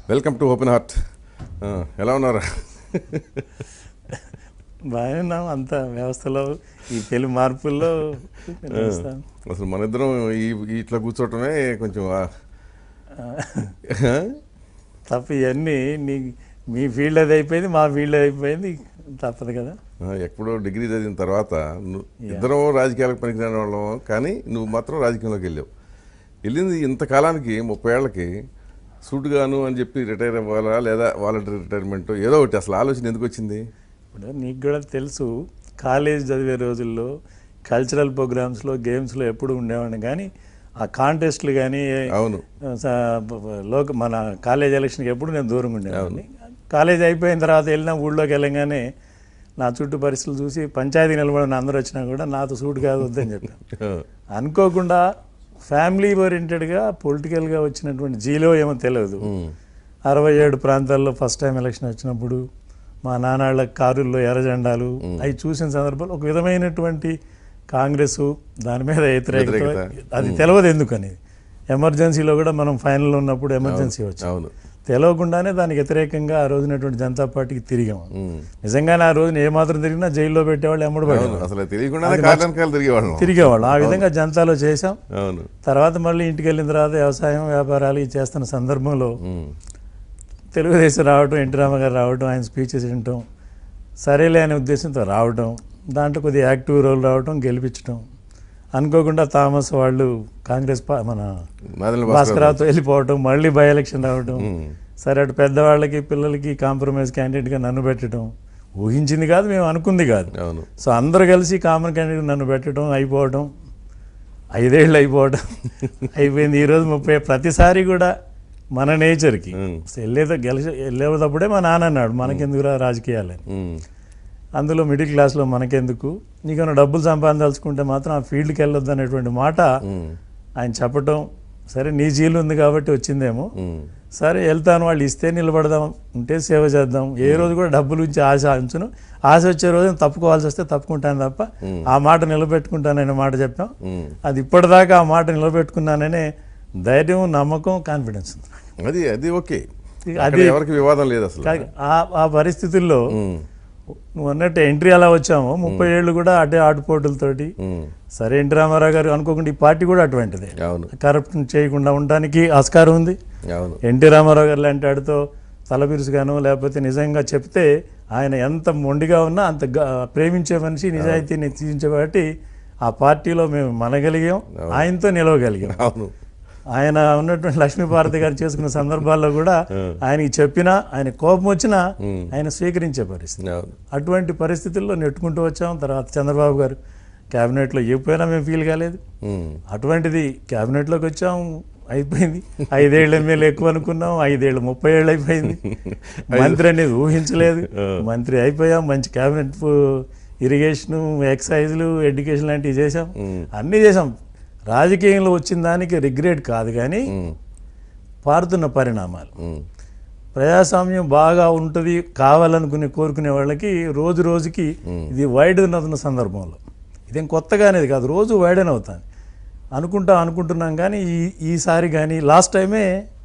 Welcome to open heart ఆ, ఎలా ఉన్నారా బాగానే ఉన్నాం అంత వ్యవస్థలో ఈ పెళ్లి మార్పుల్లో నిర్వహిస్తాం. అసలు మన ఇద్దరం ఈ ఈ ఇట్లా కూర్చోవటమే కొంచెం ఆ, తప్ప ఇవన్నీ నీ మీ ఫీల్డ్ అది అయిపోయింది మా ఫీల్డ్ అయిపోయింది తప్పదు కదా ఆ, ఎప్పుడో డిగ్రీ చదివిన తర్వాత నువ్వు ఇద్దరం రాజకీయాలకు పనికిరాని వాళ్ళం కానీ నువ్వు మాత్రం రాజకీయంలోకి వెళ్ళావు వెళ్ళింది ఇంతకాలానికి ముప్పై ఏళ్ళకి సూటుగాను అని చెప్పి రిటైర్ అవ్వాలా లేదా వాలంటరీ రిటైర్మెంట్ ఏదో ఒకటి అసలు ఆలోచన ఎందుకు వచ్చింది ఇప్పుడు నీకు కూడా తెలుసు కాలేజ్ చదివే రోజుల్లో కల్చరల్ ప్రోగ్రామ్స్లో గేమ్స్లో ఎప్పుడు ఉండేవాడిని కానీ ఆ కాంటెస్ట్లు కానీ అవును లోక మన కాలేజ్ ఎలక్షన్కి ఎప్పుడు నేను దూరంగా ఉండేవాడిని కాలేజ్ అయిపోయిన తర్వాత వెళ్ళిన ఊళ్ళోకి వెళ్ళగానే నా చుట్టూ పరిస్థితులు చూసి పంచాయతీ నిలబడిన అందరూ వచ్చినా కూడా నాతో సూట్ కాదు వద్దని చెప్పాను ఆ, అనుకోకుండా ఫ్యామిలీ ఓరియంటెడ్గా పొలిటికల్గా వచ్చినటువంటి జీలో ఏమో తెలియదు ఉమ్, అరవై ఏడు ప్రాంతాల్లో ఫస్ట్ టైం ఎలక్షన్ వచ్చినప్పుడు మా నాన్నాళ్ళ కారుల్లో ఎర్రజెండాలు అవి చూసిన సందర్భంలో ఒక విధమైనటువంటి కాంగ్రెస్ దాని మీద వ్యతిరేకత వ్యతిరేకత. అది తెలియదు ఎందుకని ఎమర్జెన్సీలో కూడా మనం ఫైనల్లో ఉన్నప్పుడు ఎమర్జెన్సీ వచ్చింది అవును తెలియకుండానే దానికి వ్యతిరేకంగా ఆ రోజునటువంటి జనతా పార్టీకి తిరిగాము ఉమ్, నిజంగానే ఆ రోజున ఏ మాత్రం తిరిగినా జైల్లో పెట్టేవాళ్ళు ఎమ్మడి అవును పడేవాళ్ళు. అసలు తెలియకుండానే కారణాలు తిరిగేవాళ్ళం తిరిగేవాళ్ళు ఆ విధంగా జనతాలో చేశాం అవును తర్వాత మళ్ళీ ఇంటికి వెళ్ళిన తర్వాత వ్యవసాయం వ్యాపారాలు ఇవి చేస్తున్న సందర్భంలో ఉమ్, తెలుగుదేశం రావటం ఎన్టీ రామారావు రావటం ఆయన స్పీచెస్ వినటం సరేలే అనే ఉద్దేశంతో రావటం దాంట్లో కొద్దిగా యాక్టివ్ రోల్ రావటం గెలిపించటం అనుకోకుండా థామస్ వాళ్ళు కాంగ్రెస్ పా- మన నాదెండ్ల భాస్కర్ భాస్కరరావుతో వెళ్ళిపోవటం మళ్ళీ బై ఎలక్షన్ రావటం ఉమ్, సరే అటు పెద్దవాళ్ళకి పిల్లలకి కాంప్రమైజ్ క్యాండిడేట్గా నన్ను పెట్టడం ఊహించింది కాదు మేము అనుకుంది కాదు అవును సో అందరూ కలిసి కామన్ క్యాండిడేట్ నన్ను పెట్టడం అయిపోవడం ఐదేళ్ళు అయిపోవడం అయిపోయింది ఈరోజు ముప్పై ప్రతిసారి కూడా మన నేచర్కి ఉమ్, వెళ్ళేదో గెలిచి వెళ్ళేటప్పుడే మా నాన్న అన్నాడు మనకెందుకురా రాజకీయాలని ఉమ్, అందులో మిడిల్ క్లాస్లో మనకెందుకు నీకన్నా డబ్బులు సంపాదించాల్సుకుంటే మాత్రం ఆ ఫీల్డ్కి వెళ్ళొద్దు అనేటువంటి మాట ఉమ్, ఆయన చెప్పటం సరే నీ జీలు ఉంది కాబట్టి వచ్చిందేమో ఉమ్, సరే వెళ్తాను వాళ్ళు ఇస్తే నిలబడదాం ఉంటే సేవ చేద్దాం ఏ రోజు కూడా డబ్బుల గురించి ఆశ ఉంచును ఆశ వచ్చే రోజు తప్పుకోవాల్సి వస్తే తప్పుకుంటాను తప్ప ఆ మాట నిలబెట్టుకుంటాననే మాట చెప్పాం ఉమ్. అది ఇప్పటిదాకా ఆ మాట నిలబెట్టుకున్నాననే ధైర్యం నమ్మకం కాన్ఫిడెన్స్ ఉంది అది అది ఓకే అది- అక్కడ ఎవరికి వివాదం లేదు అసలు కా- ఆ- ఆ పరిస్థితుల్లో ఉమ్, నువ్వు అన్నట్టు ఎంట్రీ అలా వచ్చాము ముప్పై ఏళ్ళు కూడా అటే ఆటుపోటులతోటి ఉమ్, సరే ఎన్టీ రామారావు గారు అనుకోకుండా ఈ పార్టీ కూడా అటువంటిదే అవును కరప్షన్ చేయకుండా ఉండడానికి ఆస్కారం ఉంది అవును ఎన్టీ రామారావు గారు లాంటి ఆడితో తలపిరుసుగాను లేకపోతే నిజంగా చెప్తే ఆయన ఎంత మొండిగా ఉన్నా అంత గ- ప్రేమించే మనిషి నిజాయితీని తీర్చే కాబట్టి ఆ పార్టీలో మేము మనగలిగాం ఆయనతో నిలవగలిగాం అవును ఆయన ఉన్నటువంటి లక్ష్మీపార్వతి గారు చేసుకున్న సందర్భాల్లో కూడా ఆయనకి చెప్పినా ఆయన కోపం వచ్చినా ఆయన స్వీకరించే పరిస్థితి అవును అటువంటి పరిస్థితుల్లో నెట్టుకుంటూ వచ్చాం తర్వాత చంద్రబాబు గారు క్యాబినెట్లో ఇవ్వకపోయినా మేము ఫీల్ కాలేదు ఉమ్, అటువంటిది క్యాబినెట్లోకి వచ్చాం అయిపోయింది ఐదేళ్ళు ఎమ్మెల్యే ఎక్కువ అనుకున్నాం ఐదేళ్ళు ముప్పై ఏళ్ళు అయిపోయింది మంత్రి అనేది ఊహించలేదు మంత్రి అయిపోయాం మంచి క్యాబినెట్ ఇరిగేషన్ ఎక్సైజ్లు ఎడ్యుకేషన్ లాంటివి చేసాం అన్నీ చేసాం రాజకీయంలో వచ్చిన దానికి రిగ్రెట్ కాదు కానీ ఉమ్, పారుతున్న పరిణామాలు ఉమ్, ప్రజాస్వామ్యం బాగా ఉంటుంది కావాలనుకునే కోరుకునే వాళ్ళకి రోజు రోజుకి ఇది వైడన్ అవుతున్న సందర్భంలో ఇదేం కొత్తగా అనేది కాదు రోజు వైడన్ అవుతాను అనుకుంటా అనుకుంటున్నాం కానీ ఈ ఈసారి కానీ లాస్ట్ టైమే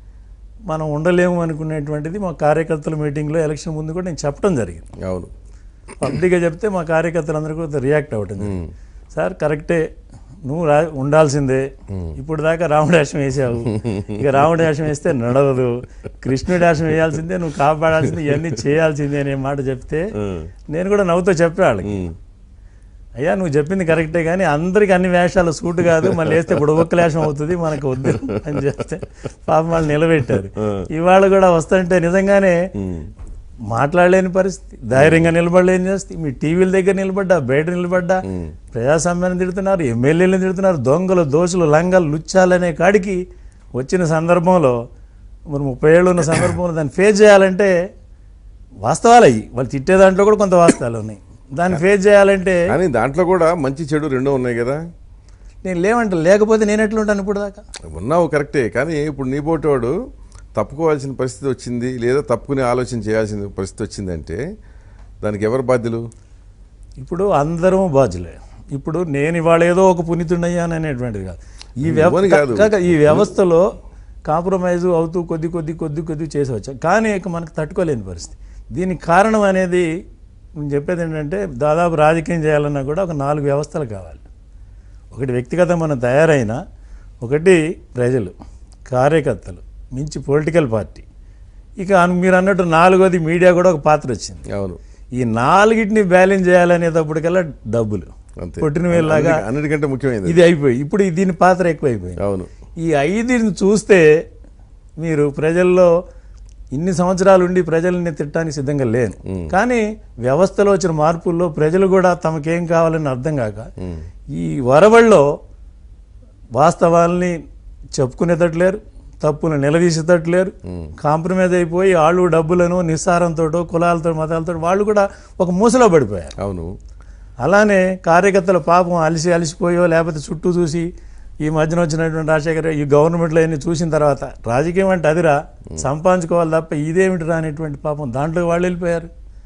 మనం ఉండలేము అనుకునేటువంటిది మా కార్యకర్తల మీటింగ్లో ఎలక్షన్ ముందు కూడా నేను చెప్పడం జరిగింది అవును పబ్లిక్గా చెప్తే మా కార్యకర్తలందరూ కూడా రియాక్ట్ అవ్వటం జరిగింది. సార్ కరెక్టే నువ్వు రా ఉండాల్సిందే ఇప్పుడు దాకా రాముడాశం వేసావు ఇక రాముడాశం వేస్తే నడవదు కృష్ణుడాశం వేయాల్సిందే నువ్వు కాపాడాల్సిందే ఇవన్నీ చేయాల్సిందే అనే మాట చెప్తే ఉమ్, నేను కూడా నవ్వుతో చెప్పే వాళ్ళకి ఉమ్, అయ్యా నువ్వు చెప్పింది కరెక్టే కానీ అందరికి అన్ని వేషాలు సూట్ కాదు మళ్ళీ వేస్తే ఇప్పుడు ఒక్క వేషం అవుతుంది మనకు వద్దు అని చెప్తే పాపం వాళ్ళు నిలబెట్టారు ఇవాళ కూడా వస్తుంటే నిజంగానే ఉమ్, మాట్లాడలేని పరిస్థితి ధైర్యంగా నిలబడలేని పరిస్థితి మీ టీవీల దగ్గర నిలబడ్డా బయట నిలబడ్డా ప్రజాస్వామ్యాన్ని తిడుతున్నారు ఎమ్మెల్యేలను తిడుతున్నారు దొంగలు దోషులు లంగలు లుచ్చాలనే కాడికి వచ్చిన సందర్భంలో మరి ముప్పై ఏళ్ళు ఉన్న సందర్భంలో దాన్ని ఫేస్ చేయాలంటే వాస్తవాలు అయ్యి వాళ్ళు తిట్టే దాంట్లో కూడా కొంత వాస్తవాలు ఉన్నాయి దాన్ని ఫేస్ చేయాలంటే కానీ దాంట్లో కూడా మంచి చెడు రెండూ ఉన్నాయి కదా నేను లేవంట లేకపోతే నేను ఎట్లుంటాను ఇప్పుడు దాకా ఉన్నావు కరెక్టే కానీ ఇప్పుడు నీ పోటీవాడు తప్పుకోవాల్సిన పరిస్థితి వచ్చింది లేదా తప్పుకునే ఆలోచన చేయాల్సిన పరిస్థితి వచ్చిందంటే దానికి ఎవరు బాధ్యులు ఇప్పుడు అందరం బాధ్యులే ఇప్పుడు నేను ఇవాళ ఏదో ఒక పునీతుడయ్యాను అనేటువంటిది కాదు ఈ నువ్వని కాదు. వ్యవస్థ ఈ వ్యవస్థలో కాంప్రమైజ్ అవుతూ కొద్ది కొద్ది కొద్ది కొద్ది చేసి వచ్చాం కానీ ఇక మనకు తట్టుకోలేని పరిస్థితి దీనికి కారణం అనేది నేను చెప్పేది ఏంటంటే దాదాపు రాజకీయం చేయాలన్నా కూడా ఒక నాలుగు వ్యవస్థలు కావాలి ఒకటి వ్యక్తిగత మనం తయారైన ఒకటి ప్రజలు కార్యకర్తలు మించి పొలిటికల్ పార్టీ ఇక అన్- మీరు అన్నట్టు నాలుగోది మీడియా కూడా ఒక పాత్ర వచ్చింది అవును ఈ నాలుగిటిని బ్యాలెన్స్ చేయాలనేటప్పటికల్లా డబ్బులు అంతే పుట్టిన వేలాగా అన్నిటి- అన్నిటికంటే ముఖ్యమైనది ఇది అయిపోయి ఇప్పుడు ఈ- దీని పాత్ర ఎక్కువైపోయింది అవును ఈ ఐదుని చూస్తే మీరు ప్రజల్లో ఇన్ని సంవత్సరాలు ఉండి ప్రజల్ని తిట్టడానికి సిద్ధంగా లేను కానీ వ్యవస్థలో వచ్చిన మార్పుల్లో ప్రజలు కూడా తమకేం కావాలని అర్థం కాక ఈ వరవల్లో వాస్తవాల్ని చెప్పుకునేటట్లేరు తప్పులు నిలదీసేటట్లేరు కాంప్రమైజ్ అయిపోయి వాళ్ళు డబ్బులను నిస్సారంతో కులాలతో మతాలతో వాళ్ళు కూడా ఒక మూసలో పడిపోయారు అవును అలానే కార్యకర్తల పాపం అలసి అలసిపోయో లేకపోతే చుట్టూ చూసి ఈ మధ్యన వచ్చినటువంటి రాజశేఖర్ ఈ గవర్నమెంట్లో అన్ని చూసిన తర్వాత రాజకీయం అంటే అదిరా సంపాదించుకోవాలి తప్ప ఇదేమిటిరా అనేటువంటి పాపం దాంట్లో వాళ్ళు వెళ్ళిపోయారు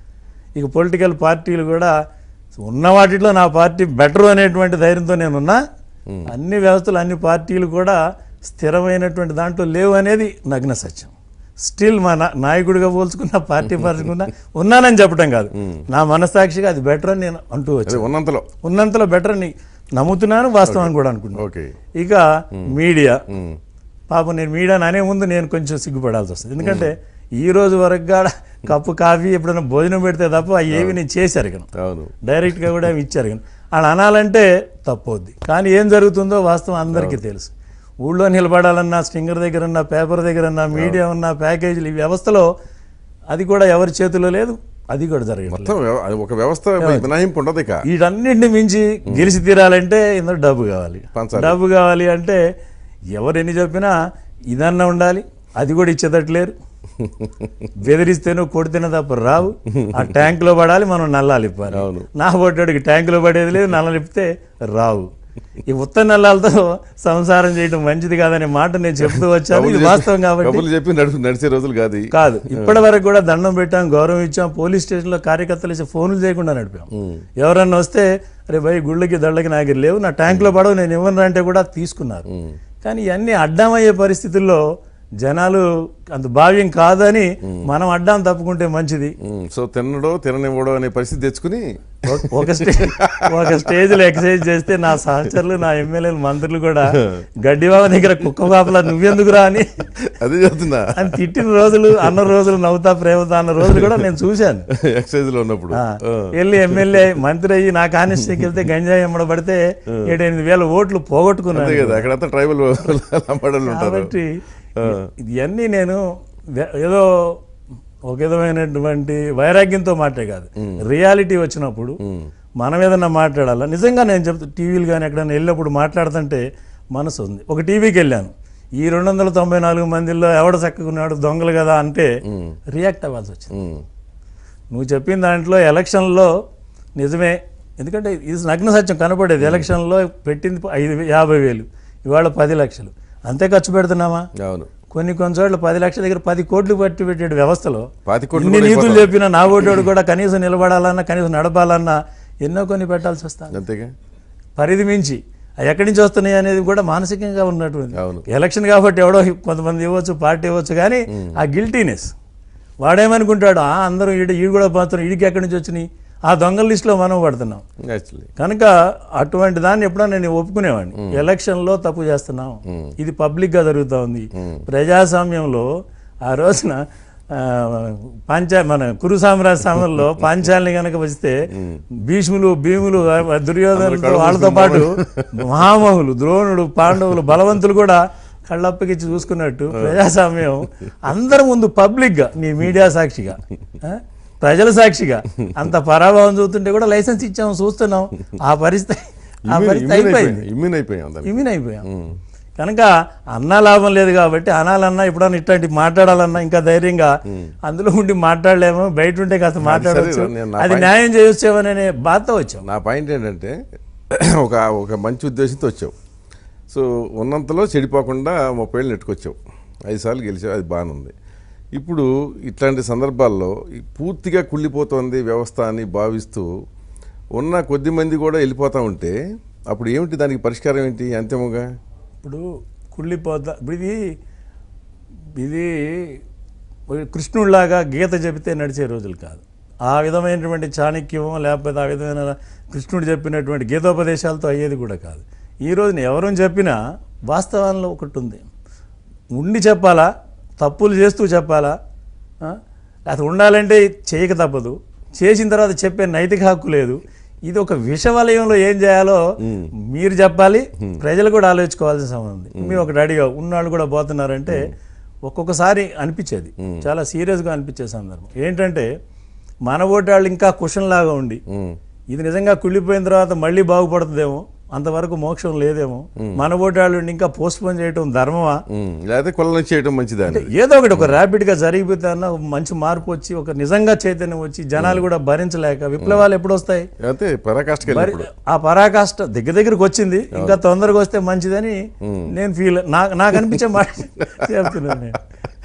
ఇక పొలిటికల్ పార్టీలు కూడా ఉన్న వాటిలో నా పార్టీ బెటర్ అనేటువంటి ధైర్యంతో నేనున్నా అన్ని వ్యవస్థలు అన్ని పార్టీలు కూడా స్థిరమైనటువంటి దాంట్లో లేవు అనేది నగ్న సత్యం స్టిల్ మా నా- నాయకుడిగా పోల్చుకున్నా పార్టీ పరుచుకున్నా ఉన్నానని చెప్పడం కాదు నా మనసాక్షిగా అది బెటర్ అని నేను అంటూ అదే వచ్చాను ఉన్నంతలో ఉన్నంతలో బెటర్ అని నమ్ముతున్నాను వాస్తవం కూడా అనుకుంటున్నాను ఓకే ఇక మీడియా ఉమ్. పాపం నేను మీడియా అనే ముందు నేను కొంచెం సిగ్గుపడాల్సి వస్తుంది ఎందుకంటే ఈ రోజు వరకు కూడా కప్పు కాఫీ ఎప్పుడైనా భోజనం పెడితే తప్ప అవి ఏవి నేను చేశారు ఇక అవును డైరెక్ట్గా కూడా ఏమి ఇచ్చారు కానీ వాళ్ళు అనాలంటే తప్పవుద్ది కానీ ఏం జరుగుతుందో వాస్తవం అందరికీ తెలుసు ఊళ్ళో నిలబడాలన్నా స్టింగర్ దగ్గర ఉన్న పేపర్ దగ్గర ఉన్న మీడియా ఉన్న ప్యాకేజీలు ఈ వ్యవస్థలో అది కూడా ఎవరి చేతిలో లేదు అది కూడా జరగదు మొత్తం వ్యవ- అది ఒక వ్యవస్థ మినహాయింపు ఉండదు ఇక వీటన్నిటిని మించి గెలిచి తీరాలంటే ఇందులో డబ్బు కావాలి పంచాలి. డబ్బు కావాలి అంటే ఎవరు ఎన్ని చెప్పినా ఇదన్నా ఉండాలి అది కూడా ఇచ్చేటట్లేరు బెదిరిస్తేనో కొడితేనే తప్ప రావు ఆ ట్యాంకులో పడాలి మనం నల్లాలు ఇప్పాలి అవును. నా పొట్టాడికి ట్యాంకులో పడేది లేదు నల్లలు ఇప్పితే రావు ఈ ఉత్త నల్లాలతో సంసారం చేయడం మంచిది కాదనే మాట నేను చెప్తూ వచ్చాను ఇది కబుర్లు వాస్తవం చెప్పి- కాబట్టి కబుర్లు చెప్పి నడు నడిచే రోజులు కాదు ఇవి. కాదు ఇప్పటి వరకు కూడా దండం పెట్టాం గౌరవం ఇచ్చాం పోలీస్ స్టేషన్లో కార్యకర్తలు ఇచ్చే ఫోన్లు చేయకుండా నడిపాం ఎవరన్నా వస్తే అరే భయ్ గుళ్ళకి దళ్ళకి నా దగ్గర లేవు నా ట్యాంక్లో పడవు నేను ఇవ్వను అంటే కూడా తీసుకున్నారు కానీ ఇవన్నీ అడ్డమయ్యే పరిస్థితుల్లో జనాలు అంత భావ్యం కాదని మనం అడ్డం తప్పుకుంటే మంచిది ఉమ్, సో తినడో తిననివ్వడో అనే పరిస్థితి తెచ్చుకుని ఒక- ఒక స్టేజ్ ఒక స్టేజ్లో ఎక్సర్సైజ్ చేస్తే నా సహచరులు నా ఎమ్మెల్యేలు మంత్రులు కూడా గడ్డిబాబు దగ్గర కుక్క కాపలా నువ్వెందుకురా అని అదే చెప్తున్నా అని తిట్టిన రోజులు అన్న రోజులు నవ్వుతా ప్రేమతా అన్న రోజులు కూడా నేను చూశాను ఎక్సైజ్ లో ఉన్నప్పుడు ఆ, వెళ్ళి ఎమ్మెల్యే మంత్రి అయ్యి నా కానిస్టేకి వెళ్తే గంజాయి ఎమ్మడబడితే ఏడెనిమిది వేల ఓట్లు అంతే పోగొట్టుకున్నాను కదా అక్కడంతా ట్రైబల్ లంబాడలు ఉంటారు కాబట్టి ఇవన్నీ నేను వె- ఏదో ఒక విధమైనటువంటి వైరాగ్యంతో మాటే కాదు రియాలిటీ వచ్చినప్పుడు మనం ఏదన్నా మాట్లాడాలా నిజంగా నేను చెప్తా టీవీలు కానీ ఎక్కడైనా వెళ్ళినప్పుడు మాట్లాడుతుంటే మనసు ఉంది ఒక టీవీకి వెళ్ళాను ఈ రెండు వందల తొంభై నాలుగు మందిలో ఎవడ చక్కకున్నాడు దొంగలు కదా అంటే రియాక్ట్ అవ్వాల్సి వచ్చింది ఉమ్, నువ్వు చెప్పిన దాంట్లో ఎలక్షన్లో నిజమే ఎందుకంటే ఇది నగ్న సత్యం కనపడేది ఎలక్షన్లో పెట్టింది ఐదు వే- యాభై వేలు ఇవాళ పది లక్షలు అంతే ఖర్చు పెడుతున్నామా అవును కొన్ని కొన్ని చోట్ల పది లక్షల దగ్గర పది కోట్లు పట్టి పెట్టే వ్యవస్థలో పాతి కోట్లు ఇన్ని కూడా నీతులు అయిపోతాయి. చెప్పినా నా ఓటోడు కూడా కనీసం నిలబడాలన్నా కనీసం నడపాలన్నా ఎన్నో కొన్ని పెట్టాల్సి వస్తాను అంతేగా పరిధి మించి అవి ఎక్కడి నుంచి వస్తున్నాయి అనేది కూడా మానసికంగా ఉన్నటువంటి అవును. ఎలక్షన్ కాబట్టి ఎవడో కొంతమంది ఇవ్వచ్చు పార్టీ ఇవ్వచ్చు కానీ ఆ గిల్టీనెస్ వాడేమనుకుంటాడు ఆ అందరూ ఈడు ఈడు కూడా పోతున్నాం ఈడికి ఎక్కడి నుంచి వచ్చినాయి ఆ దొంగల లిస్టులో మనం పడుతున్నాం యాక్చువల్లీ కనుక అటువంటి దాన్ని ఎప్పుడన్నా నేను ఒప్పుకునేవాడిని ఎలక్షన్లో తప్పు చేస్తున్నాం ఇది పబ్లిక్గా జరుగుతూ ఉంది ప్రజాస్వామ్యంలో ఆ రోజున ఆ, పంచా మన కురు సామ్రాజ్య సమయంలో పాంచాలని కనుక వస్తే భీష్ములు భీములు ఆ, దుర్యోధనులతో వాళ్ళతో పాటు మహామహులు ద్రోణుడు పాండవులు బలవంతులు కూడా కళ్ళప్పగిచ్చి చూసుకున్నట్టు ప్రజాస్వామ్యం అందరి ముందు పబ్లిక్గా నీ మీడియా సాక్షిగా ఆ, ప్రజల సాక్షిగా అంత పరాభవం చూస్తుంటే కూడా లైసెన్స్ ఇచ్చాము చూస్తున్నాం ఆ పరిస్థితి ఆ పరిస్థితి అయిపోయింది ఇమ్యూన్ అయిపోయాం దాన్ని ఇమ్యూన్ అయిపోయాం కనుక అన్నా లాభం లేదు కాబట్టి అనాలన్నా ఎప్పుడన్నా ఇట్లాంటి మాట్లాడాలన్నా ఇంకా ధైర్యంగా అందులో ఉండి మాట్లాడలేము బయట ఉంటే కాస్త మాట్లాడవచ్చు సరే, నేను నా అది point- న్యాయం చేయొచ్చేమనే బాధతో వచ్చాం నా పాయింట్ ఏంటంటే ఒక ఒక మంచి ఉద్దేశంతో వచ్చావు సో ఉన్నంతలో చెడిపోకుండా ముప్పై ఏళ్ళు నెట్టుకొచ్చావు ఐదు సార్లు గెలిచావు అది బాగానే ఉంది ఇప్పుడు ఇట్లాంటి సందర్భాల్లో ఈ పూర్తిగా కుళ్ళిపోతోంది వ్యవస్థ అని భావిస్తూ ఉన్న కొద్ది మంది కూడా వెళ్ళిపోతూ ఉంటే అప్పుడు ఏమిటి దానికి పరిష్కారం ఏంటి అంతిమంగా ఇప్పుడు కుళ్ళిపోతా ఇప్పుడు ఇది ఇది కృష్ణుడిలాగా గీత చెబితే నడిచే రోజులు కాదు ఆ విధమైనటువంటి చాణక్యం లేకపోతే ఆ విధమైన కృష్ణుడు చెప్పినటువంటి గీతోపదేశాలతో అయ్యేది కూడా కాదు ఈ రోజున ఎవరు చెప్పినా వాస్తవంలో ఒకటి ఉంది ఉండి చెప్పాలా తప్పులు చేస్తూ చెప్పాలా ఆ? లేకపోతే ఉండాలంటే చేయక తప్పదు చేసిన తర్వాత చెప్పే నైతిక హక్కు లేదు ఇది ఒక విషవలయంలో ఏం చేయాలో మీరు చెప్పాలి ప్రజలు కూడా ఆలోచించుకోవాల్సిన సమయం ఉంది మీరు ఒకటి అడిగా ఉన్నాళ్ళు కూడా పోతున్నారంటే ఒక్కొక్కసారి అనిపించేది చాలా సీరియస్గా అనిపించే సందర్భం ఏంటంటే మన ఓటాళ్ళు ఇంకా కుషన్ లాగా ఉండి ఉమ్, ఇది నిజంగా కుళ్ళిపోయిన తర్వాత మళ్ళీ బాగుపడుతుందేమో అంతవరకు మోక్షం లేదేమో మన ఓటాళ్ళు ఇంకా పోస్ట్ పోన్ చేయటం ధర్మమా ఉమ్, లేకపోతే కొలను చేయడం మంచిదని ఏదో ఒకటి ఒక ర్యాపిడ్ గా జరిగిపోతే అన్న ఒక మంచి మార్పు వచ్చి ఒక నిజంగా చైతన్యం వచ్చి జనాలు కూడా భరించలేక విప్లవాలు ఎప్పుడు వస్తాయి అయితే పరాకాష్ఠకి మరి వెళ్ళినప్పుడు ఆ పరాకాష్ట దగ్గర దగ్గరకు వచ్చింది ఇంకా తొందరగా వస్తే మంచిదని నేను ఫీల్ నాకు నాకు అనిపించే మాట చెప్తున్నాను నేను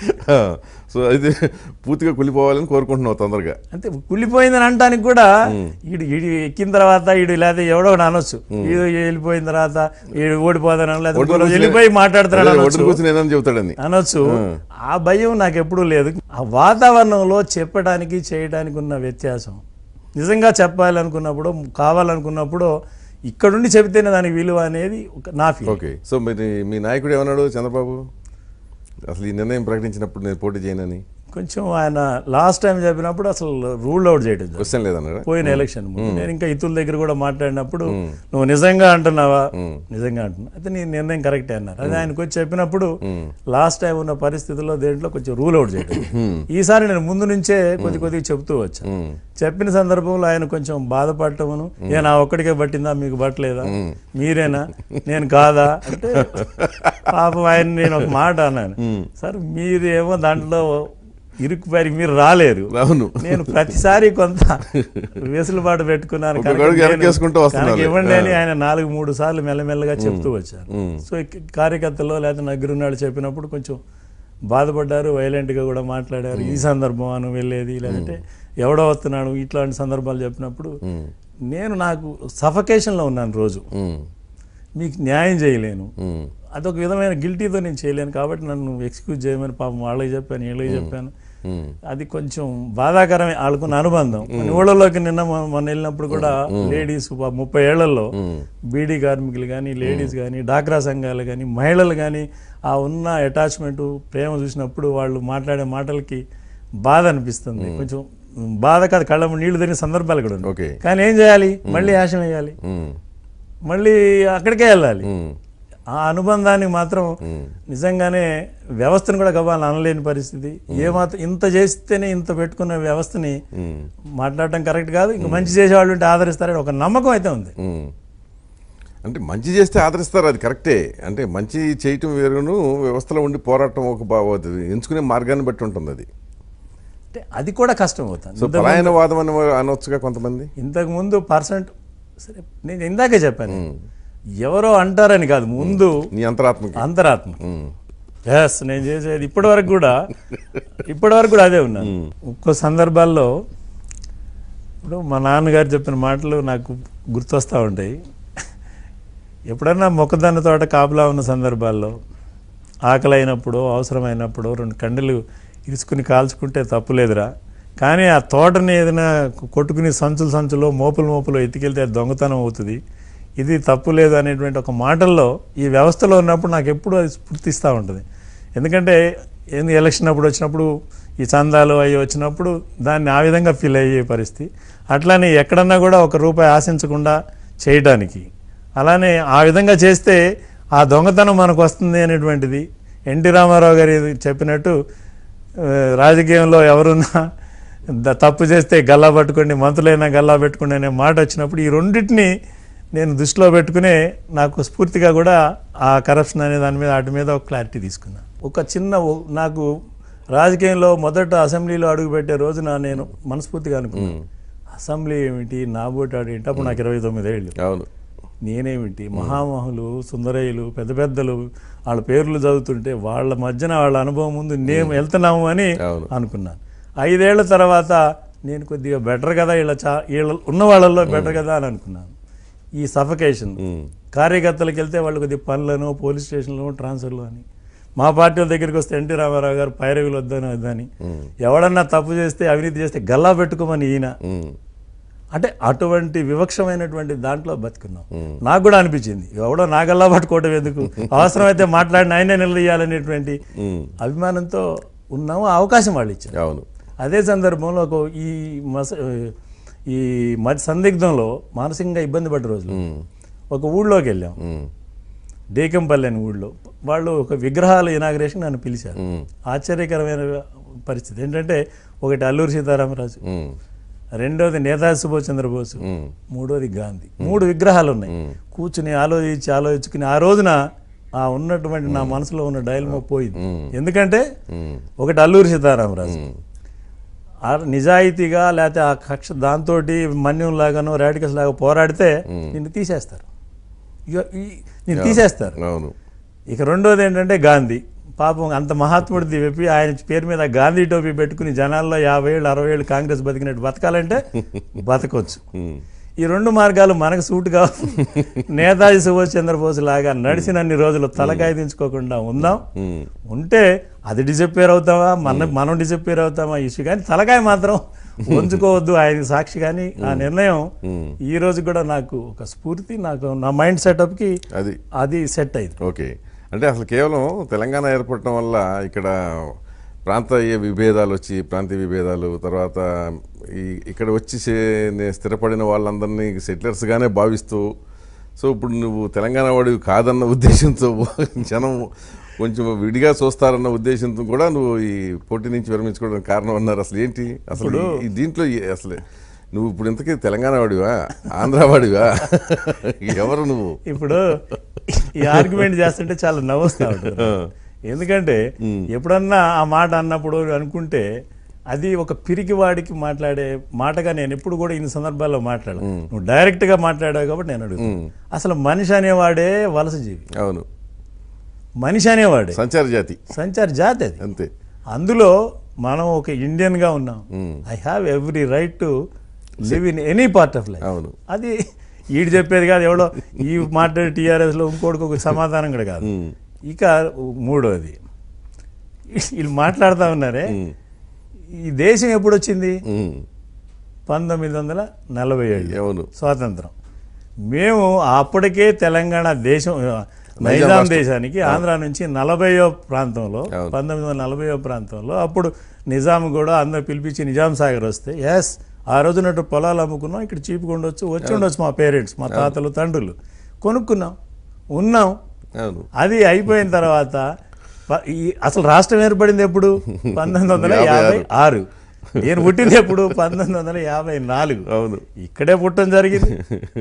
సో అయితే పూర్తిగా కులిపోవాలని కోరుకుంటున్నావు తొందరగా అంతే కుళ్ళిపోయిందని అనడానికి కూడా ఈడు ఈడు ఎక్కిన తర్వాత ఈడు లేదా ఎవడో ఒకడు అనొచ్చు ఈడు వెళ్ళిపోయిన తర్వాత ఈడు ఓడిపోతాను లేదా ఒడ్డున కూర్చుని- వెళ్ళిపోయి మాట్లాడుతున్నాడు అదే, అనొచ్చు. ఒడ్డున కూర్చుని ఏదని చెబుతాడని అనొచ్చు ఆ భయం నాకు ఎప్పుడూ లేదు ఆ వాతావరణంలో చెప్పడానికి చేయడానికి ఉన్న వ్యత్యాసం నిజంగా చెప్పాలనుకున్నప్పుడు కావాలనుకున్నప్పుడు ఇక్కడుండి చెబితేనే దానికి విలువ అనేది ఒక నా ఫీల్ ఓకే సో మరి మీ నాయకుడు ఏమన్నాడు చంద్రబాబు అసలు ఈ నిర్ణయం ప్రకటించినప్పుడు నేను పోటీ చేయనని కొంచెం ఆయన లాస్ట్ టైం చెప్పినప్పుడు అసలు రూల్ అవుట్ చేయడం జరిగింది. క్వశ్చన్ లేదన్నాడా పోయిన ఎలక్షన్ ముందు. నేను ఇంకా ఇతుల దగ్గర కూడా మాట్లాడినప్పుడు నువ్వు నిజంగా అంటున్నావా నిజంగా అంటున్నా అయితే నీ నిర్ణయం కరెక్టే అన్నారు అది ఆయనకు వచ్చి చెప్పినప్పుడు లాస్ట్ టైం ఉన్న పరిస్థితుల్లో దేంట్లో కొంచెం రూల్ అవుట్ చేయడం ఈసారి నేను ముందు నుంచే కొద్ది కొద్దిగా చెప్తూ వచ్చాను ఉమ్, చెప్పిన సందర్భంలో ఆయన కొంచెం బాధపడటమును ఏ నా ఒక్కడికే పట్టిందా మీకు పట్టలేదా మీరేనా నేను కాదా అంటే పాపం ఆయన నేను ఒక మాట అన్నాను సార్ మీరేమో దాంట్లో ఇరుక్కుపోయి మీరు రాలేరు అవును నేను ప్రతిసారి కొంత వెసులుబాటు పెట్టుకున్నాను ఒక్కొక్క కనుక అడుగు నేను- వెనకేసుకుంటూ వస్తున్నారు. కనుక ఇవ్వండి అని ఆయన నాలుగు మూడు సార్లు మెల్లమెల్లగా చెప్తూ వచ్చారు సో ఈ కార్యకర్తలో లేకపోతే నగ్గరున్నాడు చెప్పినప్పుడు కొంచెం బాధపడ్డారు వైలెంట్గా కూడా మాట్లాడారు ఈ సందర్భం అను వెళ్ళేది లేదంటే ఎవడో వస్తున్నాడు ఇట్లాంటి సందర్భాలు చెప్పినప్పుడు నేను నాకు సఫకేషన్లో ఉన్నాను రోజు ఉమ్, మీకు న్యాయం చేయలేను ఉమ్, అదొక విధమైన గిల్టీతో నేను చేయలేను కాబట్టి నన్ను ఎక్స్క్యూజ్ చేయమని పాపం వాళ్ళకి చెప్పాను వీళ్ళకి చెప్పాను ఉమ్, అది కొంచెం బాధాకరమే వాళ్ళకున్న అనుబంధం కొన్ని ఊళ్ళలోకి నిన్న మొ- మొన్న వెళ్ళినప్పుడు కూడా లేడీస్ ముప్పై ఏళ్లలో బీడీ కార్మికులు కానీ లేడీస్ కానీ డాక్రా సంఘాలు కానీ మహిళలు కానీ ఆ ఉన్న అటాచ్మెంట్ ప్రేమ చూసినప్పుడు వాళ్ళు మాట్లాడే మాటలకి బాధ అనిపిస్తుంది కొంచెం బాధ కాదు కళ్ళ ముందు నీళ్లు తిరిగిన సందర్భాలు కూడా ఉన్నాయి ఓకే కానీ ఏం చేయాలి మళ్ళీ ఆశం వేయాలి ఉమ్, మళ్ళీ అక్కడికే వెళ్ళాలి ఉమ్, ఆ అనుబంధాన్ని మాత్రం నిజంగానే వ్యవస్థను కూడా గవ్వాలని అనలేని పరిస్థితి ఏమాత్రం ఇంత చేస్తేనే ఇంత పెట్టుకున్న వ్యవస్థని ఉమ్, మాట్లాడటం కరెక్ట్ కాదు ఇంకా మంచి చేసేవాళ్ళు ఉంటే ఆదరిస్తారని ఒక నమ్మకం అయితే ఉంది ఉమ్. అంటే మంచి చేస్తే ఆదరిస్తారు అది కరెక్టే అంటే మంచి చేయటం వేరును వ్యవస్థలో ఉండి పోరాటం ఒక బా- అది ఎంచుకునే మార్గాన్ని బట్టి ఉంటుంది అది అంటే అది కూడా కష్టం అవుతుంది సో పలాయనవాదం అని అనొచ్చుగా కొంతమంది ఇంతకు ముందు పర్సెంట్ సరే నేను ఇందాకే చెప్పాను ఎవరో అంటారని కాదు ముందు నీ అంతరాత్మకి అంతరాత్మ ఉమ్, ఎస్ నేను చేసేది ఇప్పటి వరకు కూడా ఇప్పటి వరకు కూడా అదే ఉన్నాను ఒక్కో సందర్భాల్లో ఇప్పుడు మా నాన్నగారు చెప్పిన మాటలు నాకు గుర్తొస్తూ ఉంటాయి ఎప్పుడన్నా మొక్కదన్న తోట కాపులా ఉన్న సందర్భాల్లో ఆకలి అయినప్పుడు అవసరమైనప్పుడు రెండు కండలు ఇరుచుకుని కాల్చుకుంటే తప్పులేదురా కానీ ఆ తోటని ఏదైనా కొట్టుకుని సంచులు సంచులో మోపులు మోపులు ఎత్తుకెళ్తే అది దొంగతనం అవుతుంది ఇది తప్పు లేదు అనేటువంటి ఒక మాటల్లో ఈ వ్యవస్థలో ఉన్నప్పుడు నాకు ఎప్పుడు అది స్ఫూర్తిస్తూ ఉంటుంది ఎందుకంటే ఏంది ఎలక్షన్ అప్పుడు వచ్చినప్పుడు ఈ చందాలు అవి వచ్చినప్పుడు దాన్ని ఆ విధంగా ఫీల్ అయ్యే పరిస్థితి అట్లానే ఎక్కడన్నా కూడా ఒక రూపాయి ఆశించకుండా చేయడానికి అలానే ఆ విధంగా చేస్తే ఆ దొంగతనం మనకు వస్తుంది అనేటువంటిది ఎన్టీ రామారావు గారు చెప్పినట్టు ఆ, రాజకీయంలో ఎవరున్నా ద- తప్పు చేస్తే గల్లా పట్టుకోండి మంత్రులైనా గల్లా పెట్టుకోండి అనే మాట వచ్చినప్పుడు ఈ రెండింటిని నేను దృష్టిలో పెట్టుకునే నాకు స్ఫూర్తిగా కూడా ఆ కరప్షన్ అనే దాని మీద వాటి మీద ఒక క్లారిటీ తీసుకున్నా ఒక చిన్న ఓ- నాకు రాజకీయంలో మొదట అసెంబ్లీలో అడుగుపెట్టే రోజున నేను మనస్ఫూర్తిగా అనుకున్నాను అసెంబ్లీ ఏమిటి నాబోటాడు ఏంటి అప్పుడు నాకు ఇరవై తొమ్మిది ఏళ్ళు అవును నేనేమిటి మహామహులు సుందరయ్యలు పెద్ద పెద్దలు వాళ్ళ పేర్లు చదువుతుంటే వాళ్ళ మధ్యన వాళ్ళ అనుభవం ముందు నేను వెళ్తున్నాము అని అవును. అనుకున్నాను ఐదేళ్ల తర్వాత నేను కొద్దిగా బెటర్ కదా వీళ్ళ చా వీళ్ళ ఉన్న వాళ్ళల్లో బెటర్ కదా అని అనుకున్నాను ఈ సఫకేషన్ కార్యకర్తలకు వెళ్తే వాళ్ళు కొద్దిగా పనులను పోలీస్ స్టేషన్లో ట్రాన్స్ఫర్లు అని మా పార్టీ వాళ్ళ దగ్గరికి వస్తే ఎన్టీ రామారావు గారు పైరవిలు వద్దని వద్దని ఎవడన్నా తప్పు చేస్తే అవినీతి చేస్తే గల్లా పెట్టుకోమని ఈయన ఉమ్, అంటే అటువంటి వివక్షమైనటువంటి దాంట్లో బతుకున్నాం నాకు కూడా అనిపించింది ఎవడో నా గల్లా పట్టుకోవడం ఎందుకు అవసరమైతే మాట్లాడిన ఆయనే నిలదీయాలనేటువంటి ఉమ్, అభిమానంతో ఉన్నాము ఆ అవకాశం వాళ్ళు ఇచ్చారు అవును అదే సందర్భంలో ఒక ఈ మస ఈ మధ్య సందిగ్ధంలో మానసికంగా ఇబ్బంది పడ్డ రోజులు ఉమ్, ఒక ఊళ్ళోకి వెళ్ళాం ఉమ్, డేకంపల్లి అని ఊళ్ళో వాళ్ళు ఒక విగ్రహాల ఇనాగ్రేషన్ నన్ను పిలిచారు ఉమ్, ఆశ్చర్యకరమైన పరిస్థితి ఏంటంటే ఒకటి అల్లూరి సీతారామరాజు ఉమ్, రెండోది నేతాజీ సుభాష్ చంద్రబోసు ఉమ్, మూడోది గాంధీ మూడు విగ్రహాలు ఉన్నాయి కూర్చుని ఆలోచించి ఆలోచించుకుని ఆ రోజున ఆ ఉన్నటువంటి నా మనసులో ఉన్న డైల్మో పోయింది ఎందుకంటే ఉమ్, ఒకటి అల్లూరి సీతారామరాజు ఉమ్, ఆ నిజాయితీగా లేకపోతే ఆ కక్ష దాంతో మన్యం లాగానో రాడికల్స్ లాగా పోరాడితే నిన్ను తీసేస్తారు ఇక ఈ- నిన్ను తీసేస్తారు అవును ఇక రెండోది ఏంటంటే గాంధీ పాపం అంత మహాత్ముడిది చెప్పి ఆయన పేరు మీద గాంధీ టోపీ పెట్టుకుని జనాల్లో యాభై ఏళ్ళు అరవై ఏళ్ళు కాంగ్రెస్ బతికినట్టు బతకాలంటే బతకొచ్చు ఉమ్, ఈ రెండు మార్గాలు మనకు సూట్ కావు నేతాజీ సుభాష్ చంద్రబోస్ లాగా నడిచినన్ని రోజులు తలకాయ దించుకోకుండా ఉందాం ఉమ్, ఉంటే అది డిసప్పేర్ అవుతామా మన మనం డిసప్పేర్ అవుతామా ఇష్యూ కానీ తలకాయ మాత్రం ఉంచుకోవద్దు ఆయన సాక్షి కానీ ఆ నిర్ణయం ఉమ్, ఈ రోజు కూడా నాకు ఒక స్ఫూర్తి నాకు నా మైండ్ సెటప్కి అది అది సెట్ అయింది ఓకే అంటే అసలు కేవలం తెలంగాణ ఏర్పడటం వల్ల ఇక్కడ ప్రాంతీయ విభేదాలు వచ్చి ప్రాంతీయ విభేదాలు తర్వాత ఈ ఇక్కడ వచ్చి సే- నే- స్థిరపడిన వాళ్ళందరినీ సెటిలర్స్గానే భావిస్తూ సో ఇప్పుడు నువ్వు తెలంగాణ వాడివి కాదన్న ఉద్దేశంతో జనం కొంచెం విడిగా చూస్తారన్న ఉద్దేశంతో కూడా నువ్వు ఈ పోటీ నుంచి విరమించుకోవడానికి కారణం అన్నారు అసలు ఏంటి అసలు ఈ- ఈ దీంట్లో ఏ- అసలు నువ్వు ఇప్పుడు ఇంతకీ తెలంగాణ వాడివా ఆంధ్ర వాడివా ఎవరు నువ్వు ఇప్పుడు ఈ ఆర్గ్యుమెంట్ చేస్తుంటే చాలా నవ్వుస్తా ఉంటుంది ఎందుకంటే ఎప్పుడన్నా ఆ మాట అన్నప్పుడు అనుకుంటే అది ఒక పిరికివాడికి మాట్లాడే మాటగా నేను ఎప్పుడు కూడా ఇన్ని సందర్భాల్లో మాట్లాడాను నువ్వు డైరెక్ట్ గా మాట్లాడావు కాబట్టి నేను అడుగుతాను అసలు మనిషి అనేవాడే వలస జీవి అవును మనిషి అనేవాడే సంచార జాతి సంచార జాతి అది అంతే అందులో మనం ఒక ఇండియన్ గా ఉన్నాం I have every right to live in any part of life అవును అది ఈడు చెప్పేది కాదు ఎవడో ఈ మాట్లాడే టీఆర్ఎస్ లో ఇంకోటికి ఒక సమాధానం కూడా కాదు ఉమ్, ఇక మూడోది వీళ్ళు మాట్లాడుతూ ఉన్నారే ఉమ్, ఈ దేశం ఎప్పుడు వచ్చింది ఉమ్, పంతొమ్మిది వందల నలభై ఏడు అవును స్వాతంత్రం మేము అప్పటికే తెలంగాణ దేశం నైజాం రాష్ట్రం. దేశానికి ఆంధ్ర నుంచి నలభైయో ప్రాంతంలో అవును. పంతొమ్మిది వందల నలభైయో ప్రాంతంలో అప్పుడు నిజాం కూడా అందరూ పిలిపించి నిజాం సాగర్ వస్తే ఎస్ ఆ రోజునట్టు పొలాలు అమ్ముకున్నాం ఇక్కడ చీపుకు ఉండొచ్చు వచ్చి ఉండొచ్చు మా పేరెంట్స్ మా తాతలు తండ్రులు కొనుక్కున్నాం ఉన్నాం అవును అది అయిపోయిన తర్వాత ప- ఈ అసలు రాష్ట్రం ఏర్పడింది ఎప్పుడు పంతొమ్మిది వందల యాభై యాభై ఆరు నేను పుట్టింది ఎప్పుడు పంతొమ్మిది వందల యాభై నాలుగు అవును ఇక్కడే పుట్టడం జరిగింది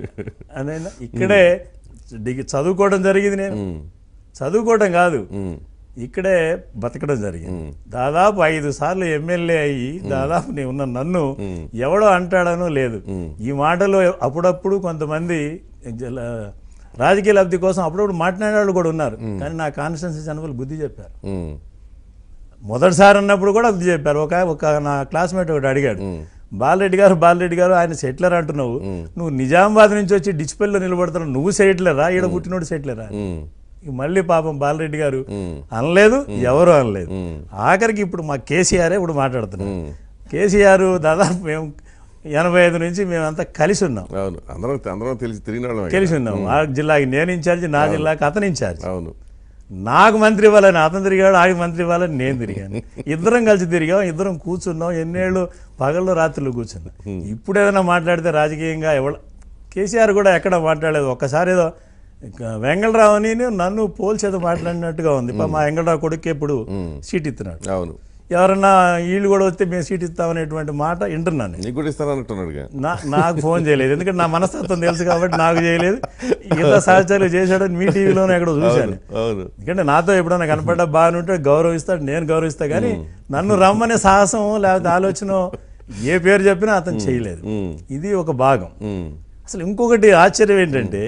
అదేనా ఇక్కడే డిగ్రీ చదువుకోవడం జరిగింది నేను ఉమ్, చదువుకోవడం కాదు ఉమ్, ఇక్కడే బతకడం జరిగింది దాదాపు ఐదు సార్లు ఎమ్మెల్యే అయ్యి దాదాపు నేను ఉన్న నన్ను ఎవడో అంటాడనో లేదు ఈ మాటలు అప్పుడప్పుడు కొంతమంది జల- రాజకీయ లబ్ధి కోసం అప్పుడప్పుడు మాట్లాడే వాళ్ళు కూడా ఉన్నారు కానీ నా కాన్స్టిట్యున్సీ జనవల్ బుద్ధి చెప్పారు ఉమ్, మొదటిసారి అన్నప్పుడు కూడా బుద్ధి చెప్పారు ఒక ఒక నా క్లాస్మేట్ ఒకటి అడిగాడు బాలరెడ్డి గారు బాలరెడ్డి గారు ఆయన సెటిలర్ అంటున్నావు నువ్వు నిజామాబాద్ నుంచి వచ్చి డిస్పెల్లో నిలబడుతున్నావు నువ్వు సెటిలరా ఈడ పుట్టినోడు సెటిలరా ఉమ్, ఇక మళ్ళీ పాపం బాలరెడ్డి గారు ఉమ్, అనలేదు ఎవరు అనలేదు ఉమ్. ఆఖరికి ఇప్పుడు మా కేసీఆర్ ఇప్పుడు మాట్లాడుతున్నాం ఉమ్. కేసీఆర్ దాదాపు మేము ఎనభై ఐదు నుంచి మేమంతా కలిసి ఉన్నాం అవును అందరం అందరం తెలిసి తిరిగిన వాళ్ళమే కలిసి ఉన్నాం ఆ జిల్లాకి నేను ఇన్ఛార్జ్ నా జిల్లాకి అతను ఇన్ఛార్జ్ అవును నాకు మంత్రి ఇవ్వాలని అతను తిరిగాడు ఆడికి మంత్రి ఇవ్వాలని నేను తిరిగాను ఇద్దరం కలిసి తిరిగాం ఇద్దరం కూర్చున్నాం ఎన్నేళ్ళు పగళ్ళు రాత్రులు కూర్చున్నాం ఇప్పుడు ఏదైనా మాట్లాడితే రాజకీయంగా ఎవడ కేసీఆర్ కూడా ఎక్కడ మాట్లాడలేదు ఒక్కసారి ఏదో ఇక వెంగళరావుని నన్ను పోల్చేదో మాట్లాడినట్టుగా ఉంది పాపం మా వెంగళరావు కొడుకు ఎప్పుడు సీట్ ఇస్తున్నాడు అవును ఎవరన్నా వీళ్ళు కూడా వస్తే మేము సీట్ ఇస్తామనేటువంటి మాట వింటున్నాను నేను. నీకు కూడా ఇస్తానన్నట్టున్నాడుగా నా నాకు ఫోన్ చేయలేదు ఎందుకంటే నా మనస్తత్వం తెలుసు కాబట్టి నాకు చేయలేదు ఇంత సహచర్యలు చేశాడని మీ టీవీలోనే ఎక్కడో చూశాను అవును ఎందుకంటే నాతో ఎప్పుడైనా కనపడ్డా బాగానే ఉంటే గౌరవిస్తాడు నేను గౌరవిస్తా కానీ నన్ను రమ్మనే సాహసం లేకపోతే ఆలోచన ఏ పేరు చెప్పినా అతను చేయలేదు ఉమ్, ఇది ఒక భాగం ఉమ్, అసలు ఇంకొకటి ఆశ్చర్యం ఏంటంటే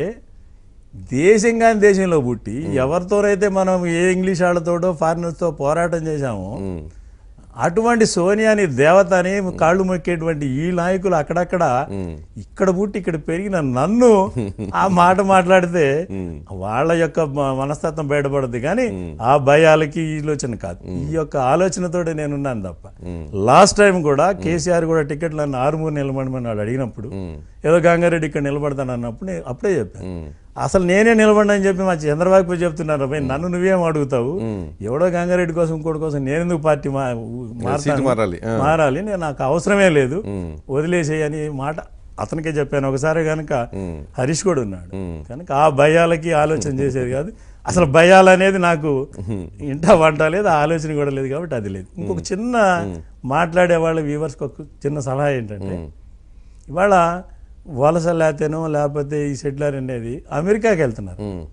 దేశం కాని దేశంలో పుట్టి ఎవరితోనైతే మనం ఏ ఇంగ్లీష్ వాళ్ళతోటో ఫారినర్స్తో పోరాటం చేశామో ఉమ్, అటువంటి సోనియాని దేవతని కాళ్ళు మొక్కేటువంటి ఈ నాయకులు అక్కడక్కడ ఇక్కడ పుట్టి ఇక్కడ పెరిగిన నన్ను ఆ మాట మాట్లాడితే వాళ్ళ యొక్క మ- మనస్తత్వం బయటపడద్దు కానీ ఆ భయాలకి ఈ ఆలోచన కాదు ఈ యొక్క ఆలోచనతోటి నేనున్నాను తప్ప లాస్ట్ టైం కూడా కేసీఆర్ కూడా టికెట్లు అన్న ఆరుమూరు నిలబడమని వాడు అడిగినప్పుడు ఏదో గంగారెడ్డి ఇక్కడ నిలబడతాను అన్నప్పుడు నేను అప్పుడే చెప్పాను అసలు నేనే నిలబడినని చెప్పి మా చంద్రబాబు పోయి చెప్తున్నారు భయ్ నన్ను నువ్వేం అడుగుతావు ఎవడో గంగారెడ్డి కోసం ఇంకోటి కోసం నేను ఎందుకు పార్టీ మా మారుతాను? సీటు మారాలి ఆ. మారాలి నేను నాకు అవసరమే లేదు వదిలేసేయి అని మాట అతనికే చెప్పాను ఒకసారి కనుక హరీష్ కూడా ఉన్నాడు కనుక ఆ భయాలకి ఆలోచన చేసేది కాదు అసలు భయాలు అనేది నాకు ఇంట వంట లేదు ఆ ఆలోచన కూడా లేదు కాబట్టి అది లేదు ఇంకొక చిన్న మాట్లాడే వాళ్ళ వ్యూవర్స్కి ఒక చిన్న సలహా ఏంటంటే ఇవాళ వలస లేతేనో లేకపోతే ఈ సెటిలర్ అనేది అమెరికాకి వెళ్తున్నారు ఉమ్.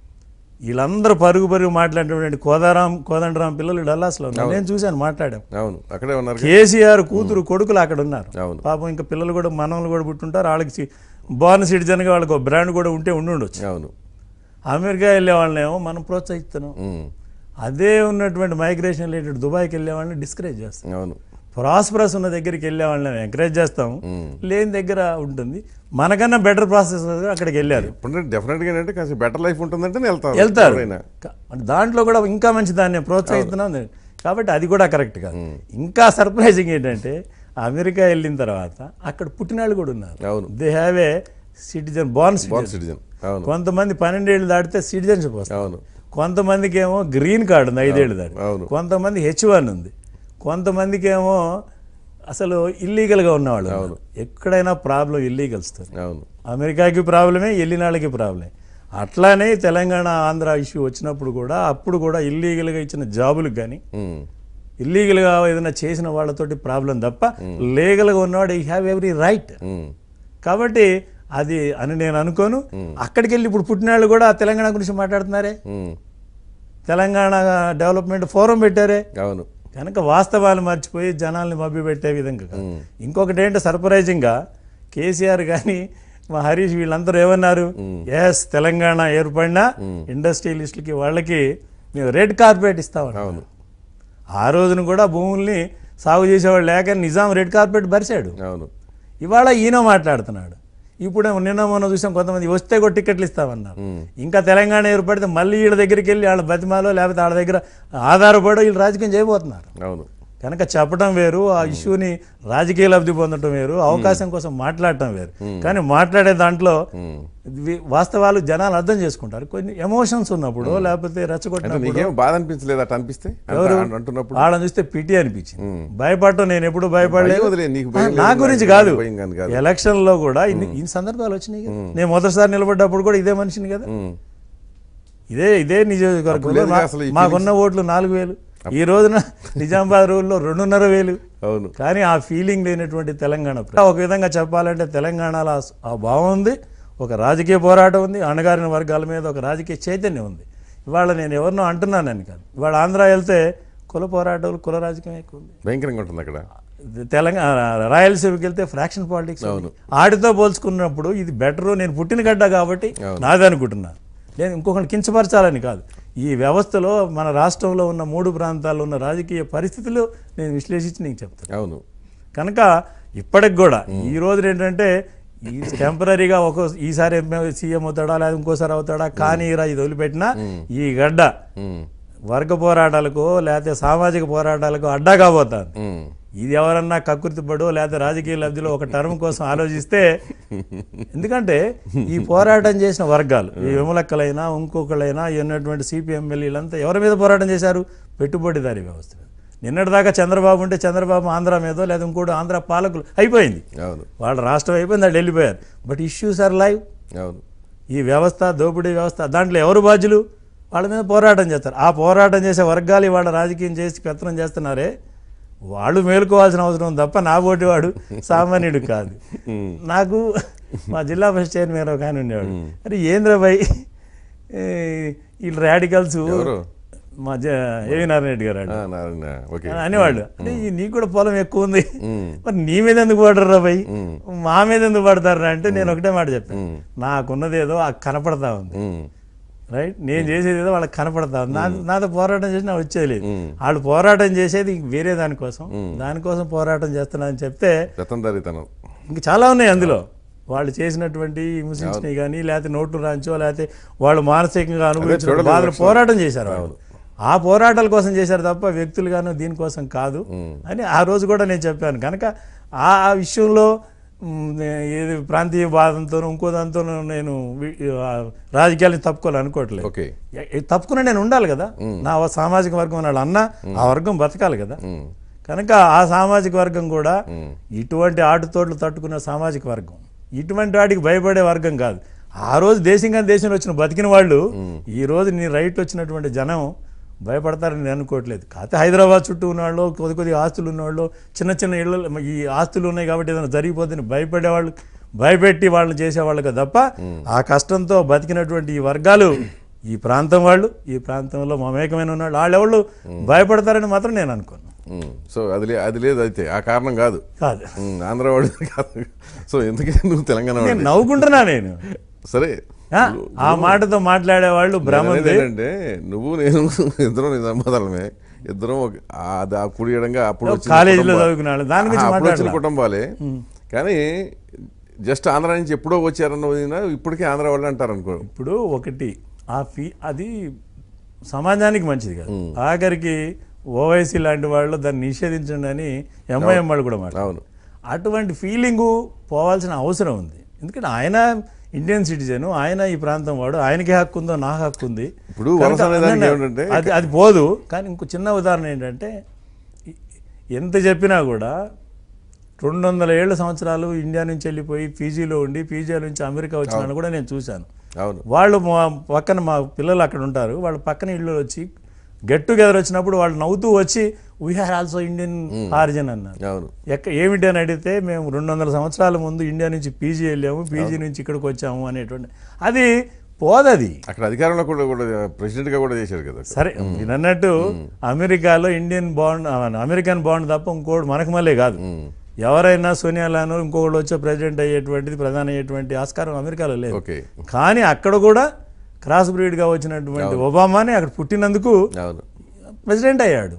వీళ్ళందరూ పరుగు పరుగు మాట్లాడేటువంటి కోదారాం కోదండరాం పిల్లలు డల్లాస్లో ఉన్నారు నేను చూశాను మాట్లాడాం అవును అక్కడే ఉన్నారు కదా? కేసీఆర్ కూతురు కొడుకులు అక్కడ ఉన్నారు అవును పాపం ఇంకా పిల్లలు కూడా మనవలు కూడా పుట్టుంటారు వాళ్ళకి బార్న్ సిటిజన్గా వాళ్ళకి ఒక బ్రాండ్ కూడా ఉంటే ఉండి ఉండొచ్చు అవును అమెరికా వెళ్ళే వాళ్ళనేమో మనం ప్రోత్సహిస్తున్నాం ఉమ్. అదే ఉన్నటువంటి మైగ్రేషన్ రిలేటెడ్ దుబాయ్కి వెళ్ళే వాళ్ళని డిస్కరేజ్ చేస్తాం అవును ప్రాస్పరస్ ఉన్న దగ్గరికి వెళ్ళే వాళ్ళని ఎంకరేజ్ చేస్తాం లేని దగ్గర ఉంటుంది మనకన్నా బెటర్ ప్రాసెస్ అక్కడికి వెళ్ళారు ఇప్పుడు డెఫినెట్గా ఏంటంటే కాస్త బెటర్ లైఫ్ ఉంటుందంటే వెళ్తారు వెళ్తారు ఎవరైనా. కా- అంటే దాంట్లో కూడా ఇంకా మంచి దాన్ని ప్రోత్సహిస్తున్నాం కాబట్టి అది కూడా కరెక్ట్ కాదు ఇంకా సర్ప్రైజింగ్ ఏంటంటే అమెరికా వెళ్ళిన తర్వాత అక్కడ పుట్టినాళ్ళు కూడా ఉన్నారు అవును they have a citizen born born citizen అవును కొంతమంది పన్నెండేళ్ళు దాటితే సిటిజన్షిప్ వస్తుంది అవును కొంతమందికి ఏమో గ్రీన్ కార్డు ఉంది ఐదేళ్ళు దాటి అవును. కొంతమంది హెచ్ వన్ ఉంది కొంతమందికి ఏమో అసలు ఇల్లీగల్గా ఉన్నవాళ్ళు ఉన్నారు. ఎక్కడైనా ప్రాబ్లం ఇల్లీగల్స్తో అవును అమెరికాకి ప్రాబ్లమే వెళ్ళిన వాళ్ళకి ప్రాబ్లమే అట్లానే తెలంగాణ ఆంధ్ర ఇష్యూ వచ్చినప్పుడు కూడా అప్పుడు కూడా ఇల్లీగల్గా ఇచ్చిన జాబులకు కానీ ఉమ్. ఇల్లీగల్గా ఏదైనా చేసిన వాళ్ళతోటి ప్రాబ్లం తప్ప లీగల్గా ఉన్నవాడు ఈ హ్యావ్ ఎవ్రీ రైట్ ఉమ్. కాబట్టి అది అని నేను అనుకోను అక్కడికి వెళ్ళి ఇప్పుడు పుట్టినాళ్ళు కూడా తెలంగాణ గురించి మాట్లాడుతున్నారే ఉమ్. తెలంగాణ డెవలప్మెంట్ ఫోరం పెట్టారే అవును కనుక వాస్తవాలు మర్చిపోయి జనాల్ని మభ్యపెట్టే విధంగా కాదు. ఇంకొకటి ఏంటో సర్ప్రైజింగ్గా కేసీఆర్ కానీ మా హరీష్ వీళ్ళందరూ ఏమన్నారు ఎస్ తెలంగాణ ఏర్పడినా ఇండస్ట్రియలిస్టులకి వాళ్ళకి మేము రెడ్ కార్పెట్ ఇస్తామని అవును ఆ రోజున కూడా భూముల్ని సాగు చేసేవాళ్ళు లేక నిజాం రెడ్ కార్పెట్ బరిశాడు అవును ఇవాళ ఈయన మాట్లాడుతున్నాడు ఇప్పుడు నిన్న మొన్న చూసాం కొంతమంది వస్తే కూడా టికెట్లు ఇస్తామన్నారు ఇంకా తెలంగాణ ఏర్పడితే మళ్ళీ వీళ్ళ దగ్గరికి వెళ్ళి వాళ్ళ బతిమాలో లేకపోతే వాళ్ళ దగ్గర ఆధారపడి వీళ్ళు రాజకీయం చేయబోతున్నారు అవును కనుక చెప్పడం వేరు ఆ ఇష్యూని రాజకీయ లబ్ధి పొందడం వేరు అవకాశం కోసం మాట్లాడటం వేరు కానీ మాట్లాడే దాంట్లో వి- వాస్తవాలు జనాలు అర్థం చేసుకుంటారు కొన్ని ఎమోషన్స్ ఉన్నప్పుడు లేకపోతే అంటే రెచ్చగొట్టినప్పుడు నీకేం బాధ అనిపించలేదు అట్లా అనిపిస్తే అంత- అంటున్నప్పుడు వాళ్ళని చూస్తే పిటి అనిపించింది భయపడటం నేను ఎప్పుడు భయపడలేదు భయం వదిలే, నీకు ఆ, భయం నా లేదు, గురించి నాకు కాదు భయం కానీ కాదు. ఎలక్షన్ లో కూడా ఇన్ని ఇన్ని సందర్భాలు వచ్చినాయి కదా నేను మొదటిసారి నిలబడ్డప్పుడు కూడా ఇదే మనిషిని కదా ఉమ్. ఇదే ఇదే నియోజకవర్గంలో అప్పుడు లేదు మా- అసలు ఈ మాకున్న ఓట్లు నాలుగు వేలు ఈ రోజున నిజామాబాద్ రోజుల్లో రెండున్నర వేలు అవును కానీ ఆ ఫీలింగ్ లేనటువంటి తెలంగాణ ప్ర- ఒక విధంగా చెప్పాలంటే తెలంగాణలో ఆ- ఆ భావం ఉంది ఒక రాజకీయ పోరాటం ఉంది అణగారిన వర్గాల మీద ఒక రాజకీయ చైతన్యం ఉంది ఇవాళ నేను ఎవరినో అంటున్నానని కాదు ఇవాళ ఆంధ్ర వెళ్తే కుల పోరాటాలు కుల రాజకీయం ఎక్కువ ఉంది భయంకరంగా ఉంటుంది అక్కడ తెలంగాణ రాయలసీమకి వెళ్తే ఫ్రాక్షన్ పాలిటిక్స్ అవును. ఆడితో పోల్చుకున్నప్పుడు ఇది బెటర్ నేను పుట్టిన గడ్డ కాబట్టి నాది అనుకుంటున్నా నేను ఇంకొకటి కించపరచాలని కాదు ఈ వ్యవస్థలో మన రాష్ట్రంలో ఉన్న మూడు ప్రాంతాల్లో ఉన్న రాజకీయ పరిస్థితులు నేను విశ్లేషించి నీకు చెప్తాను అవును కనుక ఇప్పటికి కూడా ఈ రోజు ఏంటంటే ఈ టెంపరీగా ఒక ఈసారి ఎమ్మె- సీఎం అవుతాడా లేదా ఇంకోసారి అవుతాడా కానీ రా ఇది వదిలిపెట్టినా ఈ గడ్డ ఉమ్. వర్గ పోరాటాలకు లేకపోతే సామాజిక పోరాటాలకు అడ్డా కాబోతాను ఉమ్. ఇది ఎవరన్నా కక్కుర్తిపడో లేకపోతే రాజకీయ లబ్ధిలో ఒక టర్మ్ కోసం ఆలోచిస్తే ఎందుకంటే ఈ పోరాటం చేసిన వర్గాలు ఈ విమలక్కలైనా ఇంకొకళ్ళైనా ఈ ఉన్నటువంటి సిపిఎం వీళ్ళంతా ఎవరి మీద పోరాటం చేశారు పెట్టుబడిదారీ వ్యవస్థ మీద నిన్నటిదాకా చంద్రబాబు ఉంటే చంద్రబాబు ఆంధ్ర మీదో లేదా ఇంకోటి ఆంధ్ర పాలకులు అయిపోయింది అవును వాళ్ళ రాష్ట్రం అయిపోయింది వాళ్ళు వెళ్ళిపోయారు బట్ ఇష్యూస్ ఆర్ లైవ్ అవును ఈ వ్యవస్థ దోపిడీ వ్యవస్థ దాంట్లో ఎవరు బాధ్యులు వాళ్ళ మీద పోరాటం చేస్తారు ఆ పోరాటం చేసే వర్గాలు ఇవాళ రాజకీయం చేసి పెత్తనం చేస్తున్నారే వాళ్ళు మేలుకోవాల్సిన అవసరం ఉంది తప్ప నా పోటీ వాడు సామాన్యుడు కాదు నాకు మా జిల్లా పరిషత్ చైర్మన్ ఒక ఆయన ఉండేవాడు అరే ఏంద్రబాయ్ వీళ్ళు రాడికల్స్ ఎవరు? మా జ ఏవి నారాయణ రెడ్డి గారు ఆ, నారాయణ ఓకే అనేవాళ్ళు అంటే ఈ నీకు కూడా పొలం ఎక్కువ ఉంది మరి నీ మీద ఎందుకు పడరు రా భయ్ మా మీద ఎందుకు పడతారా అంటే నేను ఒకటే మాట చెప్పాను నాకున్నది ఏదో ఆ కనపడతా ఉంది ఉమ్. రైట్ నేను చేసేది ఏదో వాళ్ళకి కనపడతా ఉంది. నా నాతో పోరాటం చేసినా వచ్చేది లేదు వాళ్ళు పోరాటం చేసేది వేరే దానికోసం దానికోసం పోరాటం చేస్తున్నా అని చెప్తే రతందారితనం ఇంక చాలా ఉన్నాయి అందులో వాళ్ళు చేసినటువంటి హింసించినవి కానీ లేకపోతే నోట్లు రాంచో లేకపోతే వాళ్ళు మానసికంగా అనుభవించిన చూడలేదు బాధలు లక్షణాలు. పోరాటం చేశారు వాళ్ళు ఆ పోరాటాల కోసం చేశారు తప్ప వ్యక్తులుగాను దీనికోసం కాదు అని ఆ రోజు కూడా నేను చెప్పాను కనుక ఆ ఆ విషయంలో మ్, ఏది ప్రాంతీయ బాధంతోనూ ఇంకో దాంతోనూ నేను వి- ఆ రాజకీయాలను తప్పుకోవాలి అనుకోవట్లేదు ఓకే ఎ- ఎ- తప్పుకున్నా నేను ఉండాలి కదా నా వ- సామాజిక వర్గం వాళ్ళు అన్న ఆ వర్గం బతకాలి కదా ఉమ్. కనుక ఆ సామాజిక వర్గం కూడా ఇటువంటి ఆటుతోట్లు తట్టుకున్న సామాజిక వర్గం ఇటువంటి వాటికి భయపడే వర్గం కాదు ఆ రోజు దేశంగా దేశంలో వచ్చిన బతికిన వాళ్ళు ఈ రోజు నీ రైట్ వచ్చినటువంటి జనం భయపడతారని నేను అనుకోవట్లేదు కాకపోతే హైదరాబాద్ చుట్టూ ఉన్నవాళ్ళు కొద్ది కొద్ది ఆస్తులు ఉన్నవాళ్ళు చిన్న చిన్న ఇళ్ళ ఈ ఆస్తులు ఉన్నాయి కాబట్టి ఏదైనా జరిగిపోతుంది భయపడే వాళ్ళు భయపెట్టి వాళ్ళని చేసేవాళ్ళు కదా తప్ప ఆ కష్టంతో బతికినటువంటి ఈ వర్గాలు ఈ ప్రాంతం వాళ్ళు ఈ ప్రాంతంలో మమేకమైన ఉన్నాళ్ళు వాళ్ళెవళ్ళు భయపడతారని మాత్రం నేను అనుకోను ఉమ్. సో అది లే అది లేదు అయితే ఆ కారణం కాదు కాదు ఉమ్, ఆంధ్ర వాడు కాదు సో ఎందుకే నువ్వు తెలంగాణ నేను వాడివి? నవ్వుకుంటున్నా నేను సరే ఆ, ఆ మాటతో మాట్లాడే వాళ్ళు భ్రమ ఉంది. ఏంటంటే నువ్వు నేను ఇద్దరం నిజామాబాదమే ఇద్దరం ఒక- అది ఆ కుడి ఎడంగా అప్పుడు వచ్చిన కాలేజీలో కుటుంబా- చదువుకున్నాడు దాని గురించి ఆ, అప్పుడు వచ్చిన మాట్లాడాలి కుటుంబాలే కానీ జస్ట్ ఆంధ్ర నుంచి ఎప్పుడో వచ్చారన్న ఇప్పటికే ఆంధ్ర వాళ్ళు అంటారు అనుకో ఇప్పుడు ఒకటి ఆ ఫీ అది సమాజానికి మంచిది కాదు ఆఖరికి ఓవైసీ లాంటి వాళ్ళు దాన్ని నిషేధించండి అని ఎంఐఎం వాళ్ళు కూడా మాట్లాడారు అవును అటువంటి ఫీలింగు పోవాల్సిన అవసరం ఉంది ఎందుకంటే ఆయన ఇండియన్ సిటిజన్ ఆయన ఈ ప్రాంతం వాడు ఆయనకి హక్కు ఉందో నా హక్కు ఉంది ఇప్పుడు కనుక వలస అనే దానికి అన్న- ఏమిటంటే అది అది పోదు కానీ ఇంకో చిన్న ఉదాహరణ ఏంటంటే ఈ- ఎంత చెప్పినా కూడా రెండు వందల ఏళ్ళ సంవత్సరాలు ఇండియా నుంచి వెళ్ళిపోయి పీజీలో ఉండి పీజీ నుంచి అమెరికా వచ్చిన కూడా నేను చూశాను అవును వాళ్ళు మా పక్కన మా పిల్లలు అక్కడ ఉంటారు వాళ్ళ పక్కన ఇళ్ళు వచ్చి గెట్ టుగెదర్ వచ్చినప్పుడు వాళ్ళు నవ్వుతూ వచ్చి we are also Indian origin అన్నారు అవును ఎక్క ఏమిటి అని అడిగితే మేము రెండు వందల సంవత్సరాల ముందు ఇండియా నుంచి పీజీ వెళ్ళాము పీజీ నుంచి ఇక్కడికి వచ్చాము అనేటువంటి అది పోదది అక్కడ అధికారంలో కూడా కూడా ప్రెసిడెంట్ గా కూడా చేశారు కదా సరే నేను అన్నట్టు అమెరికాలో ఇండియన్ బాండ్ అమెరికన్ బాండ్ తప్ప ఇంకోటి మనకు మళ్ళీ కాదు ఎవరైనా సోనియాలాను ఇంకొకళ్ళు వచ్చే ప్రెసిడెంట్ అయ్యేటువంటిది ప్రధాని అయ్యేటువంటి ఆస్కారం అమెరికాలో లేదు ఓకే కానీ అక్కడ కూడా క్రాస్ బ్రీడ్గా వచ్చినటువంటి ఒబామాని అక్కడ పుట్టినందుకు అవును ప్రెసిడెంట్ అయ్యాడు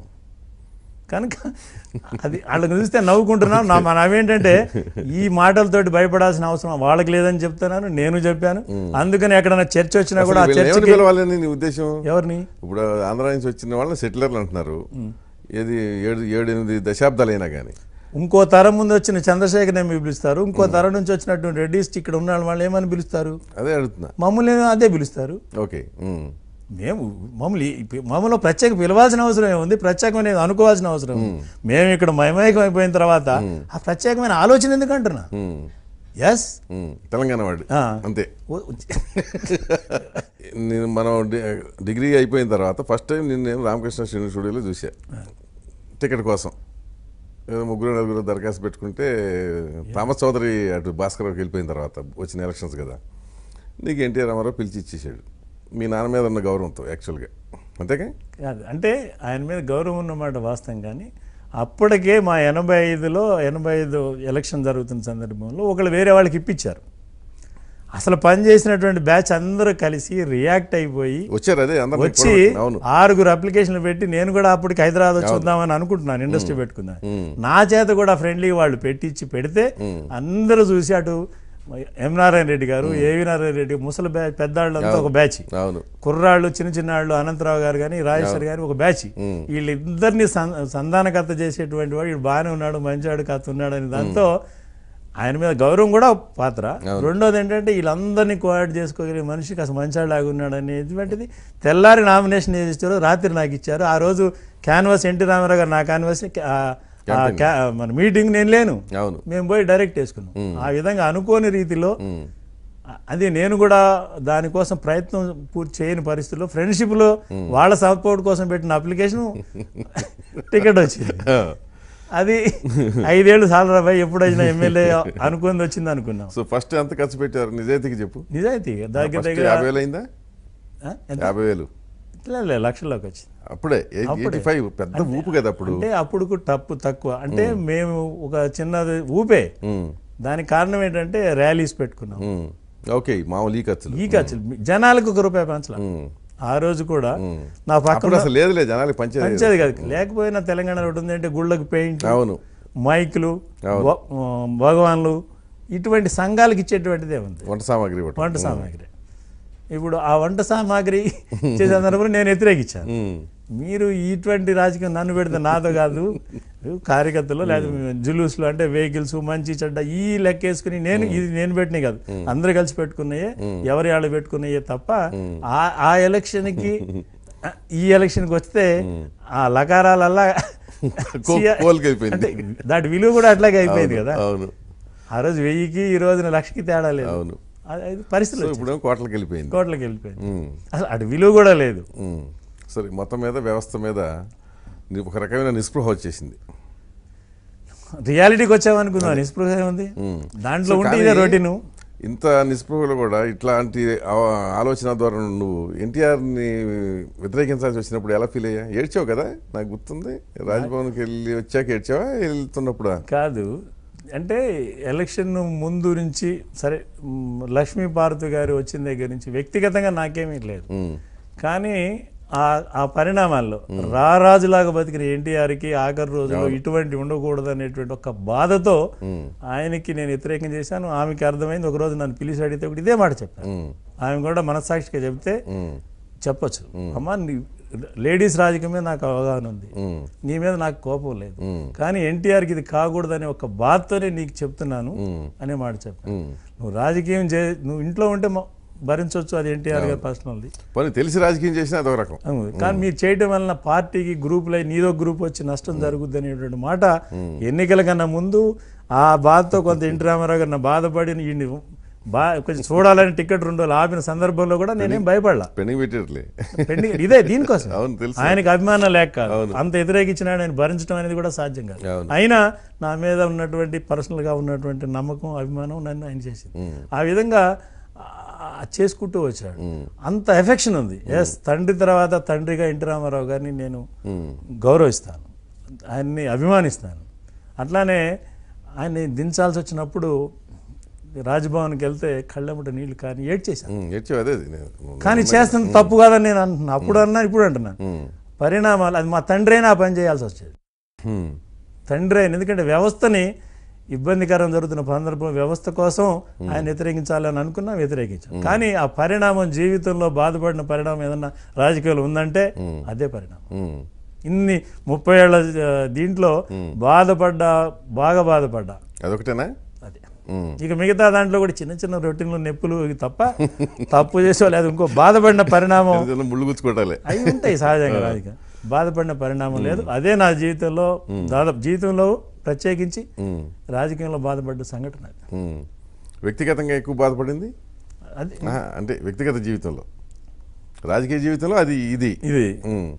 కనుక అది వాళ్ళని చూస్తే నవ్వుకుంటున్నాం నా మన అవేంటంటే ఈ మాటలతోటి భయపడాల్సిన అవసరం వాళ్ళకి లేదని చెప్తున్నాను నేను చెప్పాను అందుకని ఎక్కడైనా చర్చ వచ్చినా కూడా ఆ అసలు వీళ్ళని ఏమని చర్చకి పిలవాలని నీ ఉద్దేశం ఎవరిని ఇప్పుడు ఆంధ్ర నుంచి వచ్చిన వాళ్ళని సెటిలర్లు అంటున్నారు ఏది ఏడు ఏడు ఎనిమిది దశాబ్దాలు అయినా కానీ ఇంకో తరం ముందు వచ్చిన చంద్రశేఖర్ ఏమి పిలుస్తారు ఇంకో తరం నుంచి వచ్చినటువంటి రెడ్డిస్ట్ ఇక్కడ ఉన్న వాళ్ళు ఏమని పిలుస్తారు అదే అడుగుతున్నా మమ్మల్ని అదే పిలుస్తారు ఓకే ఉమ్. మేము మమ్మల్ని మమ్మల్ని ప్రత్యేక పిలవాల్సిన అవసరం ఏముంది ప్రత్యేకమైన అనుకోవాల్సిన అవసరం ఉంది. మేము ఇక్కడ మైమైకం అయిపోయిన తర్వాత ఆ ప్రత్యేకమైన ఆలోచన ఎందుకు అంటున్నా ఉమ్. ఎస్ ఉమ్. తెలంగాణ వాడు అంతే నేను మనం డి- డిగ్రీ అయిపోయిన తర్వాత ఫస్ట్ టైం నేను నేను రామకృష్ణ శ్రీను స్టూడియోలో చూసా టికెట్ కోసం ఏదో ముగ్గురు నలుగురు దరఖాస్తు పెట్టుకుంటే థామస్ చౌదరి అటు భాస్కర్కి వెళ్ళిపోయిన తర్వాత వచ్చిన ఎలక్షన్స్ కదా నీకు ఎన్టీఆర్ రామారావు పిలిచి ఇచ్చేసాడు మీ నాన్న మీద ఉన్న గౌరవంతో యాక్చువల్గా అంతేగా కాదు అంటే ఆయన మీద గౌరవం ఉన్నమాట వాస్తవం కానీ అప్పటికే మా ఎనభై ఐదులో ఎనభై ఐదు ఎలక్షన్ జరుగుతున్న సందర్భంలో ఒకళ్ళు వేరే వాళ్ళకి ఇప్పించారు అసలు పని చేసినటువంటి బ్యాచ్ అందరూ కలిసి రియాక్ట్ అయిపోయి వచ్చారు అదే అందరూ వచ్చి అవును ఆరుగురు అప్లికేషన్లు పెట్టి నేను కూడా అప్పటికి హైదరాబాద్ వచ్చి వద్దామని అనుకుంటున్నాను ఇండస్ట్రీ పెట్టుకుందాం నా చేత కూడా ఫ్రెండ్లీ వాళ్ళు పెట్టించి పెడితే అందరూ చూసి అటు ఎం నారాయణ రెడ్డి గారు ఏవి నారాయణ రెడ్డి ముసలి బ్యాచ్ పెద్దాళ్ళంతా ఒక బ్యాచ్ అవును కుర్రాళ్ళు చిన్న చిన్నాళ్ళు అనంతరావు గారు కానీ రాజేశ్వర్ గారు ఒక బ్యాచ్ వీళ్ళిద్దరిని సం- సంధానకర్త చేసేటువంటి వాడు వీడు బాగానే ఉన్నాడు మంచివాడు కథ ఉన్నాడు అని దాంతో ఆయన మీద గౌరవం కూడా ఒక పాత్ర రెండోది ఏంటంటే వీళ్ళందరినీ కోఆర్డ్ చేసుకోగలిగే మనిషికి అసలు మంచివాడు ఉన్నాడు అనేటువంటిది తెల్లారి నామినేషన్ ఇచ్చారు రాత్రి నాకు ఇచ్చారు ఆ రోజు క్యాన్వాస్ ఎన్టీ రామారావు గారు నా క్యాన్వాస్ మన మీటింగ్ నేను లేను అవును మేము పోయి డైరెక్ట్ వేసుకున్నాం ఆ విధంగా అనుకోని రీతిలో అది నేను కూడా దానికోసం ప్రయత్నం పూర్తి చేయని పరిస్థితుల్లో ఫ్రెండ్షిప్లో వాళ్ళ సపోర్ట్ కోసం పెట్టిన అప్లికేషన్ టికెట్ వచ్చింది అది ఐదేళ్ళు సాలరా భయ్ ఎప్పుడైనా ఎమ్మెల్యే అనుకుంది వచ్చింది అనుకున్నాం సో ఫస్ట్ ఎంత ఖర్చు పెట్టారు నిజాయితీకి చెప్పు నిజాయితీ దగ్గర ఫస్ట్ దగ్గర యాభై వేలు అయిందా ఆ? ఎంత? యాభై వేలు ఇట్లా లే, లక్షల్లోకి వచ్చింది అప్పుడే ఎయిటీ ఫైవ్ పెద్ద ఊపు కదా అప్పుడు అంటే అప్పుడు తప్పు తక్కువ అంటే మేము ఒక చిన్నది ఊపే ఉమ్, దానికి కారణం ఏంటంటే ర్యాలీస్ పెట్టుకున్నాం ఉమ్, ఓకే మామూలు ఈ ఖర్చులు ఈ ఖర్చులు జనాలకు ఒక రూపాయి పంచలా ఉమ్. ఆ రోజు కూడా నా అప్పుడు పక్కన అసలు లేదులే జనాలకి పంచేది పంచేది కాదు లేకపోయినా తెలంగాణలో ఒకటి ఉంది అంటే గుళ్ళకి పెయింట్ అవును మైకులు అవును. భ- భగవాన్లు ఇటువంటి సంఘాలకు ఇచ్చేటువంటిదే ఉంది వంట సామాగ్రి ఇవ్వటం వంట సామాగ్రి ఇప్పుడు ఆ వంట సామాగ్రి ఇచ్చే సందర్భంలో నేను వ్యతిరేకించాను ఉమ్. మీరు ఇటువంటి రాజకీయం నన్ను పెడితే నాతో కాదు కార్యకర్తలు లేదా జులూస్లు అంటే వెహికల్స్ మంచి చెడ్డ ఈ లెక్కేసుకుని నేను ఇది నేను పెట్టినవి కాదు అందరు కలిసి పెట్టుకున్నాయే ఎవరి వాళ్ళు పెట్టుకున్నాయే తప్ప ఆ ఆ ఎలక్షన్కి ఈ ఎలక్షన్కి వస్తే ఆ లకారాలల్లా కో- కోలుకి అయిపోయింది. అంటే దాటి విలువ కూడా అట్లాగే అయిపోయింది కదా అవును ఆ రోజు వెయ్యికి ఈ రోజున లక్షకి తేడా లేదు అవును అది- అది పరిస్థితులు సో ఇప్పుడు కోట్లకి వెళ్ళిపోయింది కోట్లకి వెళ్ళిపోయింది ఉమ్. అసలు అటు విలువ కూడా లేదు ఉమ్. సరే మొత్తం మీద వ్యవస్థ మీద ని- ఒక రకమైన నిస్పృహ వచ్చేసింది రియాలిటీకి వచ్చామనుకుందాం నిస్పృహ ఉంది దాంట్లో సో ఉంటే కానీ ఇదే రొటీను ఇంత నిస్పృహలో కూడా ఇట్లాంటి ఆ- ఆలోచన ద్వారా నువ్వు ఎన్టీఆర్ని వ్యతిరేకించాల్సి వచ్చినప్పుడు ఎలా ఫీల్ అయ్యా ఏడ్చావు కదా నాకు గుర్తుంది రాజ్భవన్కి వెళ్ళి వచ్చాక ఏడ్చావా వెళ్తున్నప్పుడు కాదు అంటే ఎలక్షన్ ముందు నుంచి సరే మ్, లక్ష్మీ పార్వతి గారు వచ్చిన దగ్గర నుంచి వ్యక్తిగతంగా నాకేమీ లేదు కానీ ఆ ఆ పరిణామాల్లో రారాజులాగా బతికిన ఎన్టీఆర్కి ఆఖరి రోజుల్లో ఇటువంటి ఉండకూడదు అనేటువంటి ఒక బాధతో ఆయనకి నేను వ్యతిరేకం చేశాను ఆమెకి అర్థమైంది ఒక రోజు నన్ను పిలిచి అడిగితే కూడా ఇదే మాట చెప్పాను ఆమె కూడా మనస్సాక్షిగా చెప్తే చెప్పొచ్చు అమ్మా నీ లేడీస్ రాజకీయం మీద నాకు అవగాహన ఉంది నీ మీద నాకు కోపం లేదు కానీ ఎన్టీఆర్కి ఇది కాకూడదనే ఒక బాధతోనే నీకు చెప్తున్నాను అనే మాట చెప్పాను నువ్వు రాజకీయం చే నువ్వు ఇంట్లో ఉంటే మ- భరించవచ్చు అది ఎన్టీఆర్ గారి పర్సనల్ది పని తెలిసి రాజకీయం చేసినా అదొక రకం అవును. కానీ మీరు చేయడం వలన పార్టీకి గ్రూపులై నీదో గ్రూప్ వచ్చి నష్టం జరుగుద్ది అనేటువంటి మాట ఎన్నికల కన్నా ముందు ఆ బాధతో కొంత ఎన్టీ రామారావు గారిని బాధపడి ఈయన్ని బా కొంచెం చూడాలని టికెట్ రెండు రోజులు ఆపిన సందర్భంలో కూడా నేనేం భయపడలా పెండింగ్ పెట్టేట్లే పెండింగ్ ఇదే దీనికోసం అవును తెలుసు ఆయనకి అభిమానం లేక కాదు. అంత వ్యతిరేకించినాడు ఆయన భరించడం అనేది కూడా సాధ్యం కాదు అవును. అయినా నా మీద ఉన్నటువంటి పర్సనల్ గా ఉన్నటువంటి నమ్మకం అభిమానం నన్ను ఆయన చేసింది ఆ విధంగా ఆ, చేసుకుంటూ వచ్చాడు అంత ఎఫెక్షన్ ఉంది ఎస్ తండ్రి తర్వాత తండ్రిగా ఎన్టీ రామారావు గారిని నేను గౌరవిస్తాను ఆయన్ని అభిమానిస్తాను అట్లానే ఆయన్ని దించాల్సి వచ్చినప్పుడు రాజ్భవన్కి వెళ్తే కళ్ళెమ్మట నీళ్లు కానీ ఏడ్చేశాను ఉమ్, ఏడ్చావు అదే నేను కానీ చేస్తుంది తప్పు కాదని నేను అంటున్నా అప్పుడు అన్నా ఇప్పుడు అంటున్నాను పరిణామాలు అది మా తండ్రి అయినా ఆ పని చేయాల్సి వచ్చేది ఉమ్, తండ్రి అయిన ఎందుకంటే వ్యవస్థని ఇబ్బందికరం జరుగుతున్న సందర్భం వ్యవస్థ కోసం ఆయన వ్యతిరేకించాలని అనుకున్నా వ్యతిరేకించాం కానీ ఆ పరిణామం జీవితంలో బాధపడిన పరిణామం ఏదన్నా రాజకీయాలు ఉందంటే అదే పరిణామం ఉమ్, ఇన్ని ముప్పై ఏళ్ళ ఆ, దీంట్లో బాధపడ్డా బాగా బాధపడ్డా అదొకటేనా అదే ఉమ్, ఇక మిగతా దాంట్లో కూడా చిన్న చిన్న రొటీన్లు నొప్పులు ఇవి తప్ప తప్పు చేసో లేదు ఇంకో బాధపడిన పరిణామం ఏదైనా ముళ్ళు గుచ్చుకోవటాలే అవి ఉంటాయి సహజంగా రాజకీయం బాధపడిన పరిణామం లేదు అదే నా జీవితంలో దాదాపు జీవితంలో ప్రత్యేకించి ఉమ్, రాజకీయంలో బాధపడ్డ సంఘటన అది. ఉమ్. వ్యక్తిగతంగా ఎక్కువ బాధపడింది అది ఆహా, అంటే వ్యక్తిగత జీవితంలో రాజకీయ జీవితంలో అది ఇది ఇది ఉమ్,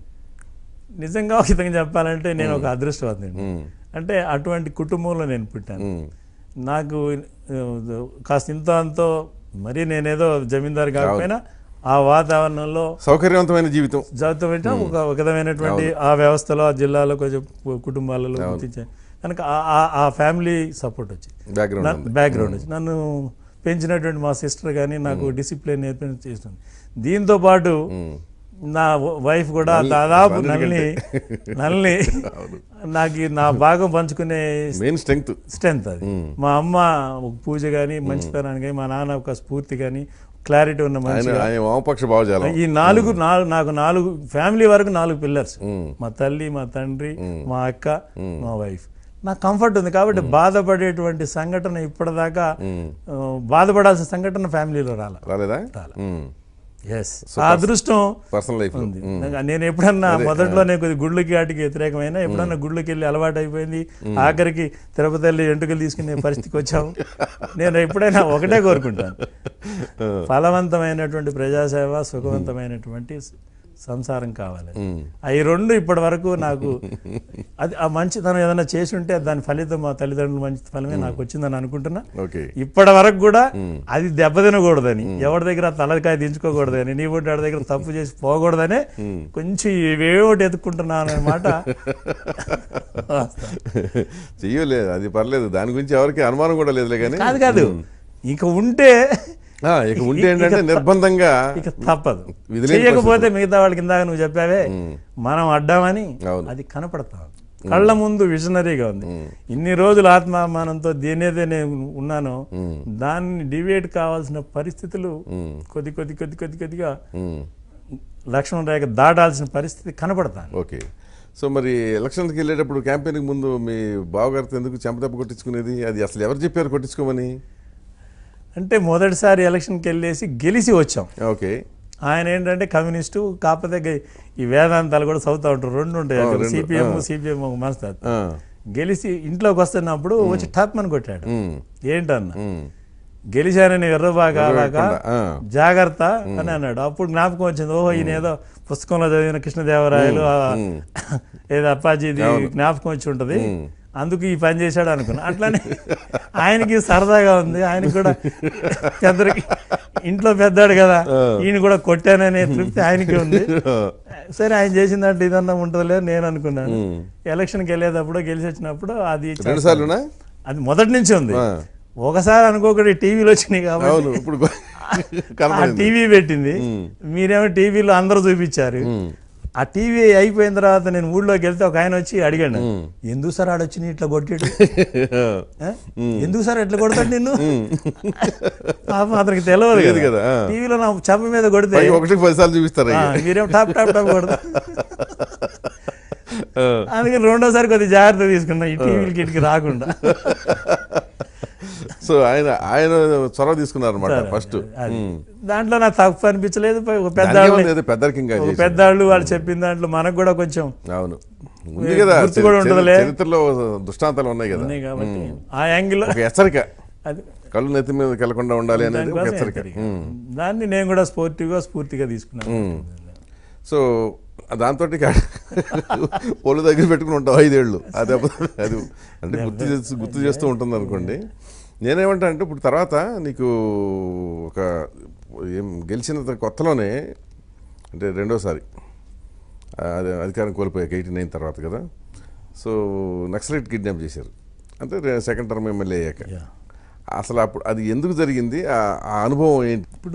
నిజంగా ఒక విధంగా చెప్పాలంటే నేను ఒక అదృష్టవంతుని ఉమ్, అంటే అటువంటి కుటుంబంలో నేను పుట్టాను ఉమ్, నాకు ఆ, కాస్త ఇంత అంతో మరీ నేనేదో జమీందారు కాకపోయినా ఆ వాతావరణంలో సౌకర్యవంతమైన జీవితం జాబితా పెట్టా ఒక ఒక విధమైనటువంటి ఆ వ్యవస్థలో ఆ జిల్లాలో కొంచెం కు- కుటుంబాలలో గుర్తించాను కనుక ఆ- ఆ- ఆ ఫ్యామిలీ సపోర్ట్ వచ్చింది బ్యాక్గ్రౌండ్ నా ఉంది బ్యాక్గ్రౌండ్ వచ్చి నన్ను పెంచినటువంటి మా సిస్టర్ కానీ నాకు డిసిప్లిన్ నేర్పించి చేస్తుంది దీంతో పాటు నా వైఫ్ కూడా దాదాపు నల్ని నల్ని నాకు ఈ నా భాగం పంచుకునే మెయిన్ స్ట్రెంగ్త్ స్ట్రెంత్ అది మా అమ్మ ఒక పూజ కానీ మంచితనాన్ని కానీ మా నాన్న ఒక స్ఫూర్తి కానీ క్లారిటీ ఉన్న మనిషి ఆయన ఆయన వామపక్ష భావజాలం ఈ నాలుగు నాలుగు నాకు నాలుగు ఫ్యామిలీ వరకు నాలుగు పిల్లర్స్ మా తల్లి మా తండ్రి మా అక్క మా వైఫ్ నాకు కంఫర్ట్ ఉంది కాబట్టి బాధపడేటువంటి సంఘటన ఇప్పటిదాకా ఆ, బాధపడాల్సిన సంఘటన ఫ్యామిలీలో రాల రాలేదా ఎస్ ఆ అదృష్టం పర్సనల్ లైఫ్ ఉంది నేను ఎప్పుడన్నా మొదట్లో నేను కొద్ది గుళ్ళకి వాటికి వ్యతిరేకమైన ఎప్పుడన్నా గుళ్ళకి వెళ్ళి అలవాటు అయిపోయింది ఆఖరికి తిరుపతి వెళ్ళి ఎంటుకలు తీసుకునే పరిస్థితికి వచ్చాము నేను ఎప్పుడైనా ఒకటే కోరుకుంటాను ఫలవంతమైనటువంటి ప్రజాసేవ సుఖవంతమైనటువంటి సంసారం కావాలి అవి రెండు ఇప్పటి వరకు నాకు అది ఆ మంచితనం ఏదైనా చేసి ఉంటే దాని ఫలితం మా తల్లిదండ్రులు మంచి ఫలమే నాకు వచ్చిందని అనుకుంటున్నా ఓకే ఇప్పటి వరకు కూడా అది దెబ్బతినకూడదని ఎవరి దగ్గర తలకాయ దించుకోకూడదని నీ ఒకటి వాడి దగ్గర తప్పు చేసి పోకూడదనే కొంచెం ఇవేవోటి ఎత్తుకుంటున్నాను అనమాట చెయ్యలేదు అది పర్లేదు దాని గురించి ఎవరికి అనుమానం కూడా లేదులే కానీ కాదు కాదు ఇక ఉంటే ఆ, ఇక ఉంటే ఏంటంటే నిర్బంధంగా ఇక తప్పదు విధిలేని చేయకపోతే మిగతా వాళ్ళకి ఇందాక నువ్వు చెప్పావే మనం అడ్డామని అవును. అది కనపడతాం కళ్ళ ముందు విజనరీగా ఉంది ఇన్ని రోజులు ఆత్మాభిమానంతో దేనేదే నేను ఉన్నానో దాన్ని డివేట్ కావాల్సిన పరిస్థితులు కొద్ది కొద్ది కొద్ది కొద్ది కొద్దిగా ఉమ్, లక్ష్మణ రేఖ దాటాల్సిన పరిస్థితి కనపడతాను ఓకే సో మరి ఎలక్షన్కి వెళ్ళేటప్పుడు క్యాంపెయిన్కి ముందు మీ బావగారితో ఎందుకు చెంపదెబ్బ కొట్టించుకునేది అది అసలు ఎవరు చెప్పారు కొట్టించుకోమని అంటే మొదటిసారి ఎలక్షన్కి వెళ్ళేసి గెలిచి వచ్చాం ఓకే ఆయన ఏంటంటే కమ్యూనిస్టు కాకపోతే గ- ఈ వేదాంతాలు కూడా చదువుతూ ఉంటారు రెండు ఉంటాయి ఆ, రెండు. సిపిఎం ఆ. సిపిఎం ఒక మనస్తత్వం ఆ, గెలిచి ఇంట్లోకి వస్తున్నప్పుడు వచ్చి టాప్మని కొట్టాడు ఉమ్, ఏంటన్న ఉమ్, గెలిచానని ఎర్రబాగా ఎర్రబాగా, ఆ. జాగ్రత్త అని అన్నాడు అప్పుడు జ్ఞాపకం వచ్చింది ఓహో ఈయన ఏదో పుస్తకంలో చదివిన కృష్ణదేవరాయలు ఆ, ఏదో అప్పాజీది జ్ఞాపకం వచ్చి ఉంటది అందుకు ఈ పని చేశాడు అనుకున్నా అట్లానే ఆయనకి సరదాగా ఉంది ఆయనకి కూడా పెద్దరికి ఇంట్లో పెద్దాడు కదా ఈయన కూడా కొట్టాననే తృప్తి ఆయనకి ఉంది సరే ఆయన చేసిన దాంట్లో ఇదన్నా ఉంటుందిలే అని నేను అనుకున్నాను ఎలక్షన్కి వెళ్ళేటప్పుడు గెలిచి వచ్చినప్పుడు అది రెండు సార్లునా అది మొదటి నుంచి ఉంది ఆ. ఒకసారి అనుకోకుండా టీవీలో వచ్చినాయి కాబట్టి అవును ఇప్పుడు ఆ కనపడింది టీవీ పెట్టింది మీరేమో టీవీలో అందరూ చూపించారు ఆ టీవీ అయిపోయిన తర్వాత నేను ఊళ్ళోకి వెళ్తే ఒక ఆయన వచ్చి అడిగాడు ఎందుకు సార్ ఆడొచ్చి నీ ఇట్లా కొట్టాడు ఆ? ఎందుకు సార్ ఎట్లా కొడతాడు నిన్ను పాపం అతనికి తెలియదు తెలియదు కదా కదా, ఆ. టీవీలో నా చెంప మీద కొడితే పైగా ఒకటికి పది సార్లు చూపిస్తారు ఆ, అయ్యి. మీరేమో టాప్ టాప్ టాప్ కొడతా ఆ, అందుకని రెండోసారి కొద్దిగా జాగ్రత్త తీసుకున్నా ఈ టీవీలకి ఇటుకి రాకుండా సో ఆయన ఆయన చొరవ తీసుకున్నారు అనమాట ఫస్ట్ అది. దాంట్లో నాకు తప్పు అనిపించలేదు పై ఒక పెద్ద పెద్దరికంగా ఒక పెద్దాళ్ళు వాళ్ళు చెప్పిన దాంట్లో మనకు కూడా కొంచెం అవును ఉంది కదా గుర్తు కూడా చరి- ఉంటుందిలే. చరిత్రలో దృష్టాంతాలు ఉన్నాయి కదా ఉన్నాయి కాబట్టి ఆ యాంగిల్లో ఒక హెచ్చరిక అది కళ్ళు నెత్తి మీద వెళ్లకుండా ఉండాలి అనేది ఒక దానికోసం హెచ్చరిక హెచ్చరిక. దాన్ని నేను కూడా స్పోర్టివ్గా స్ఫూర్తిగా తీసుకున్నాను సో దాంతో ఒళ్ళు దగ్గర పెట్టుకుని ఉంటావు ఐదేళ్ళు అది అబద్ధం. అది అంటే గుర్తు చేస్తూ గుర్తు చేస్తూ ఉంటుంది అనుకోండి నేనేమంటా అంటే ఇప్పుడు తర్వాత నీకు ఒక ఏం గెలిచిన కొత్తలోనే అంటే రెండోసారి ఆ, అది అధికారం కోల్పోయాక ఎయిటీ నైన్ తర్వాత కదా సో నక్సలైట్ కిడ్నాప్ చేశారు అంటే సెకండ్ టర్మ్ ఎమ్మెల్యే అయ్యాక Yeah. అసలు అప్పుడు అది ఎందుకు జరిగింది ఆ- ఆ అనుభవం ఏంటి ఇప్పుడు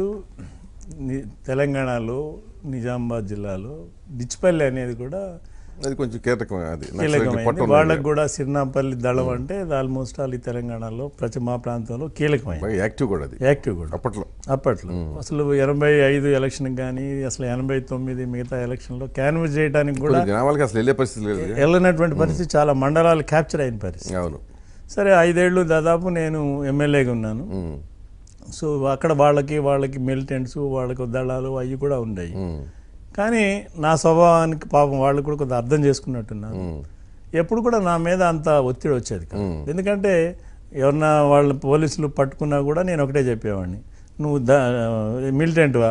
ని- తెలంగాణలో నిజామాబాద్ జిల్లాలో డిచ్పల్లి అనేది కూడా అది కొంచెం కీలకం అది నక్సలైట్ కీలకమైంది పట్టణం వాళ్ళకు కూడా సిరినాపల్లి దళం అంటే ఆల్మోస్ట్ ఆల్ ఈ తెలంగాణలో ప్రతి మా ప్రాంతంలో కీలకమైంది బాగా యాక్టివ్ కూడా అది యాక్టివ్ కూడా అప్పట్లో అప్పట్లో అసలు ఎనభై ఐదు ఎలక్షన్ కానీ అసలు ఎనభై తొమ్మిది మిగతా ఎలక్షన్లో క్యాన్వస్ చేయడానికి కూడా కొన్ని గ్రామాలకి అసలు వెళ్ళే పరిస్థితి లేదు వెళ్ళినటువంటి పరిస్థితి చాలా మండలాలు క్యాప్చర్ అయిన పరిస్థితి అవును సరే ఐదేళ్ళు దాదాపు నేను ఎమ్మెల్యేగా ఉన్నాను ఉమ్, సో అక్కడ వాళ్ళకి వాళ్ళకి మిలిటెంట్స్ వాళ్ళకి దళాలు అవి కూడా ఉన్నాయి ఉమ్, కానీ నా స్వభావానికి పాపం వాళ్ళు కూడా కొంత అర్థం చేసుకున్నట్టున్నారు ఎప్పుడు కూడా నా మీద అంత ఒత్తిడి వచ్చేది కాదు ఎందుకంటే ఎవరన్నా వాళ్ళ పోలీసులు పట్టుకున్నా కూడా నేను ఒకటే చెప్పేవాడిని నువ్వు ద మిలిటెంట్వా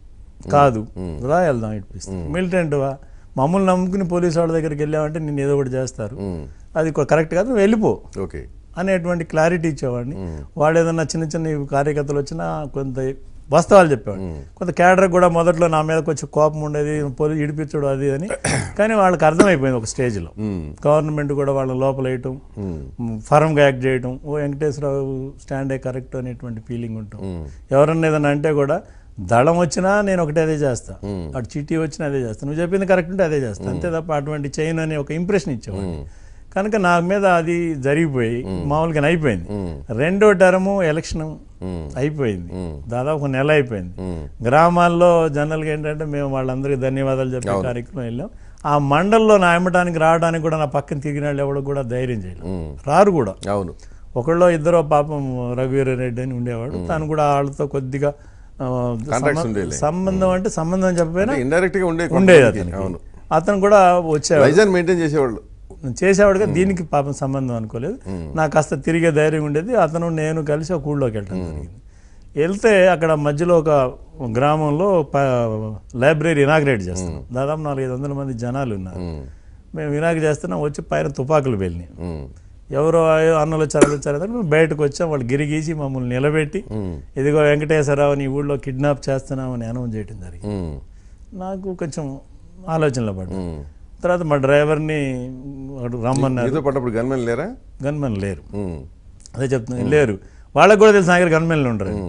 కాదు రా వెళ్దాం ఇప్పిస్తాను మిలిటెంట్వా మమ్మల్ని నమ్ముకుని పోలీసు వాళ్ళ దగ్గరికి వెళ్ళావంటే నేను ఏదో ఒకటి చేస్తారు ఉమ్, అది కరెక్ట్ కాదు నువ్వు వెళ్ళిపో ఓకే అనేటువంటి క్లారిటీ ఇచ్చేవాడిని వాడు ఏదన్నా చిన్న చిన్న కార్యకర్తలు వచ్చినా కొంత వాస్తవాలు చెప్పేవాడు కొంత క్యాడర్ కూడా మొదట్లో నా మీద కొంచెం కోపం ఉండేది పోలీసు ఇడిపించడు అది అని కానీ వాళ్ళకి అర్థమైపోయింది ఒక స్టేజ్లో ఉమ్, గవర్నమెంట్ కూడా వాళ్ళని లోపల వేయటం ఉమ్, ఫర్మ్గా యాక్ట్ చేయటం ఓ వెంకటేశ్వరరావు స్టాండే కరెక్ట్ అనేటువంటి ఫీలింగ్ ఉంటాం ఎవరన్నా ఏదన్నా అంటే కూడా దళం వచ్చినా నేను ఒకటే అదే చేస్తా అటు చిట్టి వచ్చినా అదే చేస్తా నువ్వు చెప్పింది కరెక్ట్ ఉంటే అదే చేస్తా అంతే తప్ప అటువంటి చైన్ అనే ఒక ఇంప్రెషన్ ఇచ్చేవాడిని కనుక నా మీద అది జరిగిపోయి మామూలుగా అయిపోయింది రెండో టర్ము ఎలక్షన్ అయిపోయింది దాదాపు ఒక నెల అయిపోయింది గ్రామాల్లో జనరల్గా ఏంటంటే మేము వాళ్ళందరికీ ధన్యవాదాలు చెప్పే కార్యక్రమం వెళ్ళాం ఆ మండల్లో నా ఎమ్మటానికి రావడానికి కూడా నా పక్కన తిరిగిన వాళ్ళు ఎవడు కూడా ధైర్యం చేయలేదు రారు కూడా అవును ఒకళ్ళో ఇద్దరో పాపం రఘువీర రెడ్డి అని ఉండేవాడు తను కూడా వాళ్ళతో కొద్దిగా ఆ, Contacts సంబ- ఉండేలే. సంబంధం అంటే సంబంధం చెప్పకపోయినా ఇండైరెక్ట్ గా ఉండే ఉండేది కొంతమందికి. అతనికి అవును అతను కూడా వచ్చేవాడు వైజాగ్ మెయింటైన్ చేసేవాళ్ళు చేసేవాడుగా దీనికి పాపం సంబంధం అనుకోలేదు నాకు కాస్త తిరిగే ధైర్యం ఉండేది అతను నేను కలిసి ఒక ఊళ్ళోకి వెళ్ళడం జరిగింది వెళ్తే అక్కడ మధ్యలో ఒక గ్రామంలో ప- లైబ్రరీ ఇనాగ్రేట్ చేస్తున్నాం దాదాపు నాలుగైదు వందల మంది జనాలు ఉన్నారు ఉమ్, మేము ఇనాగ్రేట్ చేస్తున్నాం వచ్చి పైన తుపాకులు వెళ్ళినాయి ఉమ్, ఎవరో అయ్యో అన్నలు వచ్చారు వాళ్ళు వచ్చారు అంటే మేము బయటకు వచ్చాం వాళ్ళు గిరిగీసి మమ్మల్ని నిలబెట్టి ఉమ్, ఇదిగో వెంకటేశ్వరరావు నీ ఊళ్ళో కిడ్నాప్ చేస్తున్నామని అనౌన్స్ చేయడం జరిగింది ఉమ్, నాకు కొంచెం ఆలోచనలో పడ్డా ఉమ్. తర్వాత మా డ్రైవర్ని వాడు రమ్మన్నారు మీతో పడ్డప్పుడు గన్మెన్ లేరా గన్మెన్ లేరు ఉమ్, అదే చెప్తున్నాను లేరు వాళ్ళకి కూడా తెలుసు నా దగ్గర గన్మెన్లు ఉండరు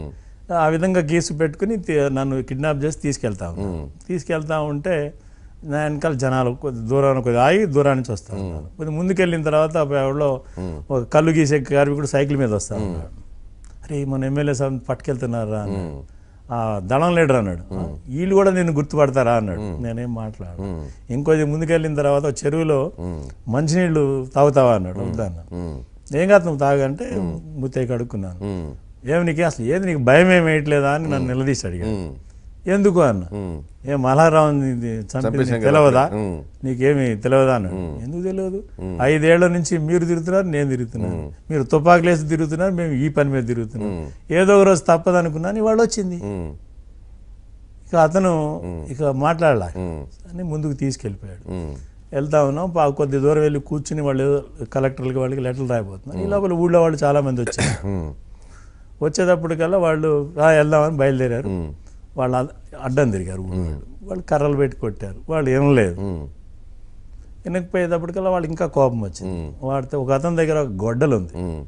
ఆ విధంగా కేసు పెట్టుకుని తీ- నన్ను కిడ్నాప్ చేసి తీసుకెళ్తా ఉన్నాను తీసుకెళ్తా ఉంటే నా వెనకాల జనాలు కొద్ది దూరాన కొద్ది ఆగి దూరం నుంచి వస్తా ఉన్నారు కొద్ది ముందుకెళ్ళిన తర్వాత ఎవడో ఒక కళ్ళు గీసే కార్మికుడు సైకిల్ మీద వస్తా ఉన్నాడు అరే మన ఎమ్మెల్యే సార్ పట్టుకెళ్తున్నారా అన్నాడు ఆ దళం లీడర్ అన్నాడు వీళ్ళు కూడా నేను గుర్తుపడతారా అన్నాడు నేనేం మాట్లాడు ఇంకొద్ది ముందుకెళ్ళిన తర్వాత ఒక చెరువులో మంచినీళ్ళు తాగుతావా అన్నాడు వద్దన్నా ఉమ్, ఏం కాదు నువ్వు తాగంటే ముత్తయ్య కడుక్కున్నాను ఉమ్, ఏమి నీకు అసలు ఏది నీకు భయం ఏమి వేయట్లేదా అని నన్ను నిలదీసి అడిగాడు ఉమ్, ఎందుకు అన్న ఉమ్, ఏం మల్హారావు చంపింది చంపేశాం కదా. తెలియదా ఉమ్. నీకేమి తెలియదా అన్నాడు ఎందుకు తెలియదు ఐదేళ్ల నుంచి మీరు తిరుగుతున్నారు నేను తిరుగుతున్నాను మీరు తుపాకులేసి తిరుగుతున్నారు మేము ఈ పని మీద తిరుగుతున్నాం ఏదో ఒక రోజు తప్పదు అనుకున్నాను ఇవాళ వచ్చింది ఉమ్, ఇక అతను ఇక మాట్లాడలా ఉమ్, అని ముందుకు తీసుకెళ్ళిపోయాడు ఉమ్, వెళ్తా ఉన్నాం పా కొద్ది దూరం వెళ్ళి కూర్చుని వాళ్ళు ఏదో కలెక్టర్లకి వాళ్ళకి లెటర్లు రాయిపోతున్నారు ఈ లోపల ఊళ్ళో వాళ్ళు చాలా మంది వచ్చారు ఉమ్, వచ్చేటప్పటికల్లా వాళ్ళు "రా, వెళ్దామని బయలుదేరారు ఉమ్, వాళ్ళు అడ్- అడ్డం తిరిగారు ఊళ్ళో వాళ్ళు. వాళ్ళు కర్రలు పెట్టి కొట్టారు వాళ్ళు ఏం లేదు ఉమ్, వెనక్కిపోయేటప్పటికల్లా వాళ్ళు ఇంకా కోపం వచ్చింది వాడితే ఒక అతని దగ్గర ఒక గొడ్డలు ఉంది ఉమ్,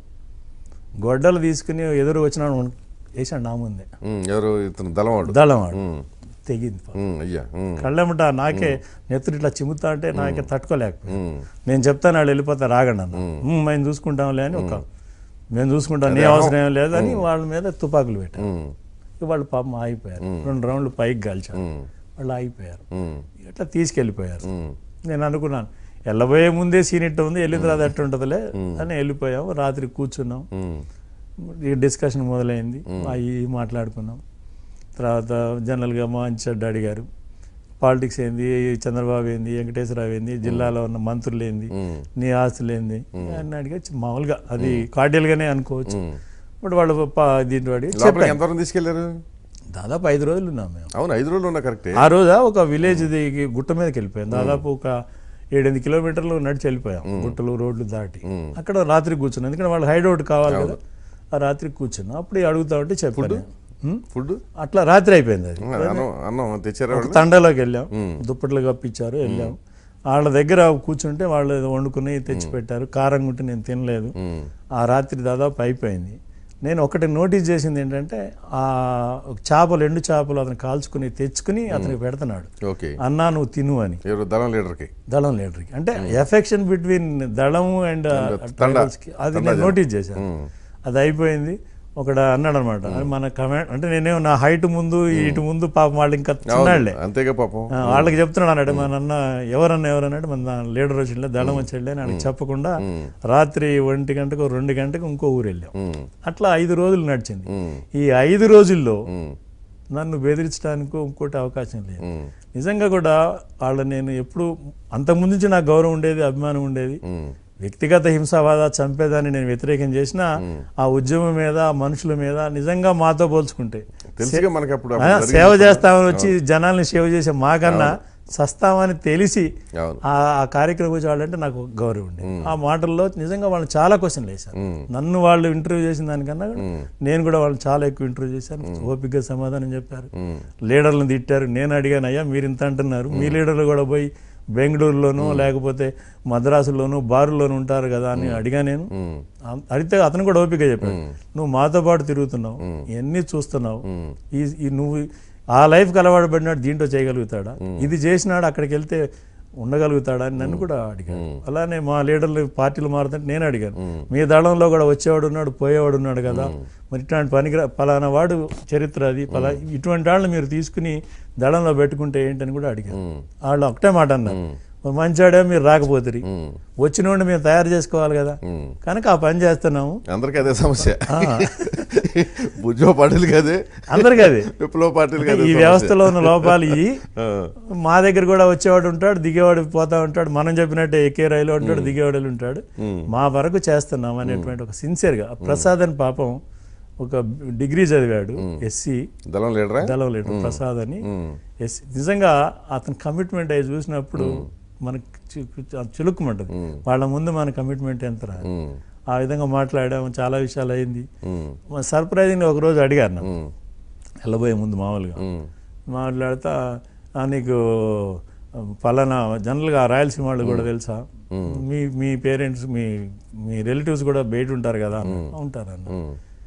గొడ్డలు తీసుకుని ఎదురు వచ్చిన వేసాడు నా ముందే ఉమ్, ఎవరు ఇతను దళవాడు దళం వాడు ఉమ్, తెగింది పాపం. ఉమ్, అయ్యా ఉమ్, కళ్ళెమట నాకే నెత్తురు ఇట్లా చిమ్ముతా అంటే నాకే తట్టుకోలేకపోయింది ఉమ్, నేను చెప్తాను వాళ్ళు వెళ్ళిపోతే రాగండి అన్న "ఉమ్, మేము చూసుకుంటాంలే అని ఒక మేము చూసుకుంటాం నీ అవసరం ఏం లేదని వాళ్ళ మీద తుపాకులు పెట్టారు ఉమ్, ఇక వాళ్ళు పాపం ఆగిపోయారు రెండు రౌండ్లు పైకి కాల్చారు ఉమ్, వాళ్ళు ఆగిపోయారు ఉమ్, ఇట్లా తీసుకెళ్ళిపోయారు ఉమ్, నేను అనుకున్నాను వెళ్ళబోయే ముందే సీన్ ఇట్ట ఉంది వెళ్ళిన తర్వాత ఎట్ట ఉంటుందిలే అని వెళ్ళిపోయాం రాత్రి కూర్చున్నాం ఉమ్, ఈ డిస్కషన్ మొదలైంది అవి మాట్లాడుకున్నాం తర్వాత జనరల్గా మంచి చెడ్డ అడిగారు పాలిటిక్స్ ఏంది చంద్రబాబు ఏంది వెంకటేశ్వరరావు ఏంది జిల్లాలో ఉన్న మంత్రులు ఏంది ఉమ్, నీ ఆస్తులు ఏంది అని అడిగా మామూలుగా అది కార్డియల్గానే అనుకోవచ్చు ఉమ్. బట్ వాళ్ళు ప- దీంట్లో అడిగి లోపలికి చెప్పాను ఎంతవరకు తీసుకెళ్లారు దాదాపు ఐదు రోజులు ఉన్నాం మేము అవును ఐదు రోజులు ఉన్నా కరెక్టే ఆ రోజు ఒక విలేజ్ దిగి గుట్ట మీదకి వెళ్ళిపోయాం దాదాపు ఒక ఏడెనిమిది కిలోమీటర్లు నడిచి వెళ్ళిపోయాం గుట్టలు రోడ్లు దాటి అక్కడ రాత్రి కూర్చున్నాం ఎందుకంటే వాళ్ళు హైడౌట్ కావాలి కదా ఆ రాత్రి కూర్చున్నాం అప్పుడు అడుగుతా ఉంటే చెప్పాను ఉం? ఫుడ్ అట్లా రాత్రి అయిపోయింది అది అన్నం అన్నం తెచ్చారా ఒక వాళ్ళు తండలోకి వెళ్ళాం దుప్పట్లు కప్పించారు వెళ్ళాం వాళ్ళ దగ్గర కూర్చుంటే వాళ్ళు ఏదో వండుకుని తెచ్చి పెట్టారు కారంగా ఉంటే నేను తినలేదు ఉమ్, ఆ రాత్రి దాదాపు అయిపోయింది నేను ఒకటి నోటీస్ చేసింది ఏంటంటే ఆ చేపలు ఎండు చేపలు అతను కాల్చుకుని తెచ్చుకుని అతనికి పెడుతున్నాడు ఓకే అన్నా నువ్వు తిను అని ఎవరు దళం లీడర్కి దళం లీడర్కి అంటే ఎఫెక్షన్ బిట్వీన్ దళము అండ్ తండ. అది నేను నోటీస్ చేశాను ఉమ్, అది అయిపోయింది ఒకడు అన్నాడు అనమాట మన కమెంట్ అంటే నేనేమో నా హైట్ ముందు ఇటు ముందు పాపం వాళ్ళు ఇంకా చిన్నాళ్లే అంతేగా పాపం ఆ, వాళ్ళకి చెప్తున్నాడు అన్నాడు మన అన్న ఎవరన్నా ఎవరన్నాడు మన లీడర్ వచ్చిండే దళం వచ్చాడులే అని ఆయనకి చెప్పకుండా రాత్రి ఒంటి గంటకు రెండు గంటకు ఇంకో ఊరు వెళ్ళాం ఉమ్, అట్లా ఐదు రోజులు నడిచింది ఉమ్, ఈ ఐదు రోజుల్లో ఉమ్, నన్ను బెదిరించడానికి ఇంకోటి అవకాశం లేదు ఉమ్, నిజంగా కూడా వాళ్ళ నేను ఎప్పుడు అంతకుముందు నుంచి నాకు గౌరవం ఉండేది అభిమానం ఉండేది ఉమ్, వ్యక్తిగత హింసావాద చంపేదాన్ని నేను వ్యతిరేకం చేసినా ఆ ఉద్యమం మీద ఆ మనుషుల మీద నిజంగా మాతో పోల్చుకుంటే తెలుసుగా మనకి అప్పుడు ఆ, అప్పుడు జరిగింది. సేవ చేస్తామని వచ్చి జనాల్ని సేవ చేసే మాకన్నా సస్తామని తెలిసి అవును ఆ ఆ కార్యక్రమం గురించి వాళ్ళంటే నాకు గౌరవం ఉండేది ఆ మాటల్లో నిజంగా వాళ్ళు చాలా క్వశ్చన్లు వేశారు నన్ను వాళ్ళు ఇంటర్వ్యూ చేసిన దానికన్నా కూడా నేను కూడా వాళ్ళు చాలా ఎక్కువ ఇంటర్వ్యూ చేశాను ఓపికగా సమాధానం చెప్పారు ఉమ్, లీడర్లను తిట్టారు నేను అడిగాను అయ్యా మీరు ఇంత అంటున్నారు మీ లీడర్లు కూడా పోయి బెంగళూరులోనూ లేకపోతే మద్రాసులోనూ బారులోనూ ఉంటారు కదా అని అడిగా నేను ఉమ్, అ- అడిగితే అతను కూడా ఓపిక చెప్పాడు నువ్వు మాతో పాటు తిరుగుతున్నావు ఎన్ని చూస్తున్నావు ఈ ఈ నువ్వు ఆ లైఫ్కి అలవాటు పడినాడు దీంట్లో చేయగలుగుతాడా ఇది చేసినాడు అక్కడికి వెళ్తే ఉండగలుగుతాడా అని నన్ను కూడా అడిగాడు అలానే మా లీడర్లు పార్టీలు మారుతుంటే నేను అడిగాను మీ దళంలో కూడా వచ్చేవాడు ఉన్నాడు పోయేవాడు ఉన్నాడు కదా మరి ఇట్లాంటి పనికి పలానా వాడు చరిత్ర అది పలా ఇటువంటి వాళ్ళని మీరు తీసుకుని దళంలో పెట్టుకుంటే ఏంటని కూడా అడిగాను వాళ్ళు ఒకటే మాట అన్నారు మరి మంచివాడే మీరు రాకపోతురి ఉమ్, వచ్చిన వాడిని మేము తయారు చేసుకోవాలి కదా ఉమ్. కనుక ఆ పని చేస్తున్నాము అందరికీ అదే సమస్య ఉద్యోగ పార్టీలు అదే అందరికీ అది విప్లవ పార్టీలు అదే ఈ సమస్య. వ్యవస్థలో ఉన్న లోపాలు ఇవి ఆ, మా దగ్గర కూడా వచ్చేవాడు ఉంటాడు దిగేవాడు పోతా ఉంటాడు మనం చెప్పినట్టే ఎక్కే రైలు ఉంటాడు దిగేవాడు ఉంటాడు మా వరకు చేస్తున్నాం అనేటువంటి ఒక సిన్సియర్గా ప్రసాద్ అని పాపం ఒక డిగ్రీ చదివాడు ఎస్సీ దళం లీడరా దళం లీడర్ ప్రసాద్ అని ఉమ్, ఎస్సీ నిజంగా అతని కమిట్మెంట్ అవి చూసినప్పుడు మనకు చి- చిలుక్కుమంటది వాళ్ళ ముందు మన కమిట్మెంట్ ఎంత రా ఉమ్, ఆ విధంగా మాట్లాడాము చాలా విషయాలు అయింది ఉమ్, సర్ప్రైజింగ్ ఒక రోజు అడిగారు నన్ను ఉమ్, వెళ్ళబోయే ముందు మామూలుగా ఉమ్, మాట్లాడుతా "ఆ, నీకు పలానా జనరల్గా రాయలసీమ వాళ్ళు కూడా తెలుసా మీ మీ పేరెంట్స్ మీ మీ రిలేటివ్స్ కూడా బయట ఉంటారు కదా అన్న. ఉంటారు అన్న ఉమ్,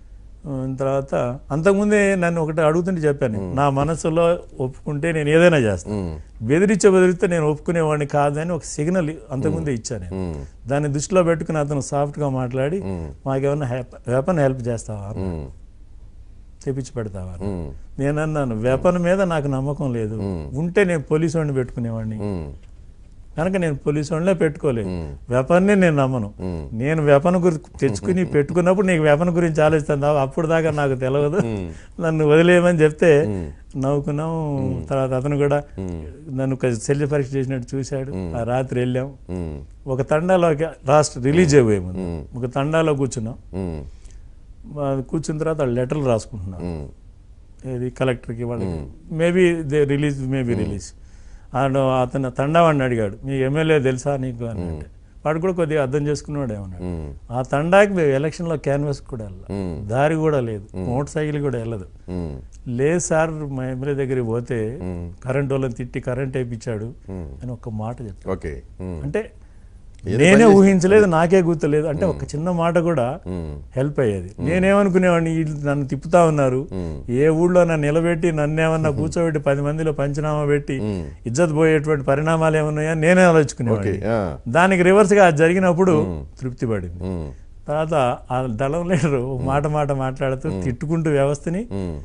ఉమ్, తర్వాత అంతకుముందే నన్ను ఒకటి అడుగుతుంటే చెప్పాను నా మనసులో ఒప్పుకుంటే నేను ఏదైనా చేస్తాను ఉమ్, బెదిరించే బెదిరిస్తే నేను ఒప్పుకునేవాడిని కాదని ఒక సిగ్నల్ అంతకుముందే ఇచ్చాను నేను ఉమ్, దాన్ని దృష్టిలో పెట్టుకుని అతను సాఫ్ట్గా మాట్లాడి ఉమ్, మాకేమన్నా వెపన్ హెల్ప్ చేస్తావా ఉమ్, తెప్పించి పెడతావా ఉమ్, నేను అన్నాను వెపన్ మీద నాకు నమ్మకం లేదు ఉంటే నేను పోలీసు వాడిని పెట్టుకునేవాడిని ఉమ్, కనుక నేను పోలీసు వాడినే పెట్టుకోలేదు ఉమ్. వెపన్ని నేను నమ్మను ఉమ్. నేను వెపన్ గురి తెచ్చుకుని పెట్టుకున్నప్పుడు నీకు వెపన్ గురించి ఆలోచిస్తాను అప్పుడు దాకా నాకు తెలియదు నన్ను వదిలేయమని చెప్తే నవ్వుకున్నాం తర్వాత అతను కూడా నన్ను ఒక శల్య పరీక్ష చేసినట్టు చూశాడు ఆ రాత్రి వెళ్ళాం ఉమ్, ఒక తండాలో లాస్ట్ రిలీజ్ అయిపోయే ముందు ఒక తండాలో కూర్చున్నాం ఉమ్, ఆ, కూర్చున్న తర్వాత వాళ్ళు లెటర్లు రాసుకుంటున్నాం ఉమ్, ఏది కలెక్టర్కి వాళ్ళకి maybe they release maybe release and అతను తండావాడిని అడిగాడు మీ ఎమ్మెల్యే తెలుసా నీకు అని అంటే వాడు కూడా కొద్దిగా అర్థం చేసుకున్నాడు ఏమన్నాడు ఉమ్, ఆ తండాకి మేము ఎలక్షన్లో క్యాన్వాస్ కూడా వెళ్ళాలి ఉమ్, దారి కూడా లేదు మోటార్ సైకిల్ కూడా వెళ్ళదు ఉమ్, లేదు సార్ మా ఎమ్మెల్యే దగ్గరికి పోతే ఉమ్, కరెంట్ వాళ్ళని తిట్టి కరెంట్ వేయించాడు ఉమ్. అని ఒక మాట చెప్పాడు ఓకే ఉమ్, అంటే ఏదో నేనే పని చేసి- ఊహించలేదు నాకే గుర్తులేదు అంటే ఒక చిన్న మాట కూడా ఉమ్, హెల్ప్ అయ్యేది నేనేమనుకునేవాడిని వీళ్ళు నన్ను తిప్పుతా ఉన్నారు ఉమ్, ఏ ఊళ్ళో నన్ను నిలబెట్టి నన్నేమన్నా కూర్చోబెట్టి పది మందిలో పంచనామా పెట్టి ఉమ్. ఇజ్జత్ ఇజ్జత్ పోయేటువంటి పరిణామాలు ఏమున్నాయా నేనే ఓకే ఆలోచుకునేవాడిని ఆ, దానికి రివర్స్గా అది జరిగినప్పుడు తృప్తి పడింది ఉమ్, తర్వాత ఆ దళం లీడరు మాట మాట మాట్లాడుతూ తిట్టుకుంటూ వ్యవస్థని ఉమ్.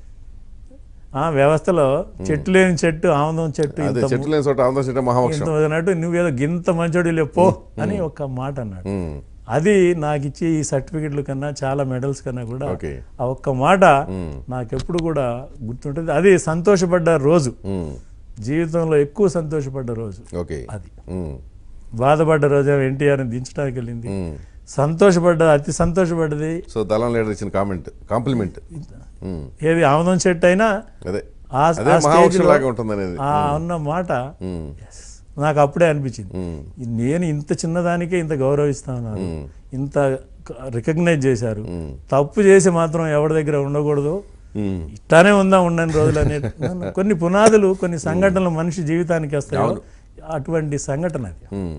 ఆ వ్యవస్థలో చెట్టు లేని చెట్టు ఆముదం చెట్టు అదే ఇంత చెట్లు లేని చోట ఆంధ్ర చెట్టు మహావృక్షం ఇంత అన్నట్టు నువ్వేదో గింత మంచోడి లేపో అని ఒక మాట అన్నాడు ఉమ్, అది నాకు ఇచ్చే ఈ సర్టిఫికెట్ల కన్నా చాలా మెడల్స్ కన్నా కూడా ఓకే ఆ ఒక్క మాట ఉమ్, నాకెప్పుడు కూడా గుర్తుంటుంది అది సంతోషపడ్డ రోజు ఉమ్, జీవితంలో ఎక్కువ సంతోషపడ్డ రోజు ఓకే అది ఉమ్, బాధపడ్డ రోజు ఎన్టీఆర్ని దించడానికి వెళ్ళింది ఉమ్. సంతోషపడ్డ అతి సంతోషపడ్డది సో దళం లీడర్ ఇచ్చిన కామెంట్ కాంప్లిమెంట్ ఉమ్, ఏది ఆముదం చెట్టు అయినా అదే ఆ అదే ఆ మహావృక్షం స్టేజ్లో లాగా ఉంటుంది అనేది ఆ అన్న మాట ఉమ్, yes, నాకు అప్పుడే అనిపించింది ఉమ్, నేను ఇంత చిన్నదానికే ఇంత గౌరవిస్తా ఉన్నారు ఉమ్, ఇంత రికగ్నైజ్ చేశారు ఉమ్, తప్పు చేసి మాత్రం ఎవరి దగ్గర ఉండకూడదు ఉమ్. ఇట్లానే ఉందాం ఉండని రోజులు అనే కొన్ని పునాదులు కొన్ని సంఘటనలు మనిషి జీవితానికి వస్తాయో అటువంటి సంఘటన అది ఉమ్.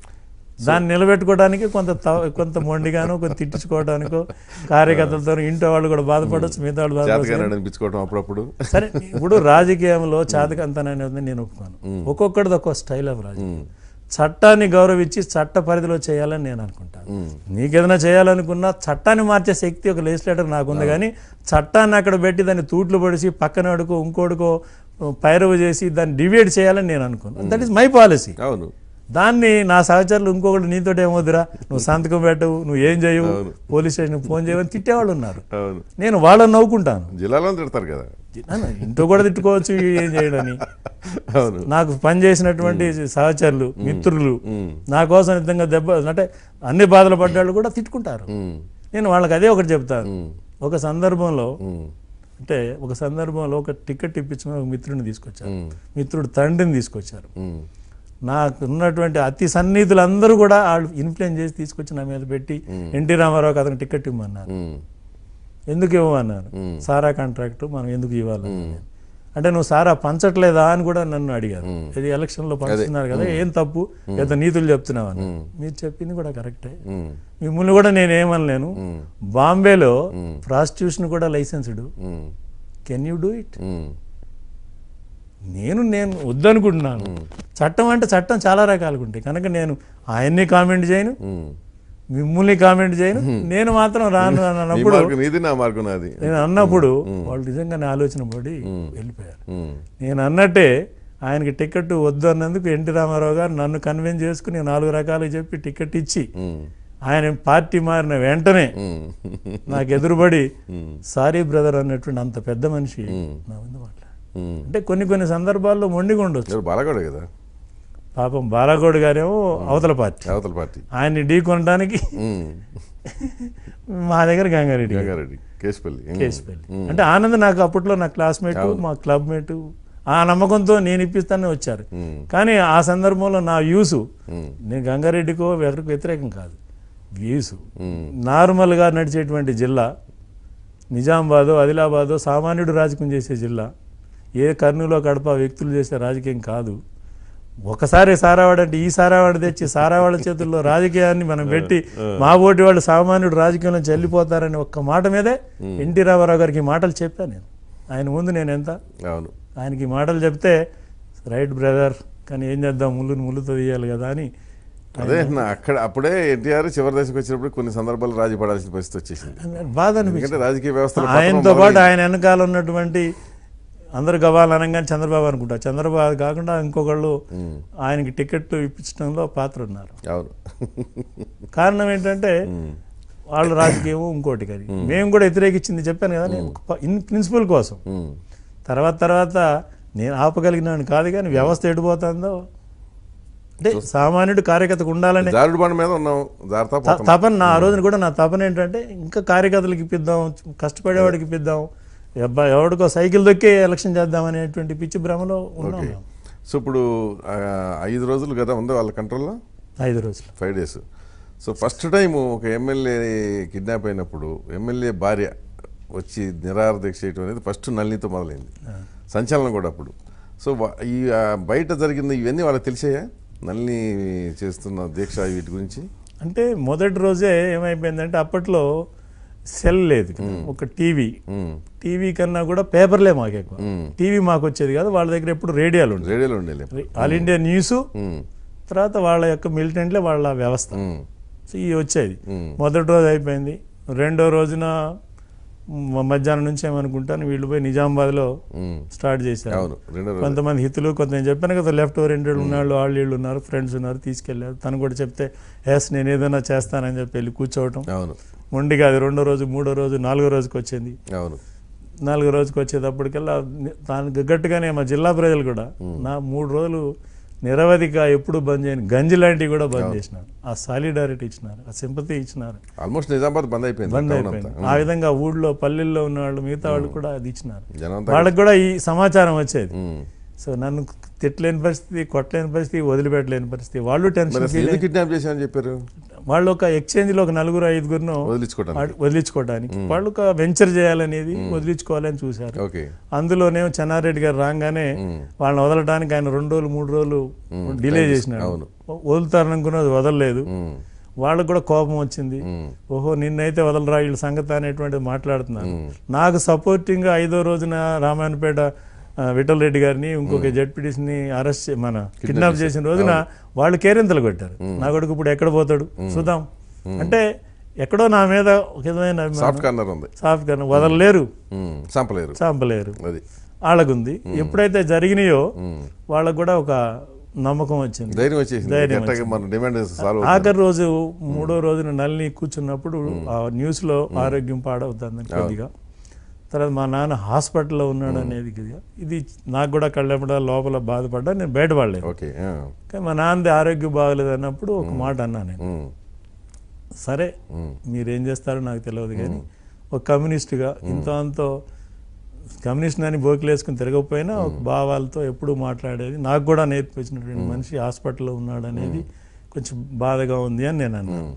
దాన్ని నిలబెట్టుకోవడానికి కొంత త- కొంత మొండిగాను కొంత తిట్టించుకోవడానికో కార్యకర్తలతో ఇంట్లో వాళ్ళు కూడా బాధపడవచ్చు మిగతా వాళ్ళు బాధపడవచ్చు చేతగానే అనిపించుకోవటం అప్పుడప్పుడు సరే ఇప్పుడు రాజకీయంలో చాతకంతనం అనేది నేను ఒప్పుకోను ఒక్కొక్కటిది ఒక్కో స్టైల్ ఆఫ్ రాజకీయం ఉమ్, చట్టాన్ని గౌరవించి చట్ట పరిధిలో చేయాలని నేను అనుకుంటాను ఉమ్, నీకేదైనా చేయాలనుకున్నా చట్టాన్ని మార్చే శక్తి ఒక లెజిస్లేటర్ నాకుంది కానీ చట్టాన్ని అక్కడ పెట్టి దాన్ని తూట్లు పడిసి పక్కనోడుకో ఇంకోడుకో పైరవ చేసి దాన్ని డివైడ్ చేయాలని నేను అనుకున్నాను దట్ ఈస్ మై పాలసీ అవును దాన్ని నా సహచరులు ఇంకొకటి నీతో ఏమొద్దురా నువ్వు సంతకం పెట్టవు నువ్వు ఏం చేయవు పోలీస్ స్టేషన్కి ఫోన్ చేయవని తిట్టేవాళ్ళు ఉన్నారు అవును నేను వాళ్ళని నవ్వుకుంటాను జిల్లాలో తిడతారు కదా నన్ను ఇంట్లో కూడా తిట్టుకోవచ్చు ఏం చేయడని అవును నాకు పని చేసినటువంటి సహచరులు మిత్రులు ఉమ్, నా కోసం నిజంగా దెబ్బ అంటే అన్ని బాధలు పడ్డాళ్ళు కూడా తిట్టుకుంటారు ఉమ్, నేను వాళ్ళకి అదే ఒకటి చెప్తాను ఉమ్, ఒక సందర్భంలో ఉమ్, అంటే ఒక సందర్భంలో ఒక టికెట్ ఇప్పించమని ఒక మిత్రుడిని తీసుకొచ్చారు ఉమ్, మిత్రుడు తండ్రిని తీసుకొచ్చారు ఉమ్, నాకు ఉన్నటువంటి అతి సన్నిహితులందరూ కూడా వాళ్ళు ఇన్ఫ్లుయెన్స్ చేసి తీసుకొచ్చి నా మీద పెట్టి ఎన్టీ రామారావుకి అతను టికెట్ ఇవ్వమన్నారు ఉమ్, ఎందుకు ఇవ్వమన్నారు మ్మ్. సారా కాంట్రాక్ట్ మనం ఎందుకు ఇవ్వాలి అంటే నువ్వు సారా పంచట్లేదా అని కూడా నన్ను అడిగారు ఇది ఎలక్షన్లో పంచుతున్నారు కదా ఏం తప్పు ఏదో నీతులు చెప్తున్నావు అని మీరు చెప్పింది కూడా కరెక్టే ఉమ్, మిమ్మల్ని కూడా నేను ఏమనలేను ఉమ్, బాంబేలో ప్రాస్టిట్యూషన్ కూడా licensed um, can you do it um, నేను నేను వద్దనుకుంటున్నాను చట్టం అంటే చట్టం చాలా రకాలుగా ఉంటాయి కనుక నేను ఆయన్ని కామెంట్ చేయను ఉమ్. మిమ్మల్ని కామెంట్ చేయను నేను మాత్రం రాను అని నీ అన్నప్పుడు మార్గం నీది నా మార్గం నాది నేను అన్నప్పుడు వాళ్ళు నిజంగానే ఆలోచన పడి వెళ్ళిపోయారు ఉమ్, నేను అన్నట్టే ఆయనకి టికెట్ వద్దు అన్నందుకు ఎన్టీ రామారావు గారు నన్ను కన్విన్స్ చేసుకుని నాలుగు రకాలు చెప్పి టికెట్ ఇచ్చి ఉమ్, ఆయన పార్టీ మారిన వెంటనే ఉమ్, నాకు ఎదురుబడి ఉమ్, సారీ బ్రదర్ అన్నటువంటి అంత పెద్ద మనిషి నా ముందు మాట్లాడు ఉమ్. అంటే కొన్ని కొన్ని సందర్భాల్లో మొండిగా ఉండొచ్చు ఎవరు బాలగొడే కదా పాపం బాలాగౌడ్ గారేమో అవతల పార్టీ అవతల పార్టీ ఆయన్ని ఢీ కొనడానికి ఉమ్, మా దగ్గర గంగారెడ్డి గారు. గంగారెడ్డి కేసుపల్లి ఉమ్, కేసుపల్లి అంటే ఆనంద్ నాకు అప్పట్లో నా క్లాస్మేట్ మా క్లబ్ మేట్ ఆ నమ్మకంతో నేను ఇప్పిస్తానే వచ్చారు ఉమ్, కానీ ఆ సందర్భంలో నా వ్యూసు ఉమ్, నేను గంగారెడ్డికో ఎవరికి వ్యతిరేకం కాదు వ్యూసు ఉమ్, నార్మల్గా నడిచేటువంటి జిల్లా నిజామాబాదో ఆదిలాబాదో సామాన్యుడు రాజకీయం చేసే జిల్లా ఏ కర్నూలు కడప వ్యక్తులు చేసే రాజకీయం కాదు ఒకసారి సారావాడు అంటే ఈ సారావాడు తెచ్చి సారావాళ్ళ చేతుల్లో రాజకీయాన్ని మనం పెట్టి మా ఓటి వాళ్ళు సామాన్యుడు రాజకీయంలో చెల్లిపోతారని ఒక్క మాట మీదే ఎన్టీ రామారావు గారికి ఈ మాటలు చెప్పాను నేను ఆయన ముందు నేను ఎంత అవును ఆయనకి ఈ మాటలు చెప్తే రైట్ బ్రదర్ కానీ ఏం చేద్దాం ముళ్ళుని ముళ్ళుతో తీయాలి కదా అని అదే నా అక్కడ అప్పుడే ఎన్టీఆర్ చివరి దశకు వచ్చినప్పుడు కొన్ని సందర్భాలు రాజీ పడాల్సిన పరిస్థితి వచ్చేసింది బాధ అనిపించింది ఎందుకంటే రాజకీయ వ్యవస్థలో ఆయనతో పాటు ఆయన వెనకాల ఉన్నటువంటి అందరు గవాలు అనగానే చంద్రబాబు అనుకుంటా చంద్రబాబు కాకుండా ఇంకొకళ్ళు ఆయనకి టికెట్ ఇప్పించడంలో పాత్ర ఉన్నారు అవును కారణం ఏంటంటే వాళ్ళు రాజకీయం ఇంకోటి కానీ మేము కూడా వ్యతిరేకించింది చెప్పాను కదా నేను ఇన్ ప్రిన్సిపల్ కోసం ఉమ్. తర్వాత తర్వాత నేను ఆపగలిగినాను కాదు కానీ వ్యవస్థ ఎడిపోతుందో అంటే సామాన్యుడు కార్యకర్తకు ఉండాలనే జారుడు బండ మీద ఉన్నాం జాగ్రత్త త- తపన నా ఆ రోజున కూడా నా తపన ఏంటంటే ఇంకా కార్యకర్తలకు ఇప్పిద్దాం కష్టపడేవాడికి ఇప్పిద్దాం అబ్బా ఎవడికో సైకిల్ దొక్కే ఎలక్షన్ చేద్దాం అనేటువంటి పిచ్చి భ్రమలో ఉన్నాం మేము. సో ఇప్పుడు ఆ, ఐదు రోజులు కదా ఉంది వాళ్ళ కంట్రోల్లో ఐదు రోజులు five days so first time ఒక ఎమ్మెల్యే కిడ్నాప్ అయినప్పుడు ఎమ్మెల్యే భార్య వచ్చి నిరాహార దీక్ష చేయడం అనేది ఫస్ట్ నల్లితో మొదలైంది సంచలనం కూడా అప్పుడు సో వా- ఈ ఆ, బయట జరిగిన ఇవన్నీ వాళ్ళకి తెలిసాయా నల్ని చేస్తున్న దీక్ష వీటి గురించి అంటే మొదటి రోజే ఏమైపోయిందంటే అప్పట్లో సెల్ లేదు కదా. ఒక టీవీ ఉమ్, టీవీ కన్నా కూడా పేపర్లే మాకు ఎక్కువ మ్మ్. టీవీ మాకు వచ్చేది కాదు వాళ్ళ దగ్గర ఎప్పుడు రేడియోలు ఉండేవి రేడియోలో ఉండేలే ఆల్ ఇండియా న్యూస్ ఉమ్, తర్వాత వాళ్ళ యొక్క మిలిటెంట్లే వాళ్ళ వ్యవస్థ ఉమ్, సో ఇవి వచ్చేది మ్మ్. మొదటి రోజు అయిపోయింది రెండో రోజున మ- మధ్యాహ్నం నుంచి ఏమనుకుంటాను వీళ్ళు పోయి నిజామాబాద్లో ఉమ్. స్టార్ట్ చేశారు అవును రెండో రోజు కొంతమంది హితులు కొంత నేను చెప్పాను కదా లెఫ్ట్ ఓరియంటెడ్ ఉన్నాళ్ళు వాళ్ళు వీళ్ళు ఉన్నారు ఫ్రెండ్స్ ఉన్నారు తీసుకెళ్ళారు తను కూడా చెప్తే ఎస్ నేను ఏదైనా చేస్తానని చెప్పి వెళ్ళి కూర్చోవటం అవును మొండిగా అది రెండో రోజు మూడో రోజు నాలుగో రోజుకి వచ్చింది అవును నాలుగో రోజుకి వచ్చేటప్పటికల్లా ని- దానికి గట్టుగానే మా జిల్లా ప్రజలు కూడా నా మూడు రోజులు నిరవధిగా ఎప్పుడు బంద్ చేయని గంజి లాంటివి కూడా బంద్ చేసినారు ఆ సాలిడారిటీ ఇచ్చినారు ఆ సింపతి ఇచ్చినారు ఆల్మోస్ట్ నిజామాబాద్ బంద్ అయిపోయింది బంద్ టౌన్ అయిపోయింది అంతా ఆ విధంగా ఊళ్ళో పల్లెల్లో ఉన్న వాళ్ళు మిగతా వాళ్ళు కూడా అది ఇచ్చినారు జనం అంతా వాళ్ళకి కూడా ఈ సమాచారం వచ్చేది ఉమ్. సో నన్ను తిట్టలేని పరిస్థితి కొట్టలేని పరిస్థితి వదిలిపెట్టలేని పరిస్థితి వాళ్ళు మరి టెన్షన్ అసలు ఫీల్ ఎందుకు కిడ్నాప్ చేశామని చెప్పారు వాళ్ళు ఒక ఎక్స్చేంజ్ లో ఒక నలుగురు ఐదుగురును వదిలించుకోవడానికి వాడు- వదిలించుకోవడానికి వాళ్ళు ఒక వెంచర్ చేయాలనేది వదిలించుకోవాలని చూశారు ఓకే అందులోనేమో చెన్నారెడ్డి గారు రాగానే వాళ్ళని వదలడానికి ఆయన రెండు రోజులు మూడు రోజులు డిలే చేసినాడు అవును. వదులుతారనుకున్నది వదలలేదు ఉమ్, వాళ్ళకు కూడా కోపం వచ్చింది ఉమ్, ఓహో నిన్నైతే వదలరా వీళ్ళ సంగతి అనేటువంటిది మాట్లాడుతున్నారు నాకు సపోర్టింగ్ గా ఐదో రోజున రామాయణపేట ఆ, విఠల్ రెడ్డి గారిని ఇంకొక జడ్పీటీసీని అరెస్ట్ చే- మన కిడ్నాప్ చేసిన రోజున వాళ్ళు కేరింతలు కొట్టారు నా కొడుకు ఇప్పుడు ఎక్కడ పోతాడు చూద్దాం అంటే ఎక్కడో నా మీద ఒక విధమైన సాఫ్ట్ కార్నర్ ఉంది సాఫ్ట్ గా వదలలేరు ఉమ్, చంపలేరు చంపలేరు అది వాళ్ళకుంది ఎప్పుడైతే జరిగినాయో వాళ్ళకు కూడా ఒక నమ్మకం వచ్చింది ధైర్యం వచ్చేసింది ధైర్యం ఎట్టాగే మన డిమాండ్ సాల్వ్ ఆఖరి రోజు మూడో రోజున నల్ని కూర్చున్నప్పుడు ఆ న్యూస్ లో ఆరోగ్యం పాడవుతుంది కొద్దిగా తర్వాత మా నాన్న హాస్పిటల్లో ఉన్నాడు అనేది ఇది. ఇది నాకు కూడా కళ్ళెంబడ లోపల బాధపడ్డా నేను బయటపడలేదు ఓకే ఆ, కానీ మా నాన్నది ఆరోగ్యం బాగలేదు అన్నప్పుడు ఒక మాట అన్నా నేను ఉమ్, సరే మీరేం చేస్తారో నాకు తెలియదు కానీ ఒక కమ్యూనిస్ట్గా ఇంత అంతో కమ్యూనిస్ట్ అని బోకిలు వేసుకుని తిరగకపోయినా ఒక భావాలతో ఎప్పుడూ మాట్లాడేది నాకు కూడా నేర్పించినటువంటి మనిషి హాస్పిటల్లో ఉన్నాడు అనేది కొంచెం బాధగా ఉంది అని నేను అన్నాను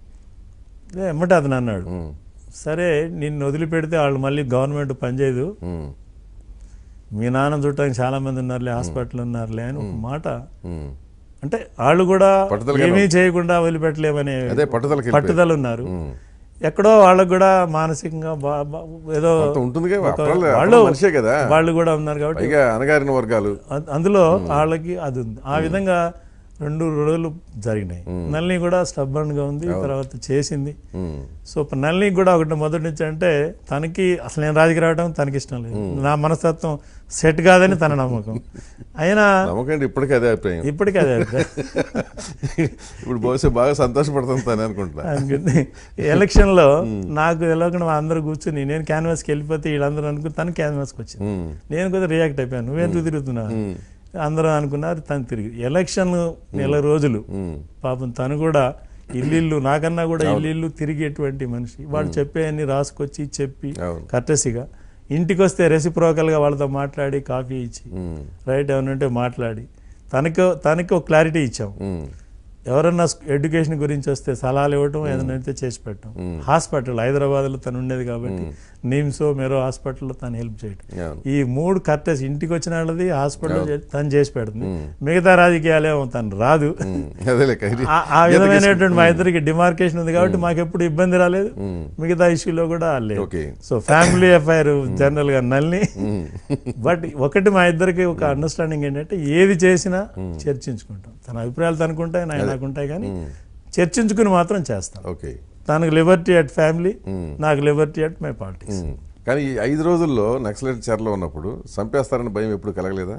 ఏ, ఎమ్మటే అతను అన్నాడు ఉమ్, సరే నిన్ను వదిలిపెడితే వాళ్ళు మళ్ళీ గవర్నమెంట్ పనిచేయదు ఉమ్, మీ నాన్న చుట్టానికి చాలా మంది ఉన్నారులే హాస్పిటల్ ఉన్నారులే అని ఒక మాట ఉమ్. అంటే వాళ్ళు కూడా పట్టుదలగా ఏమీ చేయకుండా వదిలిపెట్టలేమనే అదే పట్టుదలకి పట్టుదల ఉన్నారు ఉమ్. ఎక్కడో వాళ్ళకు కూడా మానసికంగా బా- బా- ఏదో అంత ఉంటుంది కదా ఒక- అప్పట్లో వాళ్ళు అప్పుడు మనిషే కదా వాళ్ళు కూడా ఉన్నారు కాబట్టి పైగా అనగారిన వర్గాలు అ- అందులో వాళ్ళకి అది ఉంది ఆ విధంగా రెండు రోజులు జరిగినాయి నల్ని కూడా stubborn గా ఉంది తర్వాత చేసింది ఉమ్, సో ఇప్పుడు నల్ని కూడా ఒకటి మొదటి నుంచి అంటే తనకి అసలు నేను రాజకీయ రావడం తనకి ఇష్టం లేదు నా మనస్తత్వం సెట్ కాదని తన నమ్మకం అయినా నమ్మకండి ఇప్పటికీ అదే అభిప్రాయం ఇప్పటికీ అదే అభిప్రాయం. ఇప్పుడు బహుశా బాగా సంతోషపడుతుంది తను అనుకుంటున్నా అనుకుంది ఎలక్షన్ లో నాకు తెలియకుండా అందరూ కూర్చుని నేను క్యాన్వాస్కి వెళ్ళిపోతే వీళ్ళందరూ అనుకుని తను క్యాన్వాస్కి వచ్చింది ఉమ్, నేను కూడా రియాక్ట్ అయిపోయాను నువ్వెందుకు తిరుగుతున్నా ఉమ్, అందరూ అనుకున్నారు తను తిరిగి ఎలక్షన్ నెల రోజులు ఉమ్, పాపం తను కూడా ఇల్లు నాకన్నా కూడా ఇల్లు తిరిగేటువంటి మనిషి వాళ్ళు చెప్పేయన్ని రాసుకొచ్చి చెప్పి అవును కర్టసిగా ఇంటికి వస్తే రెసిప్రోకల్గా వాళ్ళతో మాట్లాడి కాఫీ ఇచ్చి ఉమ్, రైట్ ఏమనంటే మాట్లాడి తనకు తనకి ఒక క్లారిటీ ఇచ్చాం ఉమ్, ఎవరన్నా ఎడ్యుకేషన్ గురించి వస్తే సలహాలు ఇవ్వటం ఏదైనా అయితే చేసి పెట్టడం హాస్పిటల్ హైదరాబాద్లో తను ఉండేది కాబట్టి నిమ్సో మెరో హాస్పిటల్లో తను హెల్ప్ చేయటం అవును. ఈ మూడు కర్టెస్ ఇంటికి వచ్చిన వాళ్ళది హాస్పిటల్ తను చేసి పెడుతుంది మిగతా రాజకీయాలేమో తను రాదు ఉమ్, అదేలే ఖైరీ. ఆ- ఆ విధమైనటువంటి మా ఇద్దరికి డిమార్కేషన్ ఉంది కాబట్టి మాకు ఎప్పుడు ఇబ్బంది రాలేదు మిగతా ఇష్యూలో కూడా లేదు okay so family FIR general గా నల్ని బట్ ఒకటి మా ఇద్దరికి ఒక అండర్స్టాండింగ్ ఏంటంటే ఏది చేసినా చర్చించుకుంటాం తన అభిప్రాయాలు తనకుంటాయి నా నాకుంటాయి కానీ చర్చించుకుని మాత్రం చేస్తాం ఓకే తనకు లిబర్టీ అట్ ఫ్యామిలీ నాకు లిబర్టీ అట్ మై పార్టీస్ ఉమ్. కానీ ఈ ఐదు రోజుల్లో నక్సలైట్ చెరలో ఉన్నప్పుడు చంపేస్తారని భయం ఎప్పుడు కలగలేదా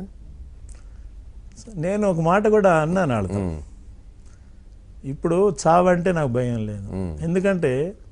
నేను ఒక మాట కూడా అన్నాను వాళ్ళతో ఉమ్, ఇప్పుడు చావంటే నాకు భయం లేదు ఎందుకంటే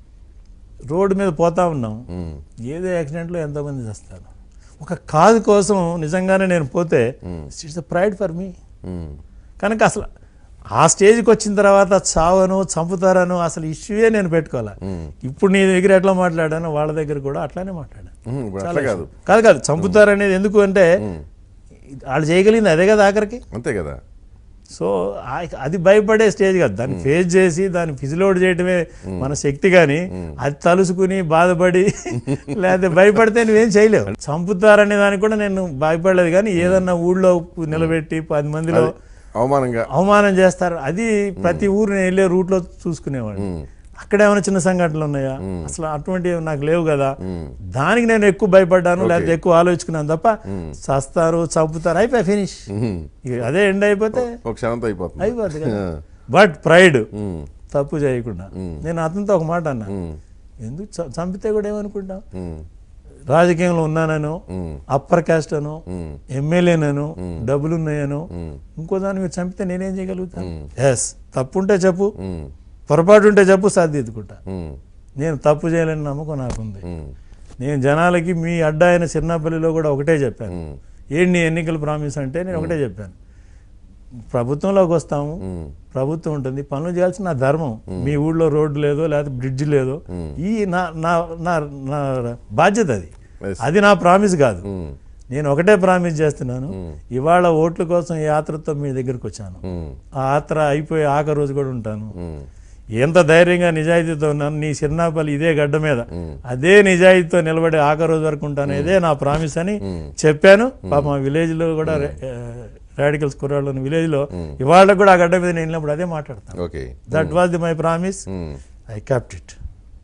రోడ్డు మీద పోతా ఉన్నాం ఉమ్, ఏదో యాక్సిడెంట్లో ఎంతోమంది చేస్తారు ఒక కాదు కోసం నిజంగానే నేను పోతే it's pride for me um, కనుక అసలు ఆ స్టేజ్కి వచ్చిన తర్వాత చావను చంపుతారను అసలు ఇష్యూయే నేను పెట్టుకోవాలి ఇప్పుడు నీ దగ్గర ఎట్లా మాట్లాడాను వాళ్ళ దగ్గర కూడా అట్లానే మాట్లాడాను ఉమ్, ఇప్పుడు అట్లా కాదు కాదు కాదు చంపుతారనేది ఎందుకు అంటే వాళ్ళు చేయగలిగింది అదే కదా ఆఖరికి అంతే కదా సో ఆ- అది భయపడే స్టేజ్ కాదు దాన్ని ఫేస్ చేసి దాన్ని ఫిజిలోడ్ చేయటమే మన శక్తి కానీ అది తలుసుకుని బాధపడి లేకపోతే భయపడితే నువ్వేం చేయలేవు చంపుతారనే దానికి కూడా నేను భయపడలేదు కానీ ఏదన్నా ఊళ్ళో నిలబెట్టి పది మందిలో అవమానంగా అవమానం చేస్తారు అది ప్రతి ఊరు నేను వెళ్ళే రూట్లో చూసుకునేవాడు అక్కడ ఏమైనా చిన్న సంఘటనలు ఉన్నాయా అసలు అటువంటివి నాకు లేవు కదా దానికి నేను ఎక్కువ భయపడ్డాను లేకపోతే ఎక్కువ ఆలోచించుకున్నాను తప్ప చస్తారు చంపుతారు అయిపోయి ఫినిష్ ఉమ్, అదే ఎండ్ అయిపోతే ఒక క్షణంతో అయిపోతుంది అయిపోద్ది కదా బట్ ప్రైడ్ ఉమ్, తప్పు చేయకుండా నేను అతనితో ఒక మాట అన్నా ఉమ్, ఎందుకు చ- చంపితే కూడా ఏమనుకుంటాం ఉమ్, రాజకీయంలో ఉన్నానను ఉమ్, అప్పర్ క్యాస్ట్ అను ఉమ్, ఎమ్మెల్యేనను డబ్బులు ఉన్నాయను ఇంకో దాన్ని మీరు చంపితే నేనేం చేయగలుగుతాను ఎస్ తప్పు ఉంటే చెప్పు ఉమ్, పొరపాటు ఉంటే చెప్పు సర్దిద్దుకుంటా ఉమ్, నేను తప్పు చేయలేని నమ్మకం నాకుంది ఉమ్, నేను జనాలకి మీ అడ్డా అయిన చిన్నపల్లిలో కూడా ఒకటే చెప్పాను ఉమ్, ఏంటి నీ ఎన్నికల ప్రామిస్ అంటే నేను ఒకటే చెప్పాను ప్రభుత్వంలోకి వస్తాము ఉమ్, ప్రభుత్వం ఉంటుంది పనులు చేయాల్సిన నా ధర్మం మీ ఊళ్ళో రోడ్డు లేదో లేకపోతే బ్రిడ్జ్ లేదో ఈ నా నా నా నా బాధ్యత అది Yes. అది నా ప్రామిస్ కాదు ఉమ్, నేను ఒకటే ప్రామిస్ చేస్తున్నాను ఇవాళ ఓట్ల కోసం ఈ యాత్రతో మీ దగ్గరికి వచ్చాను ఉమ్, ఆ యాత్ర అయిపోయి ఆఖరి రోజు కూడా ఉంటాను ఉమ్, ఎంత ధైర్యంగా నిజాయితీతో ఉన్నాను నీ చిన్నపల్లి ఇదే గడ్డ మీద అదే నిజాయితీతో నిలబడి ఆఖరి రోజు వరకు ఉంటాను ఇదే నా ప్రామిస్ అని చెప్పాను పాప మా విలేజ్ లో కూడా రాడికల్స్ కుర్రాళ్ళు విలేజ్ లో ఇవాళ కూడా ఆ గడ్డ మీద నేను వెళ్ళినప్పుడు అదే మాట్లాడతాను okay that was the my promise um. I kept it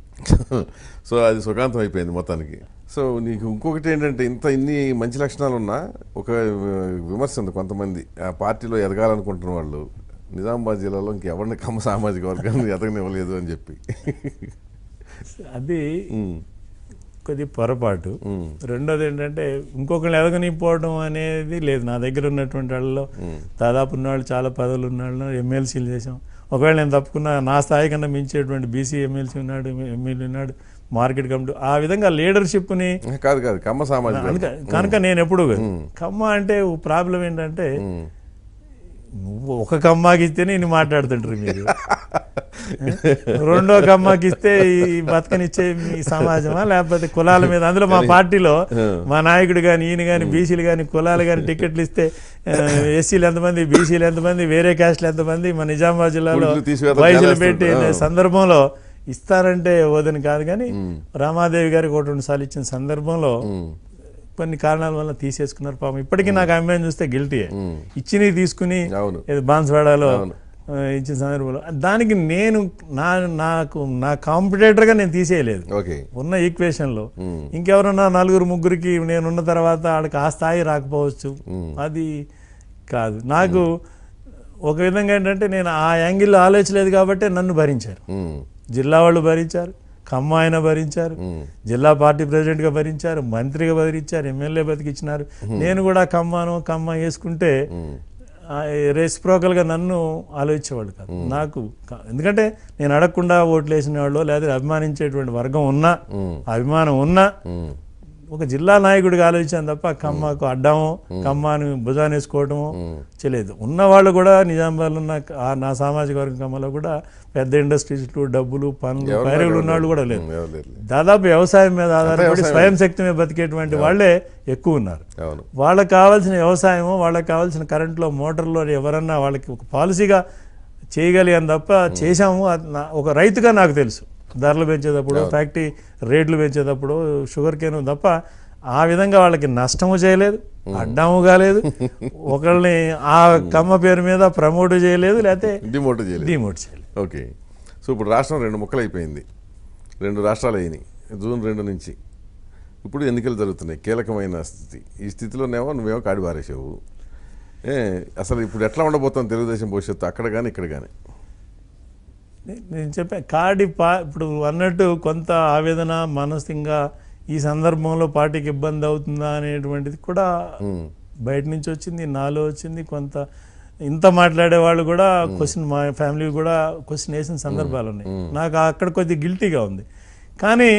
so అది సుఖాంతం అయిపోయింది మొత్తానికి సో నీకు ఇంకొకటి ఏంటంటే ఇంత ఇన్ని మంచి లక్షణాలు ఉన్నా ఒక విమర్శ ఉంది కొంతమంది ఆ పార్టీలో ఎదగాలనుకుంటున్న వాళ్ళు నిజామాబాద్ జిల్లాలో ఇంకెవరిని కమ్మ సామాజిక వర్గాన్ని ఎదగనివ్వలేదు అని చెప్పి అది ఉమ్, కొద్ది పొరపాటు రెండోది ఏంటంటే ఇంకొకరిని ఎదగనిపోవడం అనేది లేదు నా దగ్గర ఉన్నటువంటి వాళ్ళలో దాదాపు ఉన్నవాళ్ళు చాలా పదవులు ఉన్నవాళ్ళు ఎమ్మెల్సీలు చేసాం ఒకవేళ నేను తప్పుకున్న నా స్థాయి కన్నా మించేటువంటి బీసీ ఎమ్మెల్సీ ఉన్నాడు ఎమ్మెల్యే ఉన్నాడు మార్కెట్ కమిటీ ఆ విధంగా లీడర్షిప్ని కాదు కాదు కమ్మ సామాజిక వర్గం. అందుక- కనుక నేను ఎప్పుడు కమ్మ అంటే ప్రాబ్లం ఏంటంటే నువ్వు ఒక కమ్మాకి ఇస్తేనే ఇన్ని మాట్లాడుతుంటారు మీరు రెండో కమ్మాకి ఇస్తే ఈ బతకనిచ్చే మీ సమాజమా లేకపోతే కులాల మీద అందులో మా పార్టీలో మా నాయకుడు కానీ ఈయన కానీ బీసీలు కానీ కులాలు కానీ టికెట్లు ఇస్తే ఎస్సీలు ఎంతమంది బీసీలు ఎంతమంది వేరే క్యాస్ట్లు ఎంతమంది మా నిజామాబాద్ జిల్లాలో కుర్చీలు తీసివేత వయసులు చేస్తారు. పెట్టి ఆ. సందర్భంలో ఇస్తారంటే వదని కాదు కానీ రామాదేవి గారికి ఒకటి రెండు సార్లు ఇచ్చిన సందర్భంలో కొన్ని కారణాల వల్ల తీసేసుకున్నారు పాపం ఇప్పటికీ నాకు అమ్మాయిని చూస్తే గిల్టీయే ఇచ్చినవి తీసుకుని అవును ఏదో బాన్స్వాడలో అవును. ఆ, ఇచ్చిన సందర్భంలో దానికి నేను నా నాకు నా కాంపిటేటర్గా నేను తీసేయలేదు ఓకే ఉన్న ఈక్వేషన్లో ఇంకెవరన్నా నలుగురు ముగ్గురికి నేనున్న తర్వాత ఆడికి ఆ స్థాయి రాకపోవచ్చు అది కాదు నాకు ఒక విధంగా ఏంటంటే నేను ఆ యాంగిల్లో ఆలోచించలేదు కాబట్టి నన్ను భరించారు ఉమ్, జిల్లా వాళ్ళు భరించారు ఖమ్మ ఆయన భరించారు జిల్లా పార్టీ ప్రెసిడెంట్గా భరించారు మంత్రిగా భరించారు ఎమ్మెల్యే బతికిచ్చినారు నేను కూడా ఖమ్మాను ఖమ్మ వేసుకుంటే రెసిప్రోకల్గా నన్ను ఆలోచించేవాళ్ళు కాదు నాకు కా- ఎందుకంటే నేను అడగకుండా ఓట్లు వేసిన వాళ్ళు లేదా అభిమానించేటువంటి వర్గం ఉన్నా అభిమానం ఉన్నా ఉమ్, ఒక జిల్లా నాయకుడిగా ఆలోచించాను తప్ప కమ్మకు అడ్డము కమ్మని భుజాన్ని వేసుకోవటము చేయలేదు ఉన్నవాళ్ళు కూడా నిజామాబాద్లో ఉన్న ఆ నా సామాజిక వర్గం కమ్మలో కూడా పెద్ద ఇండస్ట్రీస్లు డబ్బులు పనులు ఎవరు పైరుగులు లేరు, ఉన్నవాళ్ళు కూడా లేరు ఉమ్, ఎవరు లేరు. దాదాపు వ్యవసాయం మీద ఆధారపడి వ్యవసాయం. స్వయం శక్తి మీద బతికేటువంటి వాళ్ళే ఎక్కువ ఉన్నారు అవును వాళ్ళకి కావాల్సిన వ్యవసాయము వాళ్ళకి కావాల్సిన కరెంట్లో మోటార్లో ఎవరన్నా వాళ్ళకి ఒక పాలసీగా చేయగలిగాను తప్ప చేశాము అది నా- ఒక రైతుగా నాకు తెలుసు ధరలు పెంచేటప్పుడు ఫ్యాక్టరీ రేట్లు పెంచేటప్పుడు షుగర్ కేన్ తప్ప ఆ విధంగా వాళ్ళకి నష్టము చేయలేదు అడ్డము కాలేదు ఒకళ్ళని ఆ కమ్మ పేరు మీద ప్రమోట్ చేయలేదు లేకపోతే డిమోట్ చేయలేదు డిమోట్ చేయలేదు ఓకే సో ఇప్పుడు రాష్ట్రం రెండు ముక్కలు అయిపోయింది రెండు రాష్ట్రాలు అయినాయి జూన్ రెండు నుంచి ఇప్పుడు ఎన్నికలు జరుగుతున్నాయి కీలకమైన స్థితి ఈ స్థితిలోనేమో నువ్వేమో కాడి పారేసావు ఏ అసలు ఇప్పుడు ఎట్లా ఉండబోతాం తెలుగుదేశం భవిష్యత్తు అక్కడ కానీ ఇక్కడ కానీ నే- నేను చెప్పా కాడి పా ఇప్పుడు అన్నట్టు కొంత ఆవేదన మనసింగా ఈ సందర్భంలో పార్టీకి ఇబ్బంది అవుతుందా అనేటువంటిది కూడా బయట నుంచి వచ్చింది నాలో వచ్చింది కొంత ఇంత మాట్లాడే వాళ్ళు కూడా క్వశ్చన్ మా ఫ్యామిలీ కూడా క్వశ్చన్ వేసిన సందర్భాలు ఉన్నాయి నాకు అక్కడ కొద్దిగా గిల్టీగా ఉంది కానీ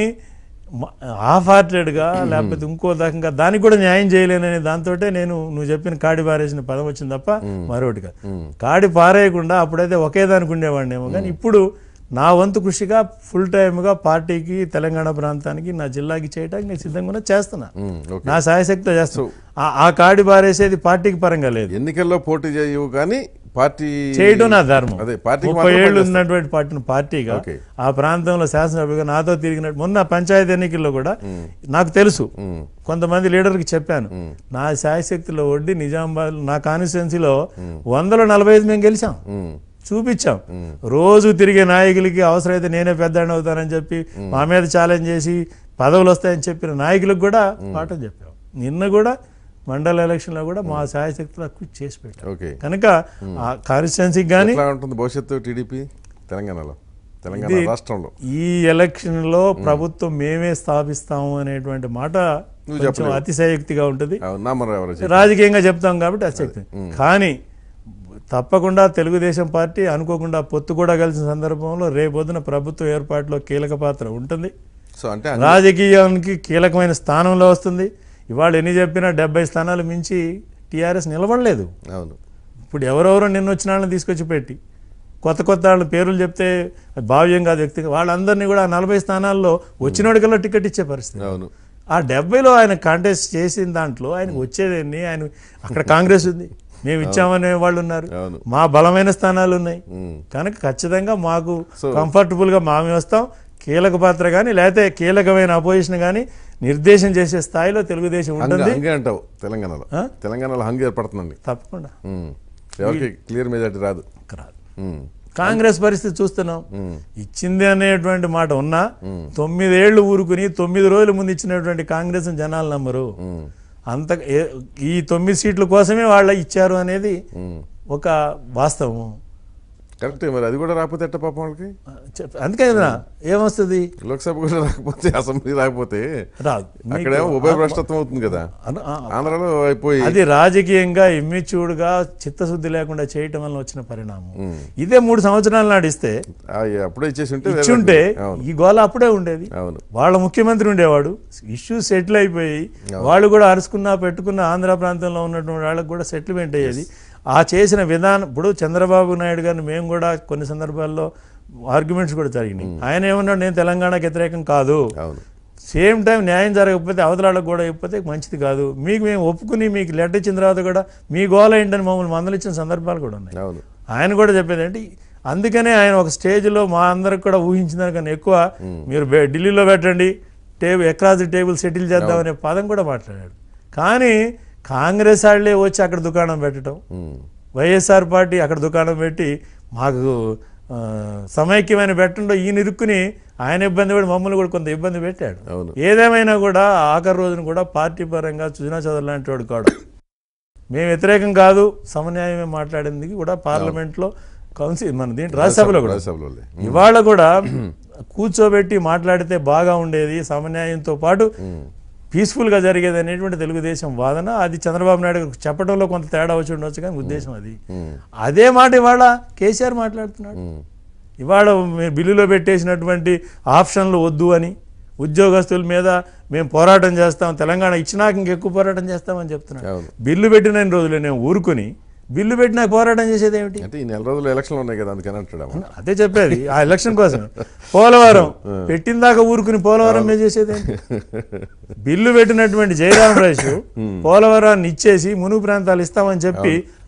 హాఫ్ హార్టెడ్గా లేకపోతే ఇంకో రకంగా దానికి కూడా న్యాయం చేయలేననే దాంతో నేను నువ్వు చెప్పిన కాడి పారేసిన పదం వచ్చింది తప్ప మరొకటి కాదు కాడి పారేయకుండా అప్పుడైతే ఒకే దానికి ఉండేవాడినేమో కానీ ఇప్పుడు నా వంతు కృషిగా ఫుల్ టైమ్గా పార్టీకి తెలంగాణ ప్రాంతానికి నా జిల్లాకి చేయడానికి నేను సిద్ధంగా ఉన్నా, చేస్తున్నా ఉమ్, ఓకే నా సాయశక్తితో చేస్తున్నా ఆ- ఆ కాడి పారేసేది పార్టీకి పరంగా లేదు ఎన్నికల్లో పోటీ చేయవు కానీ పార్టీ చేయడం నా ధర్మం అదే పార్టీకి ముప్పై మాత్రం ఏళ్ళు పనిచేస్తావు. ఉన్నటువంటి పార్టీని పార్టీగా ఓకే. ఆ ప్రాంతంలో శాసనసభ్యుగా నాతో తిరిగినట్టు మొన్న పంచాయతీ ఎన్నికల్లో కూడా నాకు తెలుసు ఉమ్, కొంతమంది లీడర్కి చెప్పాను నా శాయశక్తిలో వడ్డీ నిజామాబాద్ నా కాన్స్టిట్యున్సీలో వందలో నలభై ఐదు మేము గెలిచాం ఉమ్, చూపించాం రోజు తిరిగే నాయకులకి అవసరమైతే నేనే పెద్ద అవుతానని చెప్పి మా మీద ఛాలెంజ్ చేసి పదవులు వస్తాయని చెప్పిన నాయకులకు కూడా పాఠం చెప్పాం నిన్న కూడా మండల ఎలక్షన్లో కూడా మా శాయశక్తిలో కృషి చేసి పెట్టాం ఓకే కనుక ఆ కాన్స్టిట్యున్సీకి కానీ ఎట్లా ఉంటుంది భవిష్యత్తు టీడీపీ తెలంగాణలో తెలంగాణ ఇది- రాష్ట్రంలో ఈ ఎలక్షన్లో ప్రభుత్వం మేమే స్థాపిస్తాము అనేటువంటి మాట నువ్వు కొంచెం చెప్పలేవు. అతిశయోక్తిగా ఉంటుంది అవునా మరి ఎవరు చెప్పారు? రాజకీయంగా చెప్తాం కాబట్టి అతిశక్తి కానీ తప్పకుండా తెలుగుదేశం పార్టీ అనుకోకుండా పొత్తు కూడా కలిసిన సందర్భంలో రేపొద్దున ప్రభుత్వ ఏర్పాటులో కీలక పాత్ర ఉంటుంది సో అంటే అన్ని- రాజకీయానికి కీలకమైన స్థానంలో వస్తుంది ఇవాళ ఎన్ని చెప్పినా డెబ్బై స్థానాలు మించి టీఆర్ఎస్ నిలబడలేదు అవును ఇప్పుడు ఎవరెవరో నిన్న వచ్చిన వాళ్ళని తీసుకొచ్చి పెట్టి కొత్త కొత్త వాళ్ళ పేర్లు చెప్తే అది భావ్యం కాదు వ్యక్తిగా వాళ్ళందరినీ కూడా ఆ నలభై స్థానాల్లో వచ్చినోడికల్లా టికెట్ ఇచ్చే పరిస్థితి అవును ఆ డెబ్బైలో ఆయన కాంటెస్ట్ చేసిన దాంట్లో ఆయనకు వచ్చేదేంటి ఆయన అక్కడ కాంగ్రెస్ ఉంది మేము ఇచ్చామనే వాళ్ళు ఉన్నారు అవును. మా బలమైన స్థానాలు ఉన్నాయి ఉమ్, కనుక ఖచ్చితంగా మాకు So- కంఫర్టబుల్గా మామే వస్తాం కీలక పాత్ర కానీ లేకపోతే కీలకమైన అపోజిషన్ కానీ నిర్దేశం చేసే స్థాయిలో తెలుగుదేశం హంగ ఉంటుంది హంగే అంటావు తెలంగాణలో ఆ? తెలంగాణలో హంగు ఏర్పడుతుందండి తప్పకుండా ఉమ్, ఎవరికి క్లియర్ మెజార్టీ రాదు రాదు ఉమ్, కాంగ్రెస్ పరిస్థితి చూస్తున్నాం ఉమ్, ఇచ్చింది అనేటువంటి మాట ఉన్నా తొమ్మిదేళ్లు ఊరుకుని తొమ్మిది రోజుల ముందు ఇచ్చినటువంటి కాంగ్రెస్ జనాలు నమ్మరు ఉమ్, అంత ఏ- ఈ తొమ్మిది సీట్ల కోసమే వాళ్ళ ఇచ్చారు అనేది ఉమ్. ఒక వాస్తవం కరెక్టే మరి అది కూడా రాకపోతే ఎట్ట పాపం వాళ్ళకి చెప్- అందుకే కదా ఏమొస్తుంది లోక్సభ కూడా రాకపోతే అసెంబ్లీ రాకపోతే రాదు అక్కడేమో ఉభయ భ్రష్టత్వం అవుతుంది కదా అను- ఆ- ఆంధ్రాలో అయిపోయి అది రాజకీయంగా ఇమ్మిచ్యూడ్గా చిత్తశుద్ధి లేకుండా చేయటం వల్ల వచ్చిన పరిణామం ఇదే మూడు సంవత్సరాలు నాడిస్తే ఆ, అప్పుడే ఇచ్చేసి ఉంటే వేరే ఇచ్చుంటే అవును ఈ గోల అప్పుడే ఉండేది అవును వాళ్ళ ముఖ్యమంత్రి ఉండేవాడు ఇష్యూ సెటిల్ అయిపోయి వాళ్ళు కూడా అరుచుకున్న పెట్టుకున్న ఆంధ్ర ప్రాంతంలో ఉన్నటువంటి వాళ్ళకి కూడా సెటిల్మెంట్ అయ్యేది ఆ చేసిన విధానం ఇప్పుడు చంద్రబాబు నాయుడు గారిని మేము కూడా కొన్ని సందర్భాల్లో ఆర్గ్యుమెంట్స్ కూడా జరిగినాయి ఆయన ఏమన్నాడు నేను తెలంగాణకు వ్యతిరేకం కాదు అవును సేమ్ టైం న్యాయం జరగకపోతే అవతలాళ్ళకు కూడా ఇవ్వకపోతే మంచిది కాదు మీకు మేము ఒప్పుకుని మీకు లెటర్ ఇచ్చిన తర్వాత కూడా మీ గోల ఏంటని మమ్మల్ని మందలిచ్చిన సందర్భాలు కూడా ఉన్నాయి అవును ఆయన కూడా చెప్పేది ఏంటి అందుకనే ఆయన ఒక స్టేజ్లో మా అందరికి కూడా ఊహించిన దానికన్నా ఎక్కువ మీరు బే- ఢిల్లీలో పెట్టండి table across the table settle చేద్దామనే పదం కూడా మాట్లాడాడు కానీ కాంగ్రెస్ వాళ్ళే వచ్చి అక్కడ దుకాణం పెట్టడం ఉమ్, వైఎస్ఆర్ పార్టీ అక్కడ దుకాణం పెట్టి మాకు ఆ, సమైక్యమైన పెట్టడంలో ఈయన ఇరుక్కుని ఆయన ఇబ్బంది పడి మమ్మల్ని కూడా కొంత ఇబ్బంది పెట్టాడు అవును ఏదేమైనా కూడా ఆఖరి రోజున కూడా పార్టీ పరంగా సుజనా చౌదరి లాంటి వాడు కాడు మేము వ్యతిరేకం కాదు సమన్యాయమే మాట్లాడింది కూడా పార్లమెంట్లో కౌన్సిల్ మన దీంట్లో రాజ్యసభలో కూడా రాజ్యసభలోనే. ఇవాళ కూడా కూర్చోబెట్టి మాట్లాడితే బాగా ఉండేది సమన్యాయంతో పాటు పీస్ఫుల్గా జరిగేది అనేటువంటి తెలుగుదేశం వాదన అది చంద్రబాబు నాయుడు గారికి చెప్పడంలో కొంత తేడా వచ్చి ఉండొచ్చు కానీ ఉద్దేశం అది ఉమ్, అదే మాట ఇవాళ కేసీఆర్ మాట్లాడుతున్నాడు ఉమ్, ఇవాళ మీరు బిల్లులో పెట్టేసినటువంటి ఆప్షన్లు వద్దు అని ఉద్యోగస్తుల మీద మేము పోరాటం చేస్తాం తెలంగాణ ఇచ్చినాక ఇంకెక్కువ పోరాటం చేస్తామని చెప్తున్నాడు అవును బిల్లు పెట్టిన రోజులు నేను ఊరుకుని బిల్లు పెట్టినాక పోరాటం చేసేది ఏమిటి అంటే ఈ నెల రోజులు ఎలక్షన్లు ఉన్నాయి కదా అందుకని అంటాడు అమ్మ. అదే చెప్పేది ఆ ఎలక్షన్ కోసం పోలవరం పెట్టిన దాకా ఊరుకుని పోలవరం మీద చేసేది ఏంటి? బిల్లు పెట్టినటువంటి జయరాం రైస్ పోలవరాన్ని ఇచ్చేసి మునుగు ప్రాంతాలు ఇస్తామని చెప్పి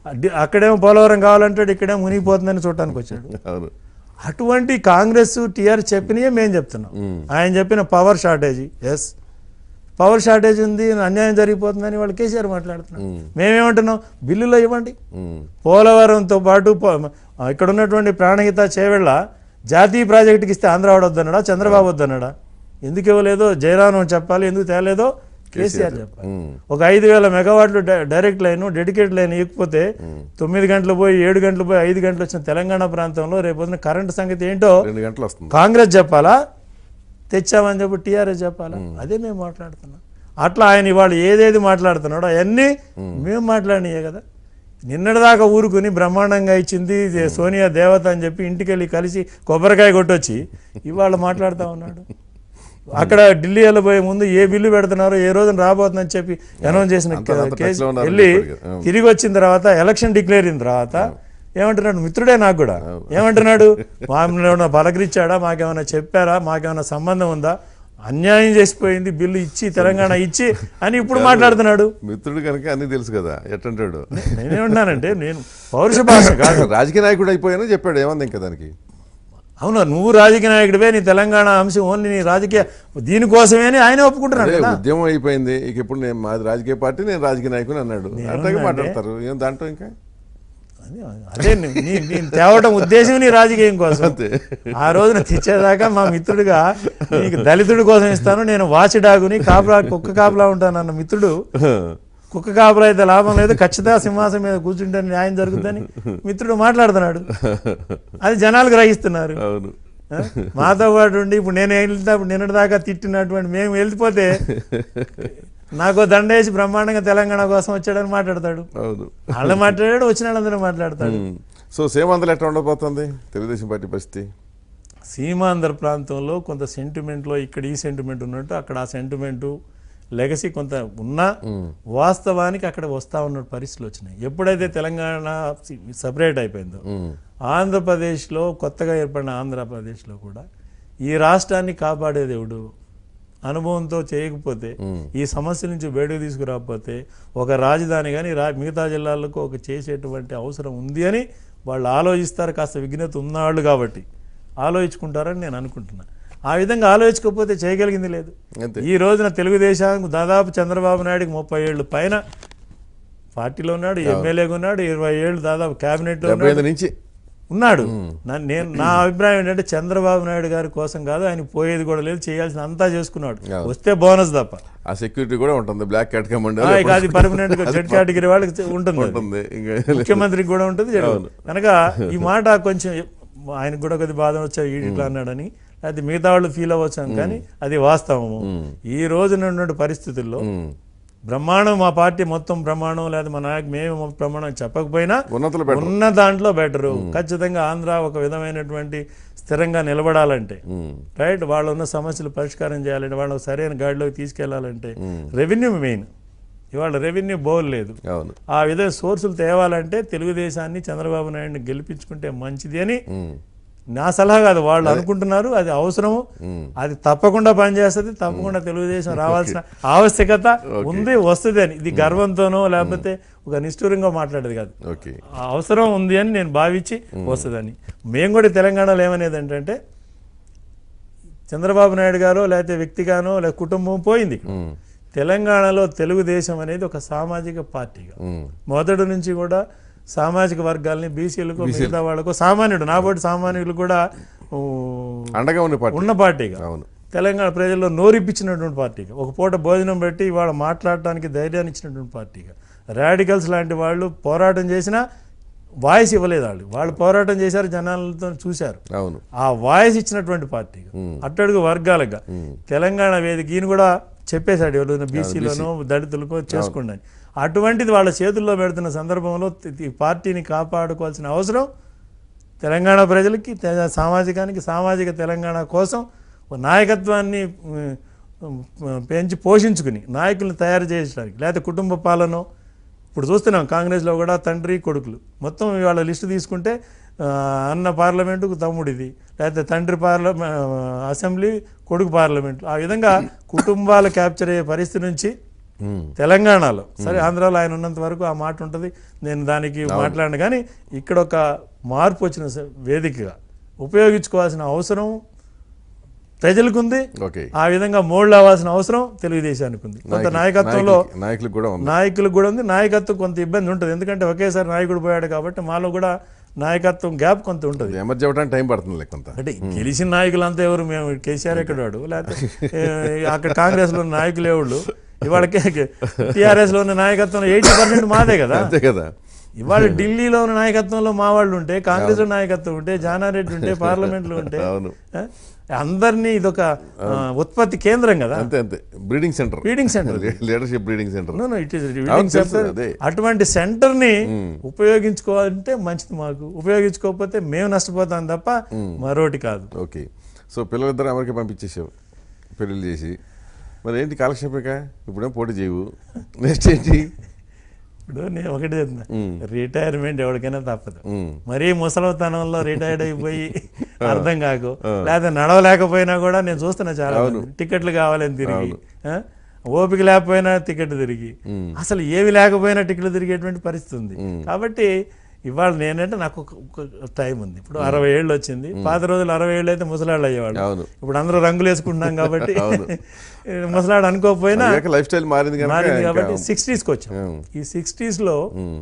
అడ్డి- అక్కడేమో పోలవరం కావాలంటాడు ఇక్కడేమో మునిగిపోతుందని చూడటానికి వచ్చాడు అవును అటువంటి కాంగ్రెస్ టీఆర్ చెప్పినయే మేము చెప్తున్నాం ఆయన చెప్పిన power shortage yes power shortage ఉంది అన్యాయం జరిగిపోతుందని వాళ్ళు కేసీఆర్ మాట్లాడుతున్నారు మేమేమంటున్నాం బిల్లులో ఇవ్వండి ఉమ్. పోలవరంతో పాటు పో- ఆ, ఇక్కడ ఉన్నటువంటి ప్రాణహిత చేవెళ్ళ జాతీయ ప్రాజెక్టుకి ఇస్తే ఆంధ్ర వద్దన్నాడా చంద్రబాబు వద్దన్నాడా ఎందుకు ఇవ్వలేదో జయరాం చెప్పాలి ఎందుకు తేలేదో కేసీఆర్ చెప్పాలి ఉమ్. ఒక ఐదు వేల మెగావాట్లు డై- డైరెక్ట్ లైన్ డెడికేట్ లైన్ ఇవ్వకపోతే తొమ్మిది గంటలు పోయి ఏడు గంటలు పోయి ఐదు గంటలు వచ్చిన తెలంగాణ ప్రాంతంలో రేపొద్దున కరెంటు సంగతి ఏంటో రెండు గంటలు వస్తుంది కాంగ్రెస్ చెప్పాలా తెచ్చామని చెప్పి టీఆర్ఎస్ చెప్పాలా అదే మేము మాట్లాడుతున్నాం అట్లా ఆయన ఇవాళ ఏదేది మాట్లాడుతున్నాడో అవన్నీ మేము మాట్లాడినాయే కదా నిన్నటిదాకా ఊరుకుని బ్రహ్మాండంగా ఇచ్చింది ఇది సోనియా దేవత అని చెప్పి ఇంటికి వెళ్ళి కలిసి కొబ్బరికాయ కొట్టొచ్చి ఇవాళ మాట్లాడుతూ ఉన్నాడు అక్కడ ఢిల్లీ వెళ్ళబోయే ముందు ఏ బిల్లు పెడుతున్నారో ఏ రోజున రాబోతుందని చెప్పి అనౌన్స్ చేసిన అంత- అంత కేసు టచ్లో ఉన్నారని వెళ్ళి చెప్పాడు కదా. తిరిగి వచ్చిన తర్వాత ఎలక్షన్ డిక్లేర్ అయిన తర్వాత ఏమంటున్నాడు మిత్రుడే నాకు కూడా ఏమంటున్నాడు మామూలు పలకరించాడా మాకేమైనా చెప్పారా మాకేమైనా సంబంధం ఉందా అన్యాయం చేసిపోయింది బిల్లు ఇచ్చి తెలంగాణ ఇచ్చి అని ఇప్పుడు మాట్లాడుతున్నాడు మిత్రుడు కనుక అన్ని తెలుసు కదా ఎట్టంటాడు నేనేమంటున్నానంటే నేను పౌరుష భాష కాదు రాజకీయ నాయకుడు అయిపోయాను చెప్పాడు ఏమంది ఇంకా దానికి అవును నువ్వు రాజకీయ నాయకుడివే నీ తెలంగాణ అంశం ఓన్లీ నీ రాజకీయ దీనికోసమే అని ఆయన ఒప్పుకుంటున్నాడు అదే కదా ఉద్యమం అయిపోయింది ఇక ఇప్పుడు నేను మాది రాజకీయ పార్టీ నేను రాజకీయ నాయకుని అన్నాడు అట్లాగే మాట్లాడతారు ఏం దాంట్లో ఇంకా అదే- అదే నీ- నీ- నేను తేవడం ఉద్దేశం నీ రాజకీయం కోసం అంతే ఆ రోజున తెచ్చేదాకా మా మిత్రుడిగా నీకు దళితుడి కోసం ఇస్తాను నేను వాచిడాగుని కాపలా కుక్క కాపలా ఉంటానన్న మిత్రుడు కుక్క కాపలా అయితే లాభం లేదు ఖచ్చితంగా సింహాసం మీద కూర్చుంటే న్యాయం జరుగుతుందని మిత్రుడు మాట్లాడుతున్నాడు అది జనాలు గ్రహిస్తున్నారు అవును ఆ? మాతో పాటు ఉండి ఇప్పుడు నేను వెళ్తాప్పుడు నిన్నటి దాకా తిట్టినటువంటి మేము వెళ్ళిపోతే నాకు దండేసి బ్రహ్మాండంగా తెలంగాణ కోసం వచ్చాడని మాట్లాడతాడు అవును వాళ్ళు మాట్లాడాడు వచ్చిన వాళ్ళందరూ మాట్లాడతాడు ఉమ్. సో సేమంతలు ఎట్లా ఉండబోతుంది తెలుగుదేశం పార్టీ పరిస్థితి సీమాంధ్ర ప్రాంతంలో కొంత సెంటిమెంట్లో ఇక్కడ ఈ సెంటిమెంట్ ఉన్నట్టు అక్కడ ఆ సెంటిమెంటు లెగసీ కొంత ఉన్నా వాస్తవానికి అక్కడ వస్తా ఉన్న పరిస్థితులు వచ్చినాయి ఎప్పుడైతే తెలంగాణ సపరేట్ అయిపోయిందో ఉమ్. ఆంధ్రప్రదేశ్లో కొత్తగా ఏర్పడిన ఆంధ్రప్రదేశ్లో కూడా ఈ రాష్ట్రాన్ని కాపాడే దేవుడు అనుభవంతో చేయకపోతే ఈ సమస్య నుంచి బయటకు తీసుకురాకపోతే ఒక రాజధాని కానీ రా మిగతా జిల్లాలకు ఒక చేసేటువంటి అవసరం ఉంది అని వాళ్ళు ఆలోచిస్తారు కాస్త విఘ్నత ఉన్నవాళ్ళు కాబట్టి ఆలోచించుకుంటారని నేను అనుకుంటున్నా ఆ విధంగా ఆలోచించకపోతే చేయగలిగింది లేదు అంతే ఈ రోజున తెలుగుదేశానికి దాదాపు చంద్రబాబు నాయుడుకి ముప్పై ఏళ్ళు పైన పార్టీలో ఉన్నాడు ఎమ్మెల్యేగా ఉన్నాడు ఇరవై ఏళ్ళు దాదాపు క్యాబినెట్లో డెబ్బై ఐదు నుంచి ఉన్నాడు నా- నేను నా అభిప్రాయం ఏంటంటే చంద్రబాబు నాయుడు గారి కోసం కాదు ఆయన పోయేది కూడా లేదు చేయాల్సిన అంతా చేసుకున్నాడు అవును. వస్తే బోనస్ తప్ప ఆ సెక్యూరిటీ కూడా ఉంటుంది బ్లాక్ క్యాట్ కమాండ్ ఆ, ఇక అది పర్మనెంట్ జెడ్ కేటగిరీ వాళ్ళకి ఉంటుంది అది. ఉంటుంది ఇంకా ముఖ్యమంత్రికి కూడా ఉంటుంది జరగదు. కనుక ఈ మాట కొంచెం ఆయనకు కూడా కొద్ది బాధ వచ్చా ఈడు ఇట్లా అన్నాడని అది మిగతా వాళ్ళు ఫీల్ అవ్వచ్చు కానీ అది వాస్తవము ఈ రోజున ఉన్నటువంటి పరిస్థితుల్లో ఉమ్. బ్రహ్మాండం మా పార్టీ మొత్తం బ్రహ్మాండం లేదా మా నాయకు మేము ప్రమాణం చెప్పకపోయినా ఉన్నతలో better. ఉన్న దాంట్లో బెటరు ఖచ్చితంగా ఆంధ్ర ఒక విధమైనటువంటి స్థిరంగా నిలబడాలంటే ఉమ్. రైట్ వాళ్ళు ఉన్న సమస్యలు పరిష్కారం చేయాలంటే వాళ్ళకి సరైన గాడిలోకి తీసుకెళ్లాలంటే రెవెన్యూ మెయిన్ ఇవాళ రెవెన్యూ బోల్ లేదు అవును ఆ విధంగా సోర్సులు తేవాలంటే తెలుగుదేశాన్ని చంద్రబాబు నాయుడిని గెలిపించుకుంటే మంచిది అని ఉమ్. నా సలహా కాదు వాళ్ళు అనుకుంటున్నారు అది అవసరము ఉమ్. అది తప్పకుండా పనిచేస్తుంది తప్పకుండా తెలుగుదేశం రావాల్సిన ఆవశ్యకత ఉంది వస్తుంది అని ఇది గర్వంతోనో లేకపోతే ఒక నిష్ఠూరంగా మాట్లాడేది కాదు ఓకే ఆ అవసరం ఉంది అని నేను భావించి వస్తుందని మేము కూడా తెలంగాణలో ఏమనేది ఏంటంటే చంద్రబాబు నాయుడు గారో లేకపోతే వ్యక్తిగానో లేదా కుటుంబం పోయింది ఉమ్. తెలంగాణలో తెలుగుదేశం అనేది ఒక సామాజిక పార్టీగా ఉమ్. మొదటి నుంచి కూడా సామాజిక వర్గాల్ని బీసీలకు మిగతా వాళ్ళకు సామాన్యుడు నాబోటి సామాన్యులు కూడా ఊ, అండగా ఉన్న పార్టీ ఉన్న పార్టీగా అవును తెలంగాణ ప్రజల్లో నోరిప్పించినటువంటి పార్టీగా ఒక పూట భోజనం పెట్టి ఇవాళ మాట్లాడటానికి ధైర్యాన్ని ఇచ్చినటువంటి పార్టీగా రాడికల్స్ లాంటి వాళ్ళు పోరాటం చేసినా వాయిస్ ఇవ్వలేదు వాళ్ళు వాళ్ళు పోరాటం చేశారు జనాలతో చూశారు అవును ఆ వాయిస్ ఇచ్చినటువంటి పార్టీగా అట్టడుగు వర్గాలుగా తెలంగాణ వేదిక ఈయన కూడా చెప్పేశాడు ఎవరైనా బీసీలోనో దళితులకో చేసుకోండి అని అటువంటిది వాళ్ళ చేతుల్లో పెడుతున్న సందర్భంలో తి- ఈ పార్టీని కాపాడుకోవాల్సిన అవసరం తెలంగాణ ప్రజలకి తె- సామాజికానికి సామాజిక తెలంగాణ కోసం ఒక నాయకత్వాన్ని ఉమ్, ఉమ్, పెంచి పోషించుకుని నాయకుల్ని తయారు చేయడానికి లేకపోతే కుటుంబ పాలన ఇప్పుడు చూస్తున్నాం కాంగ్రెస్లో కూడా తండ్రి కొడుకులు మొత్తం ఇవాళ లిస్టు తీసుకుంటే ఆ, అన్న పార్లమెంటుకు తమ్ముడిది లేకపోతే తండ్రి పార్లమె అసెంబ్లీ కొడుకు పార్లమెంట్ ఆ విధంగా కుటుంబాలు క్యాప్చర్ అయ్యే పరిస్థితి నుంచి తెలంగాణలో సరే ఆంధ్రాలో ఆయన ఉన్నంత వరకు ఆ మాట ఉంటుంది నేను దానికి మాట్లాడను కానీ ఇక్కడ ఒక మార్పు వచ్చిన స- వేదికగా ఉపయోగించుకోవాల్సిన అవసరం ప్రజలకు ఉంది ఓకే ఆ విధంగా మోల్డ్ అవ్వాల్సిన అవసరం తెలుగుదేశానికి ఉంది కొంత నాయకత్వంలో నాయకులకి- నాయకులకు కూడా ఉంది నాయకులకు కూడా ఉంది నాయకత్వం కొంత ఇబ్బంది ఉంటుంది ఎందుకంటే ఒకేసారి నాయకుడు పోయాడు కాబట్టి మాలో కూడా నాయకత్వం గ్యాప్ కొంత ఉంటుంది ఎమర్జీ అవ్వడానికి టైం పడుతుంది కొంత అంటే గెలిచిన నాయకులంతా ఎవరు మేము కేసీఆర్ ఎక్కడ వాడు లేకపోతే ఏ, అక్కడ కాంగ్రెస్ లో ఉన్న నాయకులు ఎవరు ఇవాళ టీఆర్ఎస్ లో ఉన్న నాయకత్వంలో ఎయిటీ పర్సెంట్ మాదే కదా అంతే కదా ఇవాళ ఢిల్లీలో ఉన్న నాయకత్వంలో మా వాళ్ళు ఉంటే కాంగ్రెస్ లో నాయకత్వం ఉంటే జానారెడ్డి ఉంటే పార్లమెంట్ లో ఉంటే అవును ఆ, అందరినీ ఇదొక ఆ, ఉత్పత్తి కేంద్రం కదా అంతే అంతే breeding centre feeding centre leadership breeding centre No, no, it is reading అవును, తెలుసు, center. అదే. అటువంటి సెంటర్ ని ఉపయోగించుకోవాలంటే మంచిది మాకు ఉపయోగించుకోకపోతే మేము నష్టపోతాం తప్ప మరోటి కాదు ఓకే సో పిల్లలిద్దరు అమెరికా పంపించేసావు పెళ్ళిళ్ళు చేసి మరి ఏంటి కాలక్షేపక ఇప్పుడేం పోటీ చేయవు నెక్స్ట్ ఏంటి ఇప్పుడు నేను ఒకటి చెప్తున్నా రిటైర్మెంట్ ఎవరికైనా తప్పదు మ్మ్. మరీ ముసలతనంలో రిటైర్డ్ అయిపోయి అర్థం కాకు లేదా నడవలేకపోయినా కూడా నేను చూస్తున్నా చాలా మంది. టికెట్లు కావాలని తిరిగి ఆ? ఓపిక లేకపోయినా టికెట్ తిరిగి అసలు ఏవి లేకపోయినా టికెట్లు తిరిగేటువంటి పరిస్థితి ఉంది కాబట్టి ఇవాళ నేనంటే నాకు ఒక- ఒక టైం ఉంది ఇప్పుడు అరవై ఏళ్ళు వచ్చింది పాత రోజులు అరవై ఏళ్ళు అయితే ముసలాళ్ళు అయ్యేవాళ్ళు అవును ఇప్పుడు అందరూ రంగులు వేసుకుంటున్నాం కాబట్టి ముసలాడు అనుకోకపోయినా అయ్యాక లైఫ్ స్టైల్ మారింది కనుక మారింది ఇంకా- కాబట్టి సిక్స్టీస్కి వచ్చాం ఉమ్. ఈ సిక్స్టీస్లో ఉమ్,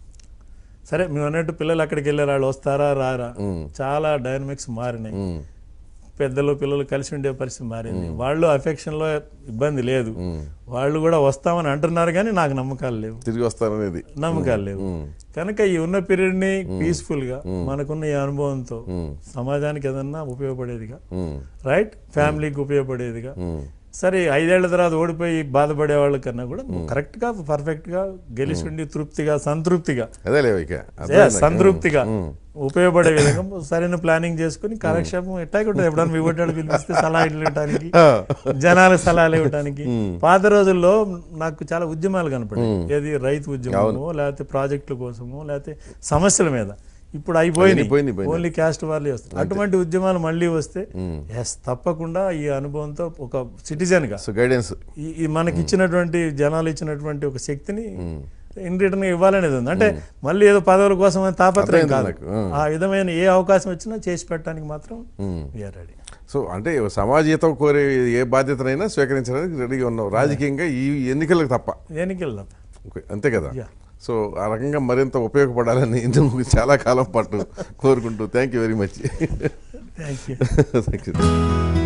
సరే మేము అన్నట్టు పిల్లలు అక్కడికి వెళ్ళారు వాళ్ళు వస్తారా రారా చాలా డైనమిక్స్ మారినాయి ఉమ్, పెద్దలు పిల్లలు కలిసి ఉండే పరిస్థితి మారింది వాళ్ళు affection లో ఇబ్బంది లేదు వాళ్ళు కూడా వస్తామని అంటున్నారు కానీ నాకు నమ్మకాలు లేవు తిరిగి వస్తారనేది నమ్మకాలు లేవు కనుక ఈ ఉన్న పీరియడ్ని పీస్ఫుల్గా మనకున్న ఈ అనుభవంతో సమాజానికి ఏదన్నా ఉపయోగపడేదిగా ఉమ్, రైట్ ఫ్యామిలీకి ఉపయోగపడేదిగా ఉమ్, సరే ఐదేళ్ల తర్వాత ఓడిపోయి బాధపడే వాళ్ళ కన్నా కూడా కరెక్ట్గా పర్ఫెక్ట్గా గెలిచి ఉండి తృప్తిగా సంతృప్తిగా అదే లేవు ఇక ఏ, అర్థమైంది నాకు. సంతృప్తిగా ఉపయోగపడే విధంగా సరైన ప్లానింగ్ చేసుకుని కాలక్షేపం ఎట్టాగుంటుంది ఎప్పుడన్నా మీ కొట్టాడు పిలిపిస్తే సలహాలు ఇవ్వడానికి జనాలకు సలహాలు ఇవ్వడానికి పాత రోజుల్లో నాకు చాలా ఉద్యమాలు కనపడాయి ఏది రైతు ఉద్యమము లేకపోతే ప్రాజెక్టుల కోసము లేకపోతే సమస్యల మీద ఇప్పుడు అయిపోయినాయి పోయినాయి, పోయినాయి. ఓన్లీ క్యాస్ట్ వాళ్ళే వస్తాయి అటువంటి ఉద్యమాలు మళ్ళీ వస్తే ఎస్ తప్పకుండా ఈ అనుభవంతో ఒక సిటిజన్ గా సో గైడెన్స్ ఈ- ఈ మనకి ఇచ్చినటువంటి జనాలు ఇచ్చినటువంటి ఒక శక్తిని ఇన్ రిటర్న్ ఇవ్వాలనేది ఉంది అంటే మళ్ళీ ఏదో పదవుల కోసం అని తాపత్రయం అర్థమైంది కాదు నాకు. ఉమ్. ఆ విధమైన ఏ అవకాశం వచ్చినా చేసి పెట్టడానికి మాత్రం వీఆర్ రెడీ సో అంటే సమాజీతం కోరే ఏ బాధ్యతనైనా స్వీకరించడానికి రెడీగా ఉన్నావు రాజకీయంగా ఈ ఎన్నికలకు తప్ప దేనికి వెళ్దాం ఓకే, అంతే కదా Yeah. సో ఆ రకంగా మరింత ఉపయోగపడాలని నువ్వు చాలా కాలం పాటు కోరుకుంటూ thank you very much thank you thank you